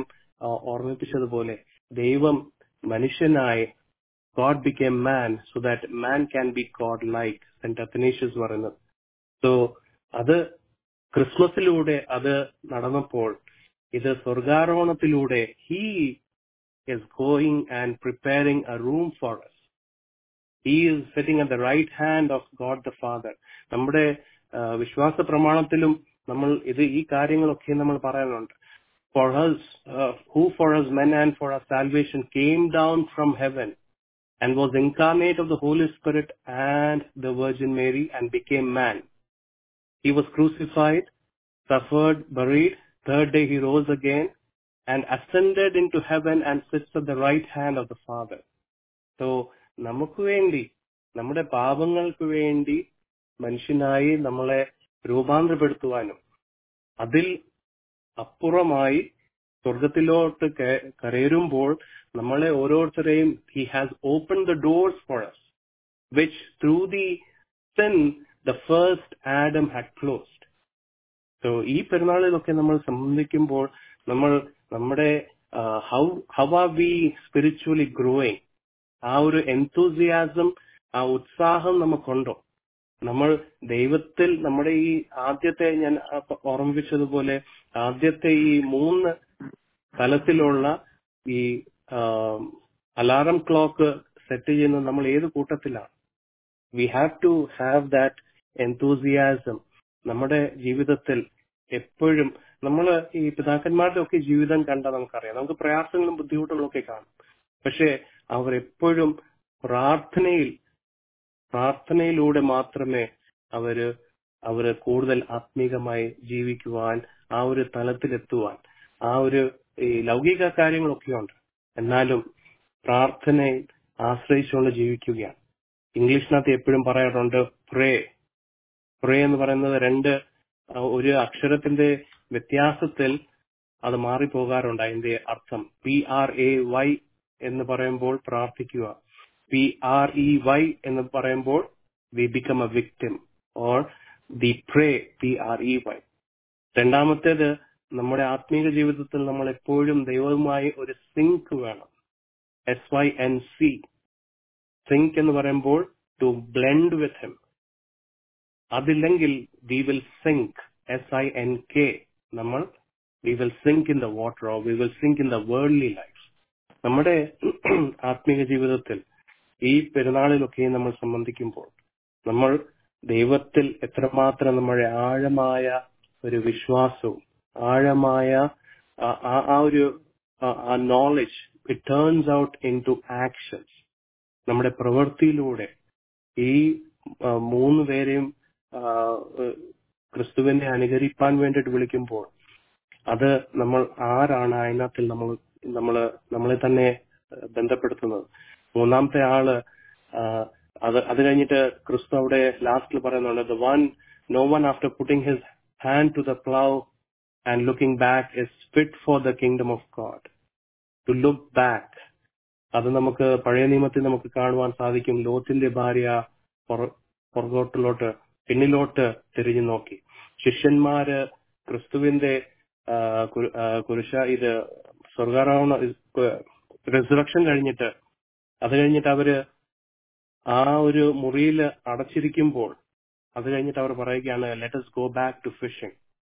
ആ, ഓർമ്മിപ്പിച്ചതുപോലെ ദൈവം മനുഷ്യനായി God became man so that man can be God like saint Athanasius പറയുന്നത് സോ അത് ക്രിസ്മസിലൂടെ അത് നടന്നപ്പോൾ ഇത് സ്വർഗാരോഹണത്തിലൂടെ he is going and preparing a room for us. He is sitting at the right hand of God the Father. നമ്മുടെ ആ, വിശ്വാസ പ്രമാണത്തിലും നമ്മൾ ഇത് ഈ കാര്യങ്ങളൊക്കെ നമ്മൾ പറയാനുണ്ട് for us uh, who for us men and for our salvation came down from heaven and was incarnate of the Holy Spirit and the Virgin Mary and became man. He was crucified, suffered, buried. Third day he rose again and ascended into heaven and sits at the right hand of the Father. So, നമുക്ക് വേണ്ടി നമ്മുടെ പാപങ്ങൾക്ക് വേണ്ടി മനുഷ്യനായി നമ്മളെ രൂപാന്തരപ്പെടുത്തുവാനും അതിൽ അപ്പുറമായി സ്വർഗത്തിലോട്ട് കയ- കയറുമ്പോൾ നമ്മളെ ഓരോരുത്തരെയും he has open the doors for us which through the sin the first Adam had closed. So ഈ പെരുന്നാളിലൊക്കെ നമ്മൾ സംബന്ധിക്കുമ്പോൾ നമ്മൾ നമ്മുടെ how how are we spiritually growing ആ ഒരു എൻതൂസിയാസം ആ ഉത്സാഹം നമുക്കുണ്ടോ നമ്മൾ ദൈവത്തിൽ നമ്മുടെ ഈ ആദ്യത്തെ ഞാൻ അപ്പ ഓർമ്മിപ്പിച്ചതുപോലെ ആദ്യത്തെ ഈ മൂന്ന് തലത്തിലുള്ള ഈ അലാറം ക്ലോക്ക് സെറ്റ് ചെയ്യുന്നത് നമ്മൾ ഏത് കൂട്ടത്തിലാണ് we have to have that enthusiasm നമ്മുടെ ജീവിതത്തിൽ എപ്പോഴും നമ്മൾ ഈ പിതാക്കന്മാരുടെ ഒക്കെ ജീവിതം കണ്ടാൽ നമുക്കറിയാം നമുക്ക് പ്രയാസങ്ങളും ബുദ്ധിമുട്ടുകളും ഒക്കെ കാണും പക്ഷെ അവർ എപ്പോഴും പ്രാർത്ഥനയിൽ പ്രാർത്ഥനയിലൂടെ മാത്രമേ അവര് അവര് കൂടുതൽ ആത്മീകമായി ജീവിക്കുവാൻ ആ ഒരു തലത്തിലെത്തുവാൻ ആ ഒരു ഈ ലൗകിക കാര്യങ്ങളൊക്കെ ഉണ്ട് എന്നാലും പ്രാർത്ഥനയിൽ ആശ്രയിച്ചുകൊണ്ട് ജീവിക്കുകയാണ് ഇംഗ്ലീഷിനകത്ത് എപ്പോഴും പറയാറുണ്ട് പ്രേ പ്രേ എന്ന് പറയുന്നത് രണ്ട് ആ, ഒരു അക്ഷരത്തിന്റെ വ്യത്യാസത്തിൽ അത് മാറിപ്പോകാറുണ്ട് അതിന്റെ അർത്ഥം പി ആർ എ വൈ എന്ന് പറയുമ്പോൾ പ്രാർത്ഥിക്കുക പി ആർ ഇ വൈ എന്ന് പറയുമ്പോൾ we become a victim or the prey P R E Y രണ്ടാമത്തേത് നമ്മുടെ ആത്മീക ജീവിതത്തിൽ നമ്മൾ എപ്പോഴും ദൈവവുമായി ഒരു സിങ്ക് വേണം S Y N C sync എന്ന് പറയുമ്പോൾ ടു ബ്ലെൻഡ് വിത്ത് ഹിം അതില്ലെങ്കിൽ we will sink S I N K നമ്മൾ we will sink in the water or we will sink in the worldly life നമ്മുടെ ആത്മീക ജീവിതത്തിൽ ഈ പെരുന്നാളിലൊക്കെ നമ്മൾ സംബന്ധിക്കുമ്പോൾ നമ്മൾ ദൈവത്തിൽ എത്രമാത്രം നമ്മുടെ ആഴമായ ഒരു വിശ്വാസവും ആഴമായ ആ- ആ- ആ ഒരു ആ knowledge it turns out into actions നമ്മുടെ പ്രവൃത്തിയിലൂടെ ഈ ആ, മൂന്ന് പേരെയും ആ, ഏഹ്, ക്രിസ്തുവിനെ അനുകരിപ്പാൻ വേണ്ടിയിട്ട് വിളിക്കുമ്പോൾ അത് നമ്മൾ ആരാണ് അതിനകത്തിൽ നമ്മൾ നമ്മള് നമ്മളെ തന്നെ ഏഹ്, ബന്ധപ്പെടുത്തുന്നത് മൂന്നാമത്തെ ആള് ആ, അത് അത് കഴിഞ്ഞിട്ട് ക്രിസ്തു അവിടെ ലാസ്റ്റിൽ പറയുന്നുണ്ട് the one no one after putting his hand to the plough and looking back is fit for the kingdom of God to look back അത് നമുക്ക് പഴയ നിയമത്തിൽ നമുക്ക് കാണുവാൻ സാധിക്കും ലോത്തിന്റെ ഭാര്യ പുറ- പുറകോട്ടിലോട്ട് പിന്നിലോട്ട് തിരിഞ്ഞു നോക്കി ശിഷ്യന്മാര് ക്രിസ്തുവിന്റെ ആ, കു- ആ, കുരിശ ഇത് സ്വർഗാരോഹണ റിസറക്ഷൻ കഴിഞ്ഞിട്ട് അത് കഴിഞ്ഞിട്ട് അവര് ആ ഒരു മുറിയിൽ അടച്ചിരിക്കുമ്പോൾ അത് കഴിഞ്ഞിട്ട് അവർ പറയുകയാണ് let us go back to fishing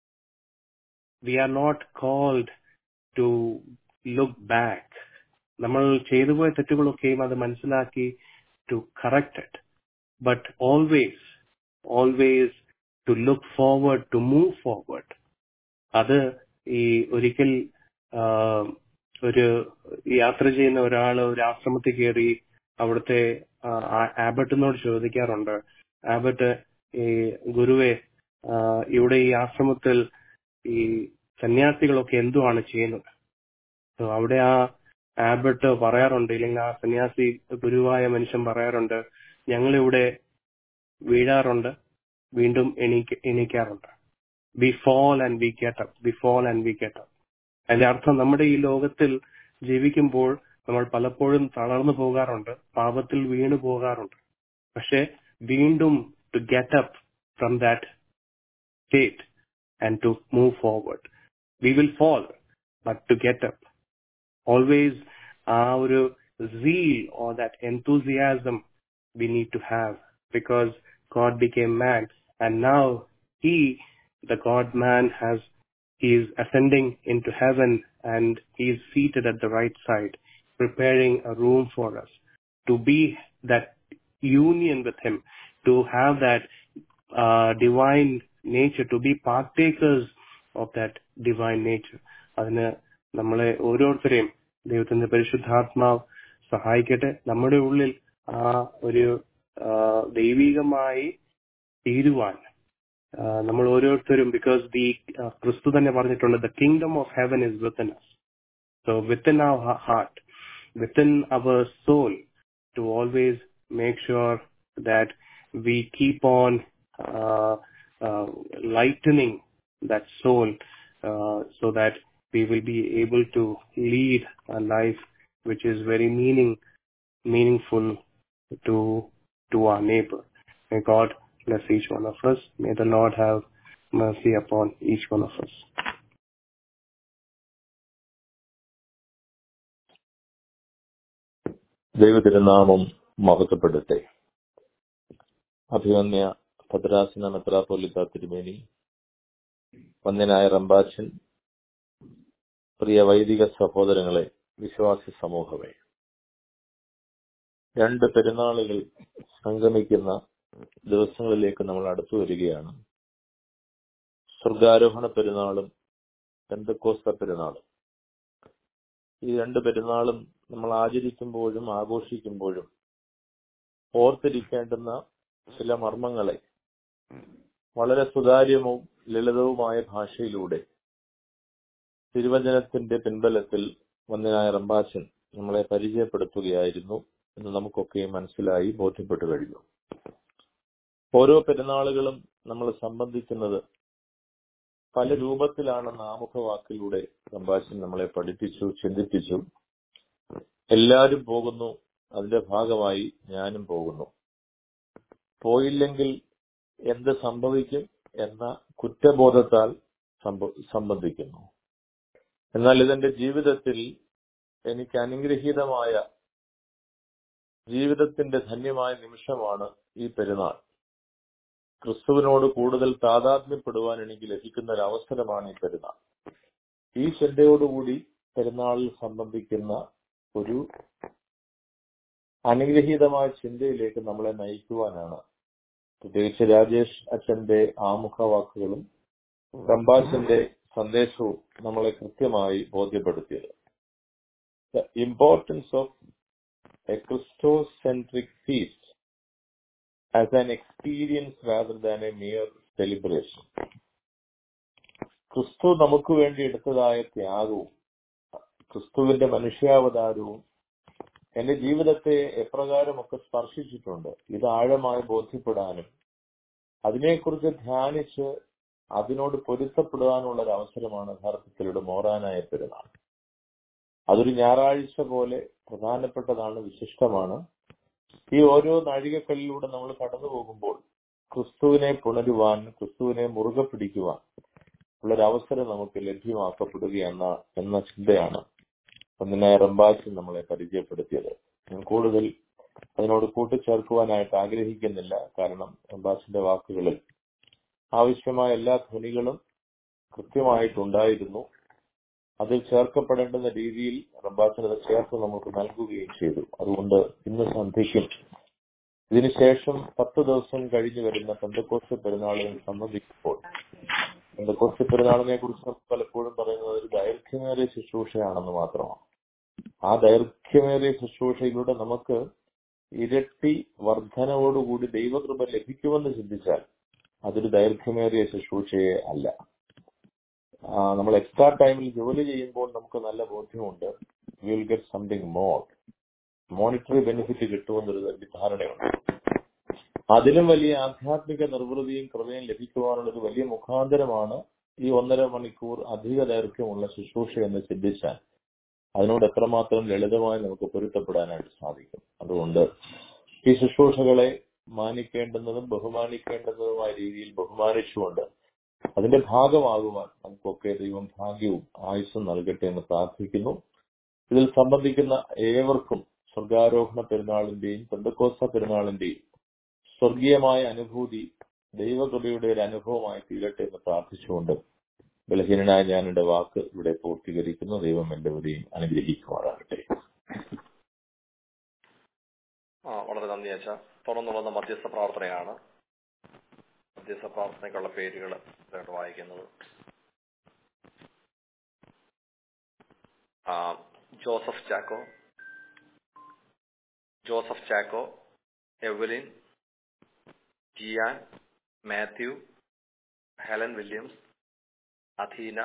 we are not called to look back നമ്മൾ ചെയ്തു പോയ തെറ്റുകളൊക്കെയും അത് മനസ്സിലാക്കി to correct it but always always to look forward to move forward അത് ഈ ഒരിക്കൽ ആ, ഒരു യാത്ര ചെയ്യുന്ന ഒരാൾ ഒരു ആശ്രമത്തിൽ കയറി അവിടുത്തെ ആ, ആ- ആബട്ടിനോട് ചോദിക്കാറുണ്ട് ആബട്ട് ഈ ഗുരുവെ ആ, ഇവിടെ ഈ ആശ്രമത്തിൽ ഈ സന്യാസികളൊക്കെ എന്തുവാണ് ചെയ്യുന്നത് So അവിടെ ആ ആബട്ട് പറയാറുണ്ട് ഇല്ലെങ്കിൽ ആ സന്യാസി ഗുരുവായ മനുഷ്യൻ പറയാറുണ്ട് ഞങ്ങളിവിടെ വീഴാറുണ്ട് വീണ്ടും എണീക്ക എണീക്കാറുണ്ട് we fall and we get we fall and we get അതിന്റെ അർത്ഥം നമ്മുടെ ഈ ലോകത്തിൽ ജീവിക്കുമ്പോൾ നമ്മൾ പലപ്പോഴും തളർന്നു പോകാറുണ്ട് പാപത്തിൽ വീണു പോകാറുണ്ട് പക്ഷെ വീണ്ടും to get up from that state and to move forward we will fall but to get up always ആ ഒരു zeal or that enthusiasm we need to have because God became man and now he the God man has he is ascending into heaven and he is seated at the right side preparing a room for us to be that union with him to have that uh, divine nature to be partakers of that divine nature അതിന് നമ്മളെ ഓരോരുത്തരെയും ദൈവത്തിന്റെ പരിശുദ്ധാത്മാവ് സഹായിക്കട്ടെ നമ്മുടെ ഉള്ളിൽ ആ ഒരു ആ, ദൈവികമായി തീരുവാൻ ആ, നമ്മൾ ഓരോരുത്തരും ബിക്കോസ് ദി ക്രിസ്തു തന്നെ പറഞ്ഞിട്ടുണ്ട് the kingdom of heaven is within us so within our heart within our soul to always make sure that we keep on uh, uh, lightening that soul uh, so that we will be able to lead a life which is very meaning meaningful to to our neighbor. May God bless each one of us. May the Lord have mercy upon each one of us. ദൈവതിരുനാമം മഹത്വപ്പെടട്ടെ അഭിമന്യ ഭദ്രാസന മെത്രാപോലിത്ത തിരുമേനി വന്യനായ റംബാച്ചൻ പ്രിയ വൈദിക സഹോദരങ്ങളെ വിശ്വാസി സമൂഹമേ രണ്ട് പെരുന്നാളുകൾ സംഗമിക്കുന്ന ദിവസങ്ങളിലേക്ക് നമ്മൾ അടുത്തു വരികയാണ് സ്വർഗാരോഹണ പെരുന്നാളും പെന്തക്കോസ്ത പെരുന്നാളും ഈ രണ്ട് പെരുന്നാളും നമ്മൾ ആചരിക്കുമ്പോഴും ആഘോഷിക്കുമ്പോഴും ഓർത്തിരിക്കേണ്ടുന്ന ചില മർമ്മങ്ങളെ വളരെ സുതാര്യവും ലളിതവുമായ ഭാഷയിലൂടെ തിരുവചനത്തിന്റെ പിൻബലത്തിൽ വന്നനായ റംബാച്ചൻ നമ്മളെ പരിചയപ്പെടുത്തുകയായിരുന്നു എന്ന് നമുക്കൊക്കെ മനസ്സിലായി ബോധ്യപ്പെട്ടു കഴിഞ്ഞു ഓരോ പെരുന്നാളുകളും നമ്മൾ സംബന്ധിക്കുന്നത് പല രൂപത്തിലാണെന്ന ആമുഖവാക്കിലൂടെ റംബാച്ചൻ നമ്മളെ പഠിപ്പിച്ചു ചിന്തിപ്പിച്ചു എല്ലാവരും പോകുന്നു അതിന്റെ ഭാഗമായി ഞാനും പോകുന്നു പോയില്ലെങ്കിൽ എന്ത് സംഭവിക്കും എന്ന കുറ്റബോധത്താൽ സംഭ- സംബന്ധിക്കുന്നു എന്നാൽ ഇതെന്റെ ജീവിതത്തിൽ എനിക്ക് അനുഗ്രഹീതമായ ജീവിതത്തിന്റെ ധന്യമായ നിമിഷമാണ് ഈ പെരുന്നാൾ ക്രിസ്തുവിനോട് കൂടുതൽ താതാത്മ്യപ്പെടുവാൻ എനിക്ക് ലഭിക്കുന്ന ഒരു അവസരമാണ് ഈ പെരുന്നാൾ ഈ ചിന്തയോടുകൂടി പെരുന്നാളിൽ സംബന്ധിക്കുന്ന ഒരു അനുഗ്രഹീതമായ ചിന്തയിലേക്ക് നമ്മളെ നയിക്കുവാനാണ് പ്രത്യേകിച്ച് രാജേഷ് അച്ഛന്റെ ആമുഖവാക്കുകളും റംബാച്ചന്റെ സന്ദേശവും നമ്മളെ കൃത്യമായി ബോധ്യപ്പെടുത്തിയത് the importance of a christocentric feast as an experience rather than a mere celebration ക്രിസ്തു നമുക്ക് വേണ്ടി എടുത്തതായ ത്യാഗവും ക്രിസ്തുവിന്റെ മനുഷ്യാവതാരവും എന്റെ ജീവിതത്തെ എപ്രകാരമൊക്കെ സ്പർശിച്ചിട്ടുണ്ട് ഇത് ആഴമായി ബോധ്യപ്പെടാനും അതിനെക്കുറിച്ച് ധ്യാനിച്ച് അതിനോട് പൊരുത്തപ്പെടുവാനുള്ള ഒരു അവസരമാണ് യഥാർത്ഥത്തിലൂടെ മോറാനായ പെരുന്നാൾ അതൊരു ഞായറാഴ്ച പോലെ പ്രധാനപ്പെട്ടതാണ് വിശിഷ്ടമാണ് ഈ ഓരോ നാഴികക്കല്ലിലൂടെ നമ്മൾ കടന്നു പോകുമ്പോൾ ക്രിസ്തുവിനെ പുണരുവാൻ ക്രിസ്തുവിനെ മുറുകെ പിടിക്കുവാൻ ഉള്ളൊരു അവസരം നമുക്ക് ലഭ്യമാക്കപ്പെടുകയെന്ന എന്ന ചിന്തയാണ് ഒന്നിനായ റംബാച്ചൻ നമ്മളെ പരിചയപ്പെടുത്തിയത് ഞാൻ കൂടുതൽ അതിനോട് കൂട്ടിച്ചേർക്കുവാനായിട്ട് ആഗ്രഹിക്കുന്നില്ല കാരണം റംബാച്ചിന്റെ വാക്കുകളിൽ ആവശ്യമായ എല്ലാ ധ്വനികളും കൃത്യമായിട്ടുണ്ടായിരുന്നു അതിൽ ചേർക്കപ്പെടേണ്ടുന്ന രീതിയിൽ റംബാച്ചൻ അത് ചേർത്ത് നമുക്ക് നൽകുകയും ചെയ്തു അതുകൊണ്ട് ഇന്ന് സന്ധ്യയ്ക്കും ഇതിനുശേഷം പത്ത് ദിവസം കഴിഞ്ഞു വരുന്ന പെന്തക്കോസ്റ്റ് പെരുന്നാളുകൾ സംബന്ധിക്കുമ്പോൾ പെന്തക്കോസ്റ്റ് പെരുന്നാളിനെ കുറിച്ച് നമ്മൾ പലപ്പോഴും പറയുന്നത് ഒരു ദൈർഘ്യമേറിയ ശുശ്രൂഷയാണെന്ന് മാത്രമാണ് ആ ദൈർഘ്യമേറിയ ശുശ്രൂഷയിലൂടെ നമുക്ക് ഇരട്ടി വർധനവോടുകൂടി ദൈവകൃപ ലഭിക്കുമെന്ന് ചിന്തിച്ചാൽ അതൊരു ദൈർഘ്യമേറിയ ശുശ്രൂഷയെ അല്ല ആ, നമ്മൾ എക്സ്ട്രാ ടൈമിൽ ജോലി ചെയ്യുമ്പോൾ നമുക്ക് നല്ല ബോധ്യമുണ്ട് will get something more monetary benefit കിട്ടുമെന്നൊരു ധാരണയുണ്ട് അതിലും വലിയ ആധ്യാത്മിക നിർവൃതിയും കൃപയും ലഭിക്കുവാനുള്ള ഒരു വലിയ മുഖാന്തരമാണ് ഈ ഒന്നര മണിക്കൂർ അധിക ദൈർഘ്യമുള്ള ശുശ്രൂഷ എന്ന് ചിന്തിച്ചാൽ അതിനോട് എത്രമാത്രം ലളിതമായി നമുക്ക് പൊരുത്തപ്പെടാനായിട്ട് സാധിക്കും അതുകൊണ്ട് ഈ ശുശ്രൂഷകളെ മാനിക്കേണ്ടുന്നതും ബഹുമാനിക്കേണ്ടുന്നതുമായ രീതിയിൽ ബഹുമാനിച്ചുകൊണ്ട് അതിന്റെ ഭാഗമാകുവാൻ നമുക്കൊക്കെ ദൈവം ഭാഗ്യവും ആയുസ്സും നൽകട്ടെ എന്ന് പ്രാർത്ഥിക്കുന്നു ഇതിൽ സംബന്ധിക്കുന്ന ഏവർക്കും സ്വർഗാരോഹണ പെരുന്നാളിന്റെയും പെന്തക്കോസ്ത പെരുന്നാളിന്റെയും സ്വർഗീയമായ അനുഭൂതി ദൈവകൃപയുടെ ഒരു അനുഭവമായി തീരട്ടെ എന്ന് പ്രാർത്ഥിച്ചുകൊണ്ട് ബലഹീനനായ ഞാൻ എന്റെ വാക്ക് ഇവിടെ പൂർത്തീകരിക്കുന്നു ദൈവം എന്റെ ഉദയം അനുഗ്രഹിക്കുമാറാകട്ടെ ആ വളരെ നന്ദി അച്ഛ തുടർന്നുള്ള മധ്യസ്ഥ പ്രാർത്ഥനയാണ് മധ്യസ്ഥ പ്രാർത്ഥനയ്ക്കുള്ള പേരുകൾ ഇതായിട്ട് വായിക്കുന്നത് ആ, Joseph Chacko Joseph Chacko Evelyn Jiyan Mathew Helen Williams Athena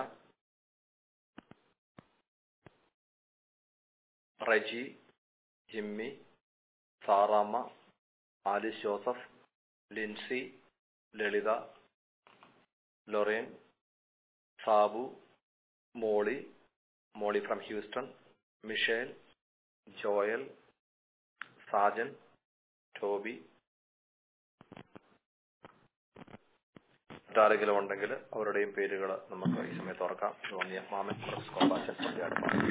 Reji Jimmy Saramma Alice Joseph Lincy Lalitha Lorraine Sabu Molly Molly from Houston Michelle Joel Sajan Toby മറ്റാരെങ്കിലും ഉണ്ടെങ്കിൽ അവരുടെയും പേരുകൾ നമുക്ക് ഈ സമയത്ത് ഓർക്കാം തോന്നിയ മാമൻ ക്രിസ് കോമ്പാച്ചൻ പഞ്ചായത്ത്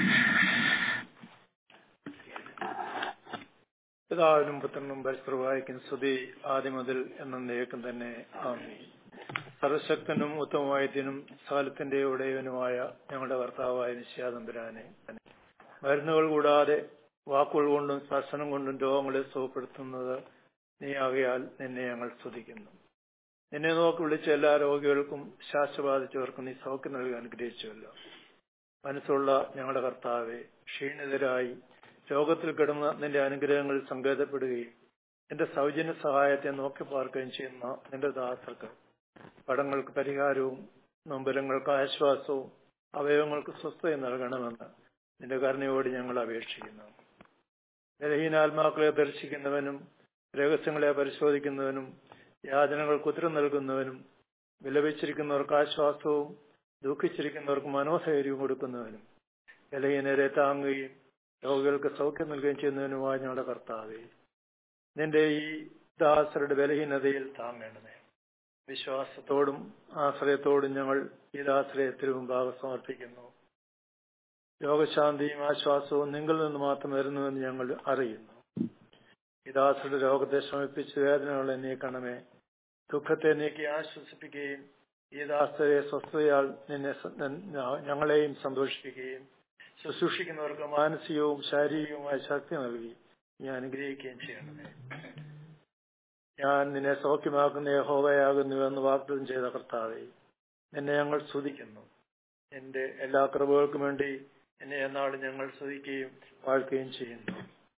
പിതാവിനും പുത്രനും പരിശ്രവായിക്കും സ്തുതി ആദ്യം മുതൽ എന്നേക്കും തന്നെ ആമി സർവശക്തനും ഉത്തമവായത്തിനും സകലത്തിന്റെ ഉടയവനുമായ ഞങ്ങളുടെ കർത്താവായ നിശ്ചാതമ്പുരാനെ മരുന്നുകൾ കൂടാതെ വാക്കുകൾ കൊണ്ടും സ്പർശനം കൊണ്ടും രോഗങ്ങളെ സുഖപ്പെടുത്തുന്നത് നീ ആകയാൽ നിന്നെ ഞങ്ങൾ സ്തുതിക്കുന്നു നിന്നെ നോക്കി വിളിച്ച എല്ലാ രോഗികൾക്കും ശാശ്വബാധിച്ചവർക്കും നീ സൗഖ്യം നൽകി അനുഗ്രഹിച്ചുവല്ലോ മനസ്സുള്ള ഞങ്ങളുടെ കർത്താവെ ക്ഷീണിതരായി രോഗത്തിൽ കിടന്ന നിന്റെ അനുഗ്രഹങ്ങൾ സങ്കേതപ്പെടുകയും നിന്റെ സൗജന്യ സഹായത്തെ നോക്കി പാർക്കുകയും ചെയ്യുന്ന നിന്റെ ദാസർക്ക് പടങ്ങൾക്ക് പരിഹാരവും നൊമ്പരങ്ങൾക്ക് ആശ്വാസവും അവയവങ്ങൾക്ക് സ്വസ്ഥയും നൽകണമെന്ന് നിന്റെ കരുണയോട് ഞങ്ങൾ അപേക്ഷിക്കുന്നു ബലഹീനാത്മാക്കളെ ദർശിക്കുന്നവനും രഹസ്യങ്ങളെ പരിശോധിക്കുന്നവനും യാതനകൾക്ക് ഉത്തരം നൽകുന്നവനും വിലപിച്ചിരിക്കുന്നവർക്ക് ആശ്വാസവും ദുഃഖിച്ചിരിക്കുന്നവർക്ക് മനോധൈര്യവും കൊടുക്കുന്നവനും ബലഹീനരെ താങ്ങുകയും രോഗികൾക്ക് സൗഖ്യം നൽകുകയും ചെയ്യുന്നതിനുമായ ഞങ്ങളുടെ കർത്താവെ നിന്റെ ഈ ദാസരുടെ ബലഹീനതയിൽ താങ്ങണമേ വിശ്വാസത്തോടും ആശ്രയത്തോടും ഞങ്ങൾ ഈ ദാശ്രയത്തിന് മുമ്പാകെ സമർപ്പിക്കുന്നു രോഗശാന്തിയും ആശ്വാസവും നിങ്ങളിൽ നിന്ന് മാത്രം വരുന്നുവെന്ന് ഞങ്ങൾ അറിയുന്നു ഈ ദാസരുടെ രോഗത്തെ ശമിപ്പിച്ച് വേദനകളെ നീക്കണമേ ദുഃഖത്തെ നീക്കി ആശ്വസിപ്പിക്കുകയും ഈ ദാസരെ സ്വസ്ഥതയാൽ നിന്നെ സ- ഞ- ഞങ്ങളെയും സന്തോഷിപ്പിക്കുകയും ശുശ്രൂഷിക്കുന്നവർക്ക് മാനസികവും ശാരീരികവുമായ ശക്തി നൽകി നീ അനുഗ്രഹിക്കുകയും ചെയ്യണമേ ഞാൻ നിന്നെ സൗഖ്യമാക്കുന്ന യഹോവയാകുന്നുവെന്ന് വാഗ്ദത്തം ചെയ്ത കർത്താവെ നിന്നെ ഞങ്ങൾ സ്തുതിക്കുന്നു എന്റെ എല്ലാ കൃപകൾക്കും വേണ്ടി എന്നെ എന്നാളും ഞങ്ങൾ സ്തുതിക്കുകയും വാഴ്ത്തുകയും ചെയ്യുന്നു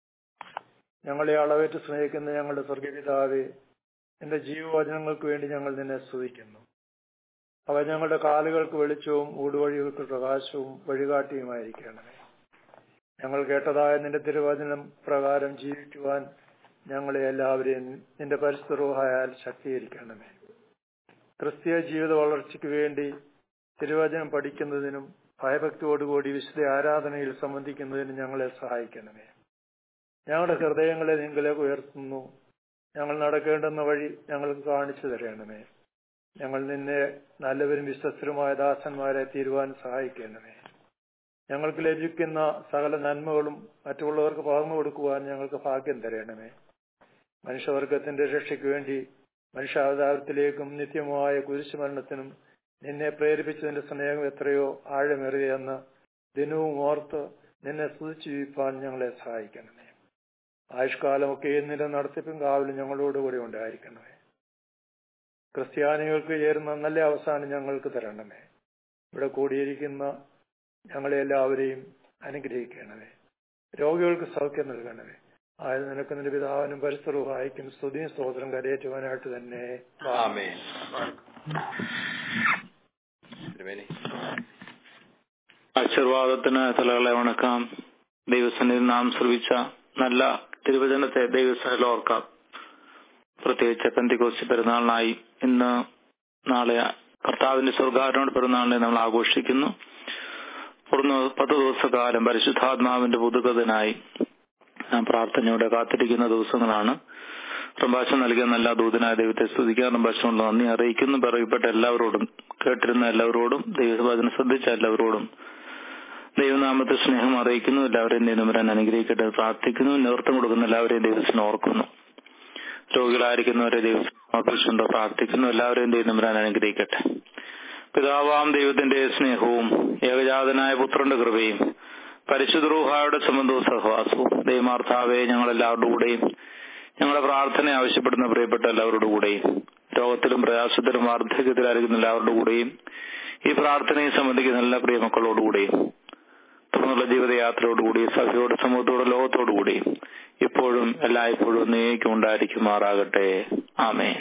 ഞങ്ങളെ അളവേറ്റ് സ്നേഹിക്കുന്ന ഞങ്ങളുടെ സ്വർഗപിതാവെ എന്റെ ജീവവചനങ്ങൾക്ക് വേണ്ടി ഞങ്ങൾ നിന്നെ സ്തുതിക്കുന്നു അവ ഞങ്ങളുടെ കാലുകൾക്ക് വെളിച്ചവും ഊടുവഴികൾക്ക് പ്രകാശവും വഴികാട്ടിയുമായിരിക്കണമേ ഞങ്ങൾ കേട്ടതായ നിന്റെ തിരുവചനം പ്രകാരം ജീവിക്കുവാൻ ഞങ്ങളെ എല്ലാവരെയും നിന്റെ പരിസ്ഥിതിയാൽ ശക്തീകരിക്കണമേ ക്രിസ്തീയ ജീവിത വളർച്ചയ്ക്ക് വേണ്ടി തിരുവചനം പഠിക്കുന്നതിനും ഭയഭക്തിയോടുകൂടി വിശുദ്ധ ആരാധനയിൽ സംബന്ധിക്കുന്നതിനും ഞങ്ങളെ സഹായിക്കണമേ ഞങ്ങളുടെ ഹൃദയങ്ങളെ നിങ്ങളിലേക്ക് ഉയർത്തുന്നു ഞങ്ങൾ നടക്കേണ്ടുന്ന വഴി ഞങ്ങൾക്ക് കാണിച്ചു തരണമേ ഞങ്ങൾ നിന്നെ നല്ലവരും വിശ്വസ്തരുമായ ദാസന്മാരെ തീരുവാൻ സഹായിക്കണമേ ഞങ്ങൾക്ക് ലഭിക്കുന്ന സകല നന്മകളും മറ്റുള്ളവർക്ക് പകർന്നു കൊടുക്കുവാൻ ഞങ്ങൾക്ക് ഭാഗ്യം തരണമേ മനുഷ്യവർഗത്തിന്റെ രക്ഷയ്ക്ക് വേണ്ടി മനുഷ്യാവതാരത്തിലേക്കും നിത്യമായ കുരിശുമരണത്തിനും നിന്നെ പ്രേരിപ്പിച്ചതിന്റെ സ്നേഹം എത്രയോ ആഴമേറിയെന്ന് ദിനവും ഓർത്ത് നിന്നെ സ്തുതിച്ചു ജീവിപ്പാൻ ഞങ്ങളെ സഹായിക്കണമേ ആയുഷ്കാലമൊക്കെ നിന്റെ നടത്തിപ്പും കാവലും ഞങ്ങളോടുകൂടി ഉണ്ടായിരിക്കണമേ ക്രിസ്ത്യാനികൾക്ക് ചേരുന്ന നല്ല അവസാനം ഞങ്ങൾക്ക് തരണമേ ഇവിടെ കൂടിയിരിക്കുന്ന ഞങ്ങളെ എല്ലാവരെയും അനുഗ്രഹിക്കണമേ രോഗികൾക്ക് സൗഖ്യം നൽകണമേ ആയത് നിനക്ക് നിന്റെ പിതാവിനും പരിസരവും സഹായിക്കും സ്തുതിയും സ്തോത്രം കരയേറ്റുവാനായിട്ട് തന്നെ ആമേൻ തിരുമേനി ആശീർവാദത്തിന് തലകളെ വണക്കാം ദൈവസന്നിധി നാം ശ്രവിച്ച നല്ല തിരുവചനത്തെ ദൈവസനിൽ ഓർക്കാം പ്രത്യേകിച്ച് പെന്തിക്കോസ്തി പെരുന്നാളിനായി ഇന്ന് നാളെ കർത്താവിന്റെ സ്വർഗാരോട് പെരുന്നാളിനെ നമ്മൾ ആഘോഷിക്കുന്നു തുടർന്ന് പത്ത് ദിവസക്കാലം പരിശുദ്ധാത്മാവിന്റെ പുതുകതിനായി നാം പ്രാർത്ഥനയോടെ കാത്തിരിക്കുന്ന ദിവസങ്ങളാണ് പ്രഭാഷണം നൽകിയ നല്ല ദൂതനായ ദൈവത്തെ സ്തുതിക്കാൻ പ്രഭാഷണമുള്ള നന്ദി അറിയിക്കുന്നു പറയപ്പെട്ട എല്ലാവരോടും കേട്ടിരുന്ന എല്ലാവരോടും ദൈവവചനം ശ്രദ്ധിച്ച എല്ലാവരോടും ദൈവനാമത്തെ സ്നേഹം അറിയിക്കുന്നു എല്ലാവരെയും ദൈവം അനുഗ്രഹിക്കട്ടെ പ്രാർത്ഥിക്കുന്നു നേതൃത്വം കൊടുക്കുന്ന എല്ലാവരെയും ദൈവത്തിന് ഓർക്കുന്നു രോഗികളായിരിക്കുന്നവരെ ദൈവത്തിനുണ്ടോ പ്രാർത്ഥിക്കുന്നു എല്ലാവരെയും ദൈവം അനുഗ്രഹിക്കട്ടെ പിതാവാം ദൈവത്തിന്റെ സ്നേഹവും ഏകജാതനായ പുത്രന്റെ കൃപയും പരിശുദ്ധ റൂഹായുടെ സംബന്ധവും സഹവാസവും ദൈവമാർത്താവെ ഞങ്ങളെല്ലാവരുടെ കൂടെയും ഞങ്ങളുടെ പ്രാർത്ഥന ആവശ്യപ്പെടുന്ന പ്രിയപ്പെട്ട എല്ലാവരുടെ കൂടെയും രോഗത്തിലും പ്രയാസത്തിലും വാർദ്ധക്യത്തിലായിരിക്കുന്ന എല്ലാവരുടെ കൂടെയും ഈ പ്രാർത്ഥനയെ സംബന്ധിക്കുന്ന എല്ലാ പ്രിയമക്കളോടുകൂടെയും തുടർന്നുള്ള ജീവിതയാത്രയോടുകൂടി സഭയോട് സമൂഹത്തോട് ലോകത്തോടുകൂടിയും ഇപ്പോഴും എല്ലായ്പ്പോഴും നീക്കും ഉണ്ടായിരിക്കുമാറാകട്ടെ ആമേ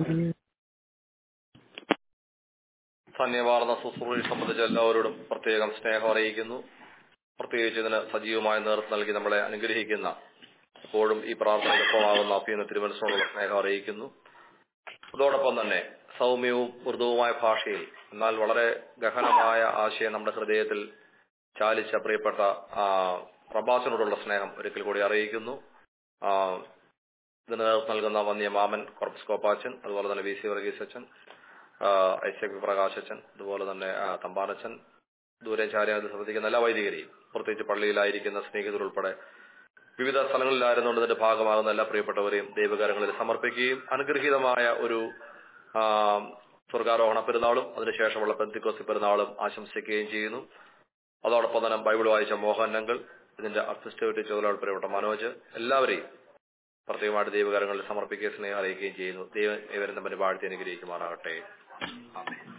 ധന്യവാർന്ന ശുശ്രൂഷ സംബന്ധിച്ച എല്ലാവരോടും പ്രത്യേകം സ്നേഹം അറിയിക്കുന്നു പ്രത്യേകിച്ച് ഇതിന് സജീവമായ നേതൃത്വം നൽകി നമ്മളെ അനുഗ്രഹിക്കുന്ന എപ്പോഴും ഈ പ്രാർത്ഥനയ്ക്കൊപ്പമാകുന്ന അഭ്യന്ന തിരുമനസിനോടുള്ള സ്നേഹം അറിയിക്കുന്നു അതോടൊപ്പം തന്നെ സൗമ്യവും മൃദുവുമായ ഭാഷയിൽ എന്നാൽ വളരെ ഗഹനമായ ആശയം നമ്മുടെ ഹൃദയത്തിൽ ചാലിച്ച പ്രിയപ്പെട്ട പ്രഭാസനോടുള്ള സ്നേഹം ഒരിക്കൽ കൂടി അറിയിക്കുന്നു ഇതിന് നേതൃത്വം നൽകുന്ന വന്യ മാമൻ കോർപ്പസ് കോപ്പാച്ചൻ അതുപോലെ തന്നെ വി സി വർഗീസ് അച്ഛൻ ഐസക് പ്രകാശച്ചൻ അതുപോലെ തന്നെ തമ്പാനച്ചൻ ദൂരെ ചാരിയാതെ ശ്രദ്ധിക്കുന്ന എല്ലാ വൈദികരെയും പ്രത്യേകിച്ച് പള്ളിയിലായിരിക്കുന്ന സ്നേഹിതരുൾപ്പെടെ വിവിധ സ്ഥലങ്ങളിലായിരുന്നുകൊണ്ട് ഇതിന്റെ ഭാഗമാകുന്ന എല്ലാ പ്രിയപ്പെട്ടവരെയും ദൈവകാരങ്ങളിൽ സമർപ്പിക്കുകയും അനുഗ്രഹീതമായ ഒരു സ്വർഗാരോഹണ പെരുന്നാളും അതിനുശേഷമുള്ള പെന്തിക്കോസി പെരുന്നാളും ആശംസിക്കുകയും ചെയ്യുന്നു അതോടൊപ്പം തന്നെ ബൈബിൾ വായിച്ച മോഹനങ്ങൾ ഇതിന്റെ അസിസ്റ്റേറ്റ് ചുമതല പ്രിയപ്പെട്ട മനോജ് എല്ലാവരെയും പ്രത്യേകമായിട്ട് ദൈവകാരങ്ങളിൽ സമർപ്പിക്കുകയും സ്നേഹം അറിയിക്കുകയും ചെയ്യുന്നു ദൈവം ഇവരെ തമ്മിൽ വാഴ്ത്തി അനുഗ്രഹിക്കുമാറാകട്ടെ ആമേൻ